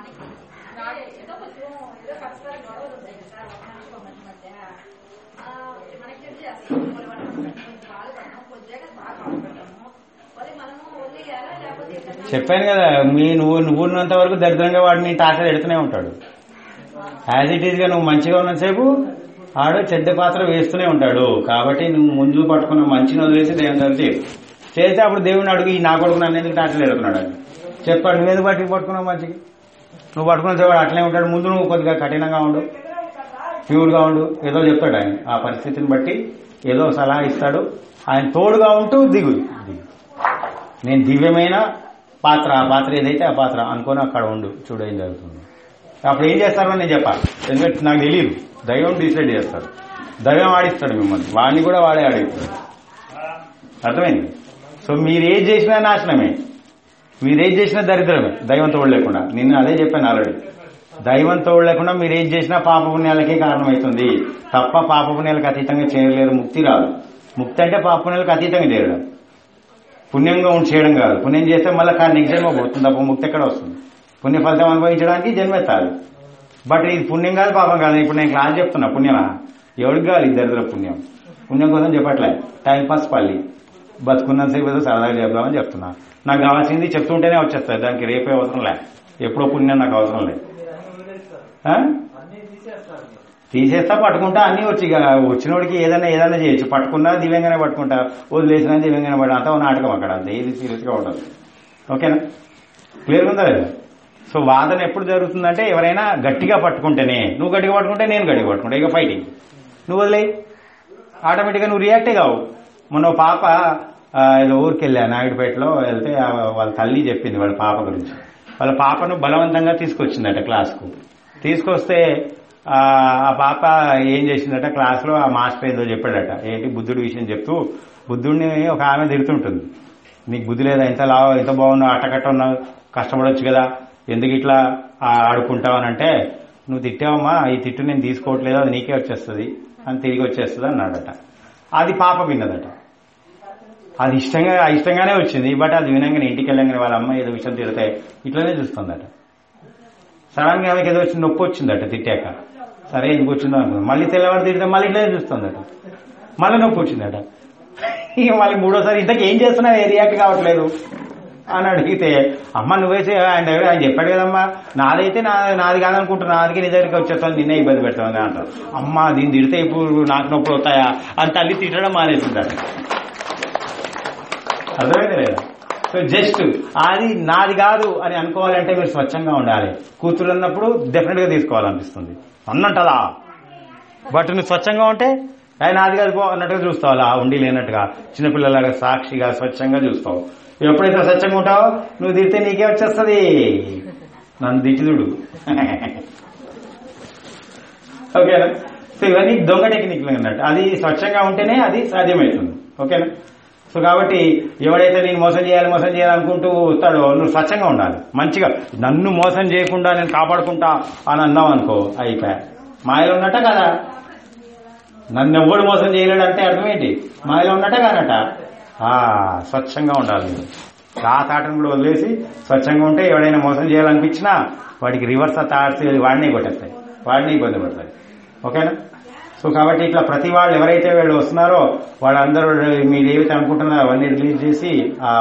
[SPEAKER 1] చెప్పాను కదా మీ నువ్వు నువ్వు ఉన్నంత వరకు దరిద్రంగా వాడిని టార్చర్ ఎడుతూనే ఉంటాడు యాజ్ ఇట్ ఈస్ గా నువ్వు మంచిగా ఉన్నంతసేపు ఆడు చెడ్డ పాత్ర వేస్తూనే ఉంటాడు కాబట్టి నువ్వు ముందు పట్టుకున్న మంచిని వదిలేసి దేవుని దగ్గర చేయి చేస్తే అప్పుడు దేవుని అడుగు ఈ నా కొడుకు నన్ను ఎందుకు టార్చర్ ఎడుతున్నాడు అని చెప్పాడు నువ్వు ఎందుకు పట్టుకు పట్టుకున్నావు మంచికి నువ్వు పట్టుకున్న సేపు వాడు అట్లే ఉంటాడు ముందు నువ్వు కొద్దిగా కఠినంగా ఉండు ప్యూర్ గా ఉండు ఏదో చెప్తాడు ఆయన ఆ పరిస్థితిని బట్టి ఏదో సలహా ఇస్తాడు ఆయన తోడుగా ఉంటూ దిగు దిగు నేను దివ్యమైన పాత్ర ఆ పాత్ర ఏదైతే ఆ పాత్ర అనుకొని అక్కడ ఉండు చూడు ఏం జరుగుతుంది అప్పుడు ఏం చేస్తారో నేను చెప్పాలి ఎందుకంటే నాకు తెలియదు దైవం డిసైడ్ చేస్తాడు దైవం ఆడిస్తాడు మిమ్మల్ని వాడిని కూడా వాడే ఆడిస్తాడు అర్థమైంది సో మీరు ఏది చేసినా నాశనమే మీరు ఏది చేసినా దరిద్రమే దైవం తోడు లేకుండా నిన్న అదే చెప్పాను ఆల్రెడీ దైవం తోడు లేకుండా మీరు ఏది చేసినా పాప పుణ్యాలకే కారణమవుతుంది తప్ప పాప పుణ్యాలకు అతీతంగా చేయలేరు ముక్తి రాదు ముక్తి అంటే పాప పుణ్యాలకు అతీతంగా చేయడం పుణ్యంగా ఉండి చేయడం కాదు పుణ్యం చేస్తే మళ్ళీ కానీ నెక్స్ట్ జన్మ పోతుంది తప్ప ముక్తి ఎక్కడ వస్తుంది పుణ్య ఫలితం అనుభవించడానికి జన్మెత్తాలి బట్ ఇది పుణ్యం కాదు పాపం కాదు ఇప్పుడు నేను క్లాస్ చెప్తున్నా పుణ్యమా ఎవరికి కాదు ఇది దరిద్ర పుణ్యం పుణ్యం కోసం చెప్పట్లే టైం పాస్ పల్లి బతుకున్నంతసేపు ఏదో సరదాగా చెప్దామని చెప్తున్నా నాకు కావాల్సింది చెప్తుంటేనే వచ్చేస్తుంది దానికి రేపే అవసరం లే ఎప్పుడో పుణ్యం నాకు అవసరం లేదు ఆ?
[SPEAKER 5] అన్ని తీసేస్తారు మీరు.
[SPEAKER 1] తీసేస్తా పట్టుకుంటా అన్ని వచ్చి ఇక వచ్చినోడికి ఏదైనా ఏదైనా చేయొచ్చు పట్టుకున్నా దివ్యంగానే పట్టుకుంటా వదిలేసినా దివ్యంగానే పడ అంతా ఓ నాటకం అక్కడ అంతే ఏది సీరియస్ గా ఉండదు ఓకేనా క్లియర్ ఉందా లేదా సో వాదన ఎప్పుడు జరుగుతుందంటే ఎవరైనా గట్టిగా పట్టుకుంటేనే నువ్వు గట్టిగా పట్టుకుంటే నేను గట్టిగా పట్టుకుంటా ఇక ఫైటింగ్ నువ్వు వదిలే ఆటోమేటిక్గా నువ్వు రియాక్టే కావు మొన్న ఓ పాప ఆ, ఏదో ఊరికి వెళ్ళా నాయుడుపేటలో వెళ్తే ఆ వాళ్ళ తల్లి చెప్పింది వాళ్ళ పాప గురించి వాళ్ళ పాపను బలవంతంగా తీసుకొచ్చిందట క్లాస్కు తీసుకొస్తే ఆ ఆ పాప ఏం చేసిందట క్లాస్లో ఆ మాస్టర్ ఏదో చెప్పాడట ఏంటి బుద్ధుడి విషయం చెప్తూ బుద్ధుడిని ఒక ఆమె తిడుతుంటుంది నీకు బుద్ధి లేదా ఇంత లావ ఇంత బాగున్నావు అట్టకట్ట ఉన్నావు కష్టపడొచ్చు కదా ఎందుకు ఇట్లా ఆ, ఆడుకుంటావు అని అంటే నువ్వు తిట్టావమ్మా ఈ తిట్టు నేను తీసుకోవట్లేదు అది నీకే వచ్చేస్తుంది అని తిరిగి వచ్చేస్తుంది అన్నాడట అది పాప విన్నదట అది ఇష్టంగా ఇష్టంగానే వచ్చింది బట్ అది వినంగానే ఇంటికి వెళ్ళంగానే వాళ్ళ అమ్మ ఏదో విషయం తిడితే ఇట్లనే చూస్తుందట సడన్ గా ఆమెకి ఏదో వచ్చి నొప్పి వచ్చిందట తిట్టాక సరే ఎందుకు వచ్చిందో అనుకుంది మళ్ళీ తెల్లవారు తిడితే మళ్ళీ ఇట్లనే చూస్తుందట మళ్ళీ నొప్పి వచ్చిందట ఇక మళ్ళీ మూడోసారి ఇంతకు ఏం చేస్తున్నావు ఏ రియాక్ట్ కావట్లేదు అని అడిగితే అమ్మ నువ్వే చేయ ఆయన దగ్గర ఆయన చెప్పాడు కదమ్మా నాదైతే నా నాది కాదనుకుంటున్నా నాదికి నీ దగ్గరికి వచ్చేస్తాను నిన్నే ఇబ్బంది పెడతామని అంటారు అమ్మ దీన్ని తిడితే ఇప్పుడు నాకు నొప్పులు వస్తాయా అని తల్లి తిట్టడం మానేసిందట అర్థమైంది లేదా సో జస్ట్ అది నాది కాదు అని అనుకోవాలంటే మీరు స్వచ్ఛంగా ఉండాలి కూతురు అన్నప్పుడు డెఫినెట్ గా తీసుకోవాలనిపిస్తుంది అన్నంటదా బట్ నువ్వు స్వచ్ఛంగా ఉంటే ఆయన నాది కాదు పో అన్నట్టుగా చూస్తావు అలా ఉండి లేనట్టుగా చిన్నపిల్లలాగా సాక్షిగా స్వచ్ఛంగా చూస్తావు ఎప్పుడైతే స్వచ్ఛంగా ఉంటావో నువ్వు తిడితే నీకే వచ్చేస్తుంది నన్ను దిట్టుదుడు ఓకేనా సో ఇవన్నీ దొంగ టెక్నిక్లు అన్నట్టు అది స్వచ్ఛంగా ఉంటేనే అది సాధ్యమవుతుంది ఓకేనా సో కాబట్టి ఎవడైతే నేను మోసం చేయాలి మోసం చేయాలనుకుంటూ వస్తాడో నువ్వు స్వచ్ఛంగా ఉండాలి మంచిగా నన్ను మోసం చేయకుండా నేను కాపాడుకుంటా అని అన్నావు అనుకో అయిపోయా మాయలో ఉన్నట్ట కదా నన్ను ఎవ్వడు మోసం చేయలేడు అంటే అర్థం ఏంటి మాయలో ఉన్నట్ట కానట ఆ, స్వచ్ఛంగా ఉండాలి మీరు రాతాటను కూడా వదిలేసి స్వచ్ఛంగా ఉంటే ఎవడైనా మోసం చేయాలనిపించినా వాడికి రివర్స్ థాట్స్ వాడినే కొట్టేస్తాయి వాడిని ఇబ్బంది పడతాయి ఓకేనా సో కాబట్టి ఇట్లా ప్రతి వాళ్ళు ఎవరైతే వీళ్ళు వస్తున్నారో వాళ్ళందరూ మీరు ఏవైతే అనుకుంటున్నారో అవన్నీ రిలీజ్ చేసి ఆ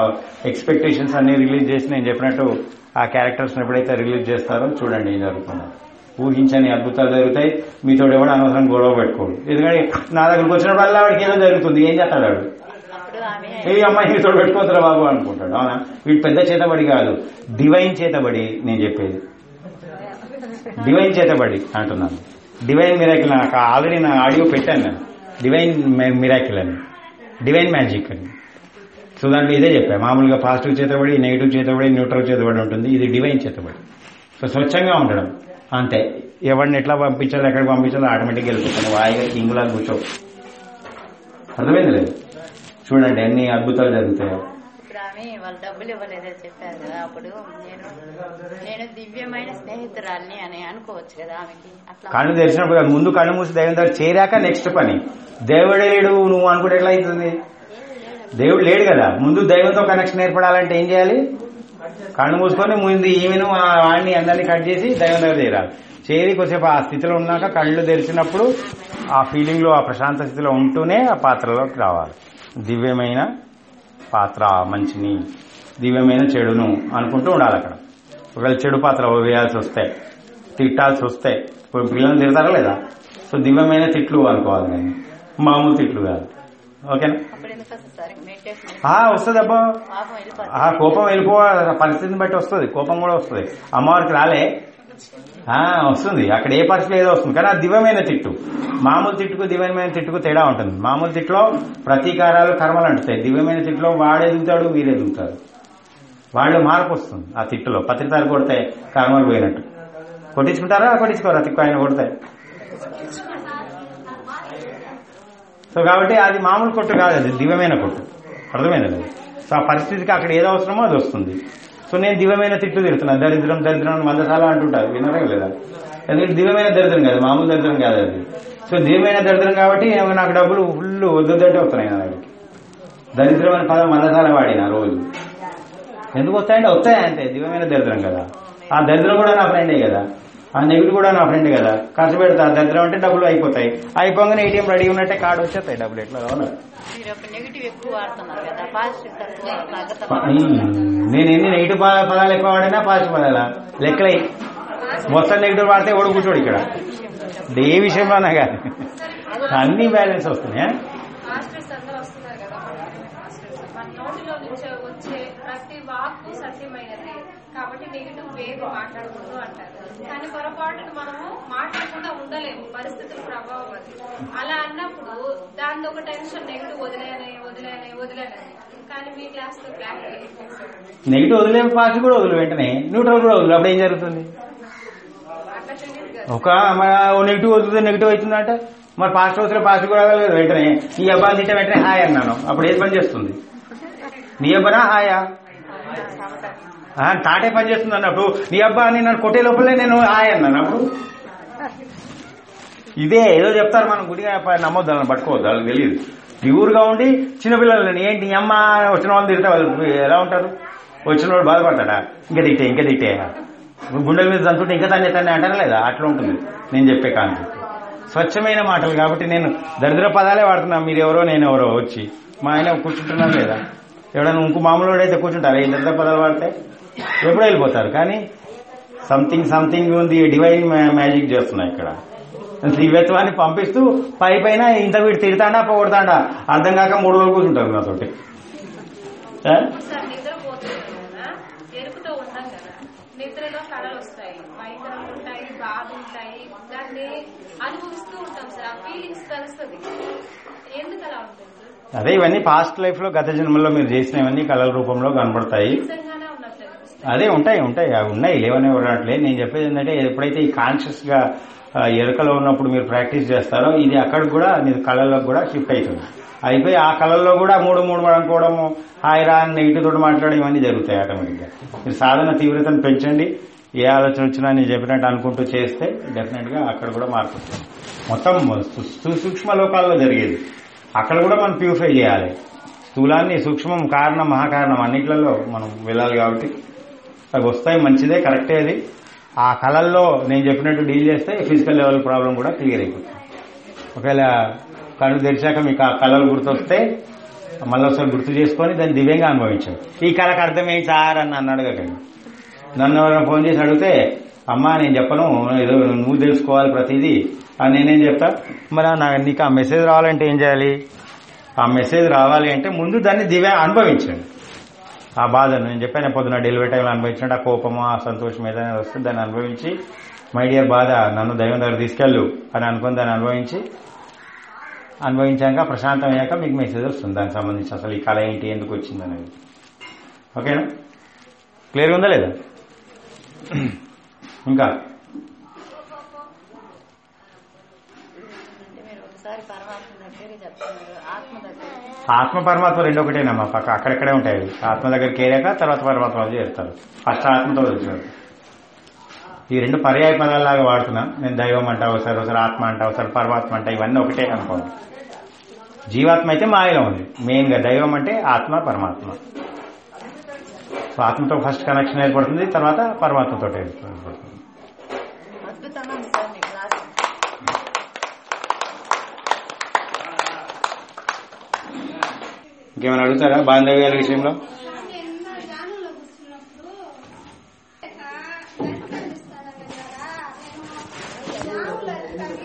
[SPEAKER 1] ఎక్స్పెక్టేషన్స్ అన్ని రిలీజ్ చేసి నేను చెప్పినట్టు ఆ క్యారెక్టర్స్ ఎప్పుడైతే రిలీజ్ చేస్తారో చూడండి ఏం జరుగుతుందో ఊహించని అద్భుతాలు జరుగుతాయి మీతో ఎవడు అనవసరం గొడవ పెట్టుకోడు ఎందుకంటే నా దగ్గరకు వచ్చినప్పుడల్లా వాడికి ఏదో జరుగుతుంది ఏం చేస్తాడు వాడు
[SPEAKER 2] అప్పుడు ఆమె
[SPEAKER 1] ఏ అమ్మాయి మీతో పెట్టుకోతురా బాబు అనుకుంటాడు అవునా వీడు పెద్ద చేతబడి కాదు డివైన్ చేతబడి నేను చెప్పేది డివైన్ చేతబడి అంటున్నాను డివైన్ మిరాకిల్ నాకు ఆల్రెడీ నా ఆడియో పెట్టాను నేను డివైన్ మిరాకిల్ అని డివైన్ మ్యాజిక్ అని సో దాంట్లో ఇదే చెప్పా మామూలుగా పాజిటివ్ చేతబడి నెగిటివ్ చేతబడి న్యూట్రల్ చేతబడి ఉంటుంది ఇది డివైన్ చేతబడి సో స్వచ్ఛంగా ఉండడం అంతే ఎవరిని ఎట్లా పంపించాలో ఎక్కడికి పంపించాలో ఆటోమేటిక్గా వెళ్ళిపోతాను వాయిగా కింగులా కూర్చో అర్థమైంది లేదు చూడండి ఎన్ని అద్భుతాలు జరుగుతాయో
[SPEAKER 2] ఇప్పుడు ఆమె వాళ్ళు డబ్బులు ఇవ్వలేదని చెప్పారు కదా అప్పుడు నేను నేను దివ్యమైన స్నేహితురాల్ని అని అనుకోవచ్చు కదా ఆమెకి అట్లా
[SPEAKER 1] కళ్ళు తెరిచినప్పుడు కాదు, ముందు కళ్ళు మూసి దైవం దగ్గర చేరాక నెక్స్ట్ పని దేవుడే లేడు నువ్వు అనుకుంటే ఎట్లా అవుతుంది దేవుడు లేడు కదా ముందు దైవంతో కనెక్షన్ ఏర్పడాలంటే ఏం చేయాలి కళ్ళు మూసుకొని ముందు ఈమెను ఆ వాడిని అందరినీ కట్ చేసి దైవం దగ్గర చేరాలి చేరి కొద్దిసేపు ఆ స్థితిలో ఉన్నాక కళ్ళు తెరిచినప్పుడు ఆ ఫీలింగ్ లో ఆ ప్రశాంత స్థితిలో ఉంటూనే ఆ పాత్రలోకి రావాలి దివ్యమైన పాత్ర మంచిని దివ్యమైన చెడును అనుకుంటూ ఉండాలి అక్కడ ఒకవేళ చెడు పాత్ర వేయాల్సి వస్తే తిట్టాల్సి వస్తే ఇప్పుడు పిల్లల్ని తిడతారా లేదా సో దివ్యమైన తిట్లు అనుకోవాలి నేను మామూలు తిట్లు కాదు ఓకేనా
[SPEAKER 2] అప్పుడు ఎందుకు వస్తుంది సార్ మెడిటేషన్
[SPEAKER 1] ఆ, వస్తుంది అబ్బా
[SPEAKER 2] పాపం వెళ్ళిపోతుంది
[SPEAKER 1] ఆ కోపం వెళ్ళిపోవాలి పరిస్థితిని బట్టి వస్తుంది కోపం కూడా వస్తుంది అమ్మవారికి రాలే ఆ, వస్తుంది అక్కడ ఏ పరిస్థితి ఏదో వస్తుంది కానీ అది దివ్యమైన తిట్టు మామూలు తిట్టుకు దివ్యమైన తిట్టుకు తేడా ఉంటుంది మామూలు తిట్టులో ప్రతీకారాలు కర్మలు అంటుతాయి దివ్యమైన తిట్టులో వాడే దిగుతాడు వీరే దిగుతారు వాళ్ళు మార్పు వస్తుంది ఆ తిట్టులో పత్రికాలు కొడితే కర్మలు పోయినట్టు కొట్టించుకుంటారా కొట్టించుకోరా తిక్కు ఆయన కొడతాయి సో కాబట్టి అది మామూలు కొట్టు కాదు అది దివ్యమైన కొట్టు అర్థమైంది సో ఆ పరిస్థితికి అక్కడ ఏది అవసరమో అది వస్తుంది సో నేను దివ్యమైన తిట్లు తిడుతున్నాను దరిద్రం దరిద్రం అని వంద సార్లు అంటుంటారు వినరే లేదా ఎందుకంటే దివ్యమైన దరిద్రం కాదు మామూలు దరిద్రం కాదు అది సో దివ్యమైన దరిద్రం కాబట్టి నాకు డబ్బులు ఫుల్ వద్దంటే వస్తున్నాయి నా దగ్గరికి దరిద్రం అనే పదం వంద సార్లు వాడిన రోజు ఎందుకు వస్తాయంటే వస్తాయి అంతే దివ్యమైన దరిద్రం కదా ఆ దరిద్రం కూడా నా ఫ్రెండే కదా ఆ నెగిటివ్ కూడా నా ఫ్రెండ్ కదా ఖర్చు పెడతా దరిద్రం అంటే డబ్బులు అయిపోతాయి అయిపోగానే ఏటీఎం రెడీ ఉన్నట్టే కార్డు వచ్చేస్తాయి డబ్బులు ఎట్లా అవునా
[SPEAKER 2] మీరు అప్పుడు నెగిటివ్ ఎక్కువ వాడుతున్నారు కదా పాజిటివ్ తక్కువ తగ్గత
[SPEAKER 1] ప- ఈ, నేను ఎన్ని నెగిటివ్ పద- పదాలు ఎక్కువ వాడినా పాజిటివ్ పదాలా లెక్కలై మొత్తం నెగిటివ్ వాడితే ఓడి కూర్చోడు ఇక్కడ ఏ విషయంలోనా కానీ అన్ని బ్యాలెన్స్ వస్తున్నాయా
[SPEAKER 6] మాస్టర్స్ అందరూ వస్తున్నారు కదా మాస్టర్స్ మన నోటిలో నుంచి వచ్చే ప్రతి వాక్కు సత్యమైనది కాబట్టి నెగిటివ్ వేరు మాట్లాడకూడదు అంటారు కానీ పొరపాటున మనము మాట్లాడకుండా ఉండలేము పరిస్థితుల ప్రభావం అది అలా అన్నప్పుడు దాని ఒక టెన్షన్ నెగిటివ్ వదిలేనే వదిలేనే వదిలేనే కానీ మీ క్లాస్ లో బ్లాక్
[SPEAKER 1] నెగిటివ్ వదిలే పాజిటివ్ కూడా వదిలి వెంటనే న్యూట్రల్ కూడా వదిలి అప్పుడు ఏం జరుగుతుంది
[SPEAKER 6] అట్లా తెలియదు కదా
[SPEAKER 1] ఒక నెగిటివ్ వదిలితే నెగిటివ్ అవుతుందంటే మరి పాజిటివ్ వస్తే పాజిటివ్ కూడా రాగలదు వెంటనే ఈ అబ్బాయి తింటే వెంటనే హాయ్ అన్నాను అప్పుడు ఏది పని చేస్తుంది నీ అబ్బానా హాయా ఆ, తాటే పని చేస్తుంది అన్నప్పుడు నీ అబ్బా అని నన్ను కొట్టే లోపలే నేను హాయ్ అన్నాను అప్పుడు ఇదే ఏదో చెప్తారు మనం గుడిగా ప- నమ్మొద్దు వాళ్ళని పట్టుకోవద్దు వాళ్ళకి తెలియదు ప్యూర్గా ఉండి చిన్నపిల్లలని ఏంటి నీ అమ్మ వచ్చిన వాళ్ళు తిడితే వాళ్ళు ఎలా ఉంటారు వచ్చిన వాడు బాధపడతాడా ఇంకా తిట్టే ఇంకా తిట్టే గుండెల మీద దంతుంటే ఇంకా తనే తనే అంటారా లేదా అట్లా ఉంటుంది నేను చెప్పే కాన్సెప్ట్ స్వచ్ఛమైన మాటలు కాబట్టి నేను దరిద్ర పదాలే వాడుతున్నా మీరు ఎవరో నేను ఎవరో వచ్చి మా ఆయన కూర్చుంటున్నాను లేదా ఎవడైనా ఇంకో మామూలు అయితే కూర్చుంటారా ఈ దరిద్ర పదాలు వాడితే ఎప్పుడో వెళ్ళిపోతారు కానీ సంథింగ్ సంథింగ్ ఉంది డివైన్ మ్యాజిక్ చేస్తున్నాయి ఇక్కడ దివ్యత్వాన్ని పంపిస్తూ పై పైన ఇంత వీడు తిడతాడా పొగడతాడా అర్థం కాక మూడు రోజులు కూర్చుంటారు నాతోటి ఏ?
[SPEAKER 6] సార్ నిద్రపోతున్నాం కదా ఎరుపుతో ఉంటాం కదా నిద్రలో కళలు వస్తాయి భయంకరం ఉంటాయి బాధ ఉంటాయి దాన్ని అనుభవిస్తూ ఉంటాం సార్ ఆ ఫీలింగ్స్ తెలుస్తుంది ఎందుకు అలా ఉంటుంది సార్
[SPEAKER 1] అదే ఇవన్నీ పాస్ట్ లైఫ్ లో గత జన్మలో మీరు చేసినవన్నీ కళల రూపంలో కనబడతాయి
[SPEAKER 6] నిజంగానే ఉన్నట్లు అనిపిస్తుంది
[SPEAKER 1] అదే ఉంటాయి ఉంటాయి అవి ఉన్నాయి లేవనే ఉండట్లే నేను చెప్పేది ఏంటంటే ఎప్పుడైతే ఈ కాన్షియస్ గా ఆ, ఎరుకలో ఉన్నప్పుడు మీరు ప్రాక్టీస్ చేస్తారో ఇది అక్కడికి కూడా మీరు కళల్లోకి కూడా షిఫ్ట్ అవుతుంది అయిపోయి ఆ కళల్లో కూడా మూడు మూడు అనుకోవడము హాయ్ రా నెగిటివ్ తోటి మాట్లాడడం ఇవన్నీ జరుగుతాయి ఆటోమేటిక్ గా మీరు సాధన తీవ్రతను పెంచండి ఏ ఆలోచన వచ్చినా నేను చెప్పినట్టు అనుకుంటూ చేస్తే డెఫినెట్ గా అక్కడ కూడా మార్పు వస్తుంది మొత్తం సు- సూక్ష్మ లోకాల్లో జరిగేది అక్కడ కూడా మనం ప్యూరిఫై చేయాలి స్థూలాన్ని సూక్ష్మం కారణం మహాకారణం అన్నిట్లలో మనం వెళ్ళాలి కాబట్టి అవి వస్తాయి మంచిదే కరెక్టే అది ఆ కళల్లో నేను చెప్పినట్టు డీల్ చేస్తే ఫిజికల్ లెవెల్ ప్రాబ్లం కూడా క్లియర్ అయిపోతుంది ఒకవేళ కళ్ళు తెరిచాక మీకు ఆ కళలు గుర్తొస్తే మళ్ళీ ఒకసారి గుర్తు చేసుకొని దాన్ని దివ్యంగా అనుభవించాం ఈ కళకు అర్థమేంటి సార్ అని నన్ను అడగకండి నన్ను ఎవరైనా ఫోన్ చేసి అడిగితే అమ్మా నేను చెప్పను ఏదో నువ్వు తెలుసుకోవాలి ప్రతిదీ అని నేనేం చెప్తా మరి నా నీకు ఆ మెసేజ్ రావాలంటే ఏం చేయాలి ఆ మెసేజ్ రావాలి అంటే ముందు దాన్ని దివ్య అనుభవించండి ఆ బాధను నేను చెప్పాను పొద్దున డెలివరీ టైంలో అనుభవించినట్టు ఆ కోపము ఆ సంతోషం ఏదైనా వస్తే దాన్ని అనుభవించి మై డియర్ బాధ నన్ను దైవం దగ్గర తీసుకెళ్ళు అని అనుకుని దాన్ని అనుభవించి అనుభవించాక ప్రశాంతం అయ్యాక మీకు మెసేజ్ వస్తుంది దానికి సంబంధించి అసలు ఈ కళ ఏంటి ఎందుకు వచ్చింది అనేది ఓకేనా క్లియర్గా ఉందా లేదా ఇంకా
[SPEAKER 2] అంటే మీరు ఒకసారి పరమాత్మ దగ్గర చెప్తున్నారు ఆత్మ దగ్గర
[SPEAKER 1] ఆత్మ పరమాత్మ రెండు ఒకటేనమ్మా పక్క అక్కడెక్కడే ఉంటాయి అవి. ఆత్మ దగ్గర కేరాక తర్వాత పరమాత్మ చేరుతారు ఫస్ట్ ఆత్మతో వచ్చారు ఈ రెండు పర్యాయ పదాలలాగా వాడుతున్నా నేను దైవం అంటా ఒకసారి ఒకసారి ఆత్మ అంటా ఒకసారి పరమాత్మ అంటా ఇవన్నీ ఒకటే అనుకోండి జీవాత్మ అయితే మాయలో ఉంది మెయిన్ గా దైవం అంటే ఆత్మ పరమాత్మ సో ఆత్మతో ఫస్ట్ కనెక్షన్ ఏర్పడుతుంది తర్వాత పరమాత్మతో ఏర్పడుతుంది
[SPEAKER 2] అద్భుతంగా ఉంది సార్ మీ క్లాస్
[SPEAKER 1] ఇంకేమైనా అడుగుతారా బాంధవ్య గారి విషయంలో
[SPEAKER 7] ఎన్నో ధ్యానంలో కూర్చున్నప్పుడు లైట్ కనిపిస్తానని కదా నేను ధ్యానంలో ఎదుగుతాకి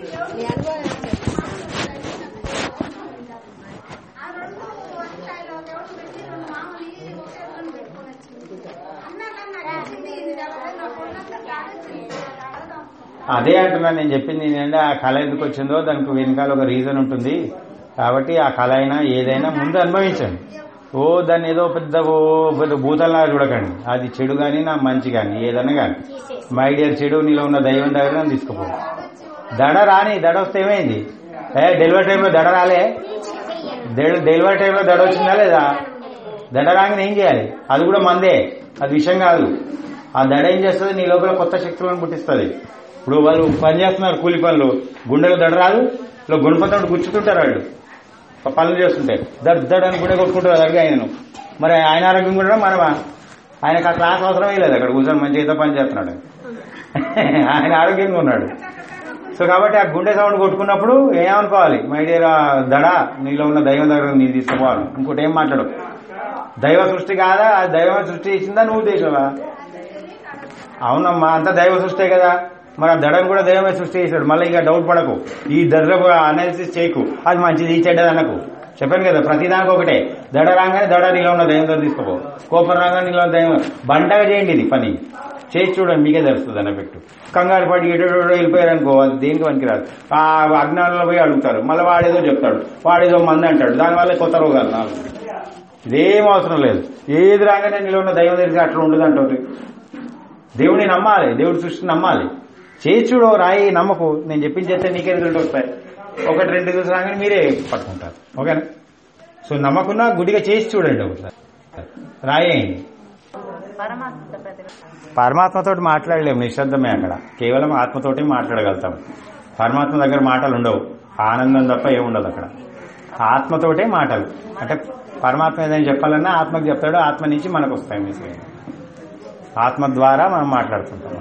[SPEAKER 7] ఆ రెండు వంకాయలు దేవుడు పెట్టి రెండు మామూలు ఒకే రెండు పెట్టుకొని వచ్చింది అన్నాక నాకు వచ్చింది ఇది తెలవదు నాకు ఉన్నంత కాలేజ్ అడగదాం
[SPEAKER 1] అదే అంటున్నాను నేను చెప్పింది ఏంటంటే ఆ కళ ఎందుకు వచ్చిందో దానికి వెనకాల ఒక రీజన్ ఉంటుంది కాబట్టి ఆ కళ అయినా ఏదైనా ముందు అనుభవించండి ఓ దాన్ని ఏదో పెద్ద ఓ పెద్ద భూతల్లా చూడకండి అది చెడు కానీ నా మంచి కానీ ఏదైనా కానీ మై డియర్ చెడు నీలో ఉన్న దైవం దగ్గర నన్ను తీసుకుపో దడ రాని దడ వస్తే ఏమైంది ఏ డెలివరీ టైంలో దడ రాలే డె- డెలివరీ టైంలో దడ వచ్చిందా లేదా దడ రాగానే ఏం చేయాలి అది కూడా మందే అది విషయం కాదు ఆ దడ ఏం చేస్తుంది నీ లోపల కొత్త శక్తులను పుట్టిస్తుంది ఇప్పుడు వాళ్ళు పని చేస్తున్నారు కూలి పనులు గుండెలో దడ రాదు ఇలా గుణపంతో గుచ్చుతుంటారు వాళ్ళు ఆ పనులు చేస్తుంటే దడ్ దడ్ అని గుండె కొట్టుకుంటారు అలాగే ఆయనను మరి ఆయన ఆరోగ్యం కూడా మనమా ఆయనకు ఆ క్లాస్ అవసరమే లేదు అక్కడ కూర్చొని మంచి ఏదో పని చేస్తున్నాడు ఆయన ఆరోగ్యంగా ఉన్నాడు సో కాబట్టి ఆ గుండె సౌండ్ కొట్టుకున్నప్పుడు ఏమనుకోవాలి మై డియర్ ఆ దడ నీలో ఉన్న దైవం దగ్గర నీ తీసుకోవాలి ఇంకోటి ఏం మాట్లాడు దైవ సృష్టి కాదా ఆ దైవ సృష్టి ఇచ్చిందా నువ్వు దేశమా అవునమ్మా అంత దైవ సృష్టే కదా మరి ఆ దడను కూడా దైవమే సృష్టి చేశాడు మళ్ళీ ఇక డౌట్ పడకు ఈ దడకు అనాలిసిస్ చేయకు అది మంచిది ఈ చెడ్డది అనకు చెప్పాను కదా ప్రతిదానికి ఒకటే దడ రాగానే దడ నీలో ఉన్న దైవంతో తీసుకోపో కోపం రాగానే నీలో ఉన్న దైవం బంటగా చేయండి ఇది పని చేసి చూడండి మీకే తెలుస్తుంది అని ఎఫెక్ట్ కంగారు పడి ఎటో వెళ్ళిపోయారు అనుకో అది దేనికి పనికిరాదు ఆ అజ్ఞానంలో పోయి అడుగుతారు మళ్ళీ వాడేదో చెప్తాడు వాడేదో మంది అంటాడు దానివల్ల కొత్త రోగాలు నాకు ఇదేం అవసరం లేదు ఏది రాగానే నీలో ఉన్న దైవం తెలిసి అట్లా ఉండదు అంటుంది దేవుడిని నమ్మాలి దేవుడి సృష్టిని నమ్మాలి చేసి చూడు రాయి నమ్మకు నేను చెప్పింది చేస్తే నీకే రిజల్ట్ వస్తాయి ఒకటి రెండు రోజులు రాగానే మీరే పట్టుకుంటారు ఓకేనా సో నమ్మకున్నా గుడిగా చేసి చూడండి ఒకసారి రాయేయండి
[SPEAKER 2] పరమాత్మ ప్రతి
[SPEAKER 1] పరమాత్మతో మాట్లాడలేము నిశ్శబ్దమే అక్కడ కేవలం ఆత్మతోటి మాట్లాడగలుగుతాం పరమాత్మ దగ్గర మాటలు ఉండవు ఆనందం తప్ప ఏముండదు అక్కడ ఆత్మతోటే మాటలు అంటే పరమాత్మ ఏదైనా చెప్పాలన్నా ఆత్మకు చెప్తాడు ఆత్మ నుంచి మనకు వస్తాయి మెసేజ్ ఆత్మ ద్వారా మనం మాట్లాడుతుంటాం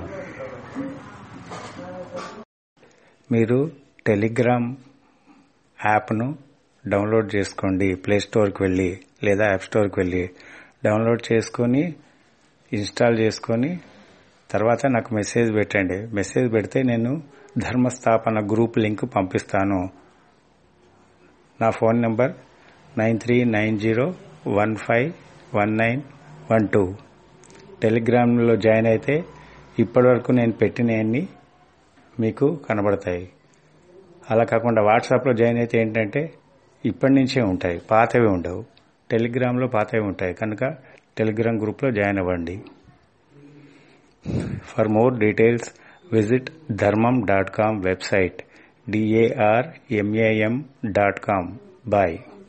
[SPEAKER 1] మీరు టెలిగ్రామ్ యాప్ను డౌన్లోడ్ చేసుకోండి ప్లే స్టోర్కి వెళ్ళి లేదా యాప్ స్టోర్కి వెళ్ళి డౌన్లోడ్ చేసుకొని ఇన్స్టాల్ చేసుకొని తర్వాత నాకు మెసేజ్ పెట్టండి మెసేజ్ పెడితే నేను ధర్మస్థాపన గ్రూప్ లింక్ పంపిస్తాను నా phone number nine three nine zero one five one nine one two టెలిగ్రామ్లో జాయిన్ అయితే ఇప్పటివరకు నేను పెట్టినవన్నీ మీకు కనబడతాయి అలా కాకుండా వాట్సాప్లో జాయిన్ అయితే ఏంటంటే ఇప్పటి నుంచే ఉంటాయి పాతవి ఉండవు టెలిగ్రామ్లో పాతవి ఉంటాయి కనుక టెలిగ్రామ్ గ్రూప్లో జాయిన్ అవ్వండి for more details visit Dharmam dot com website DARMAM dot com bye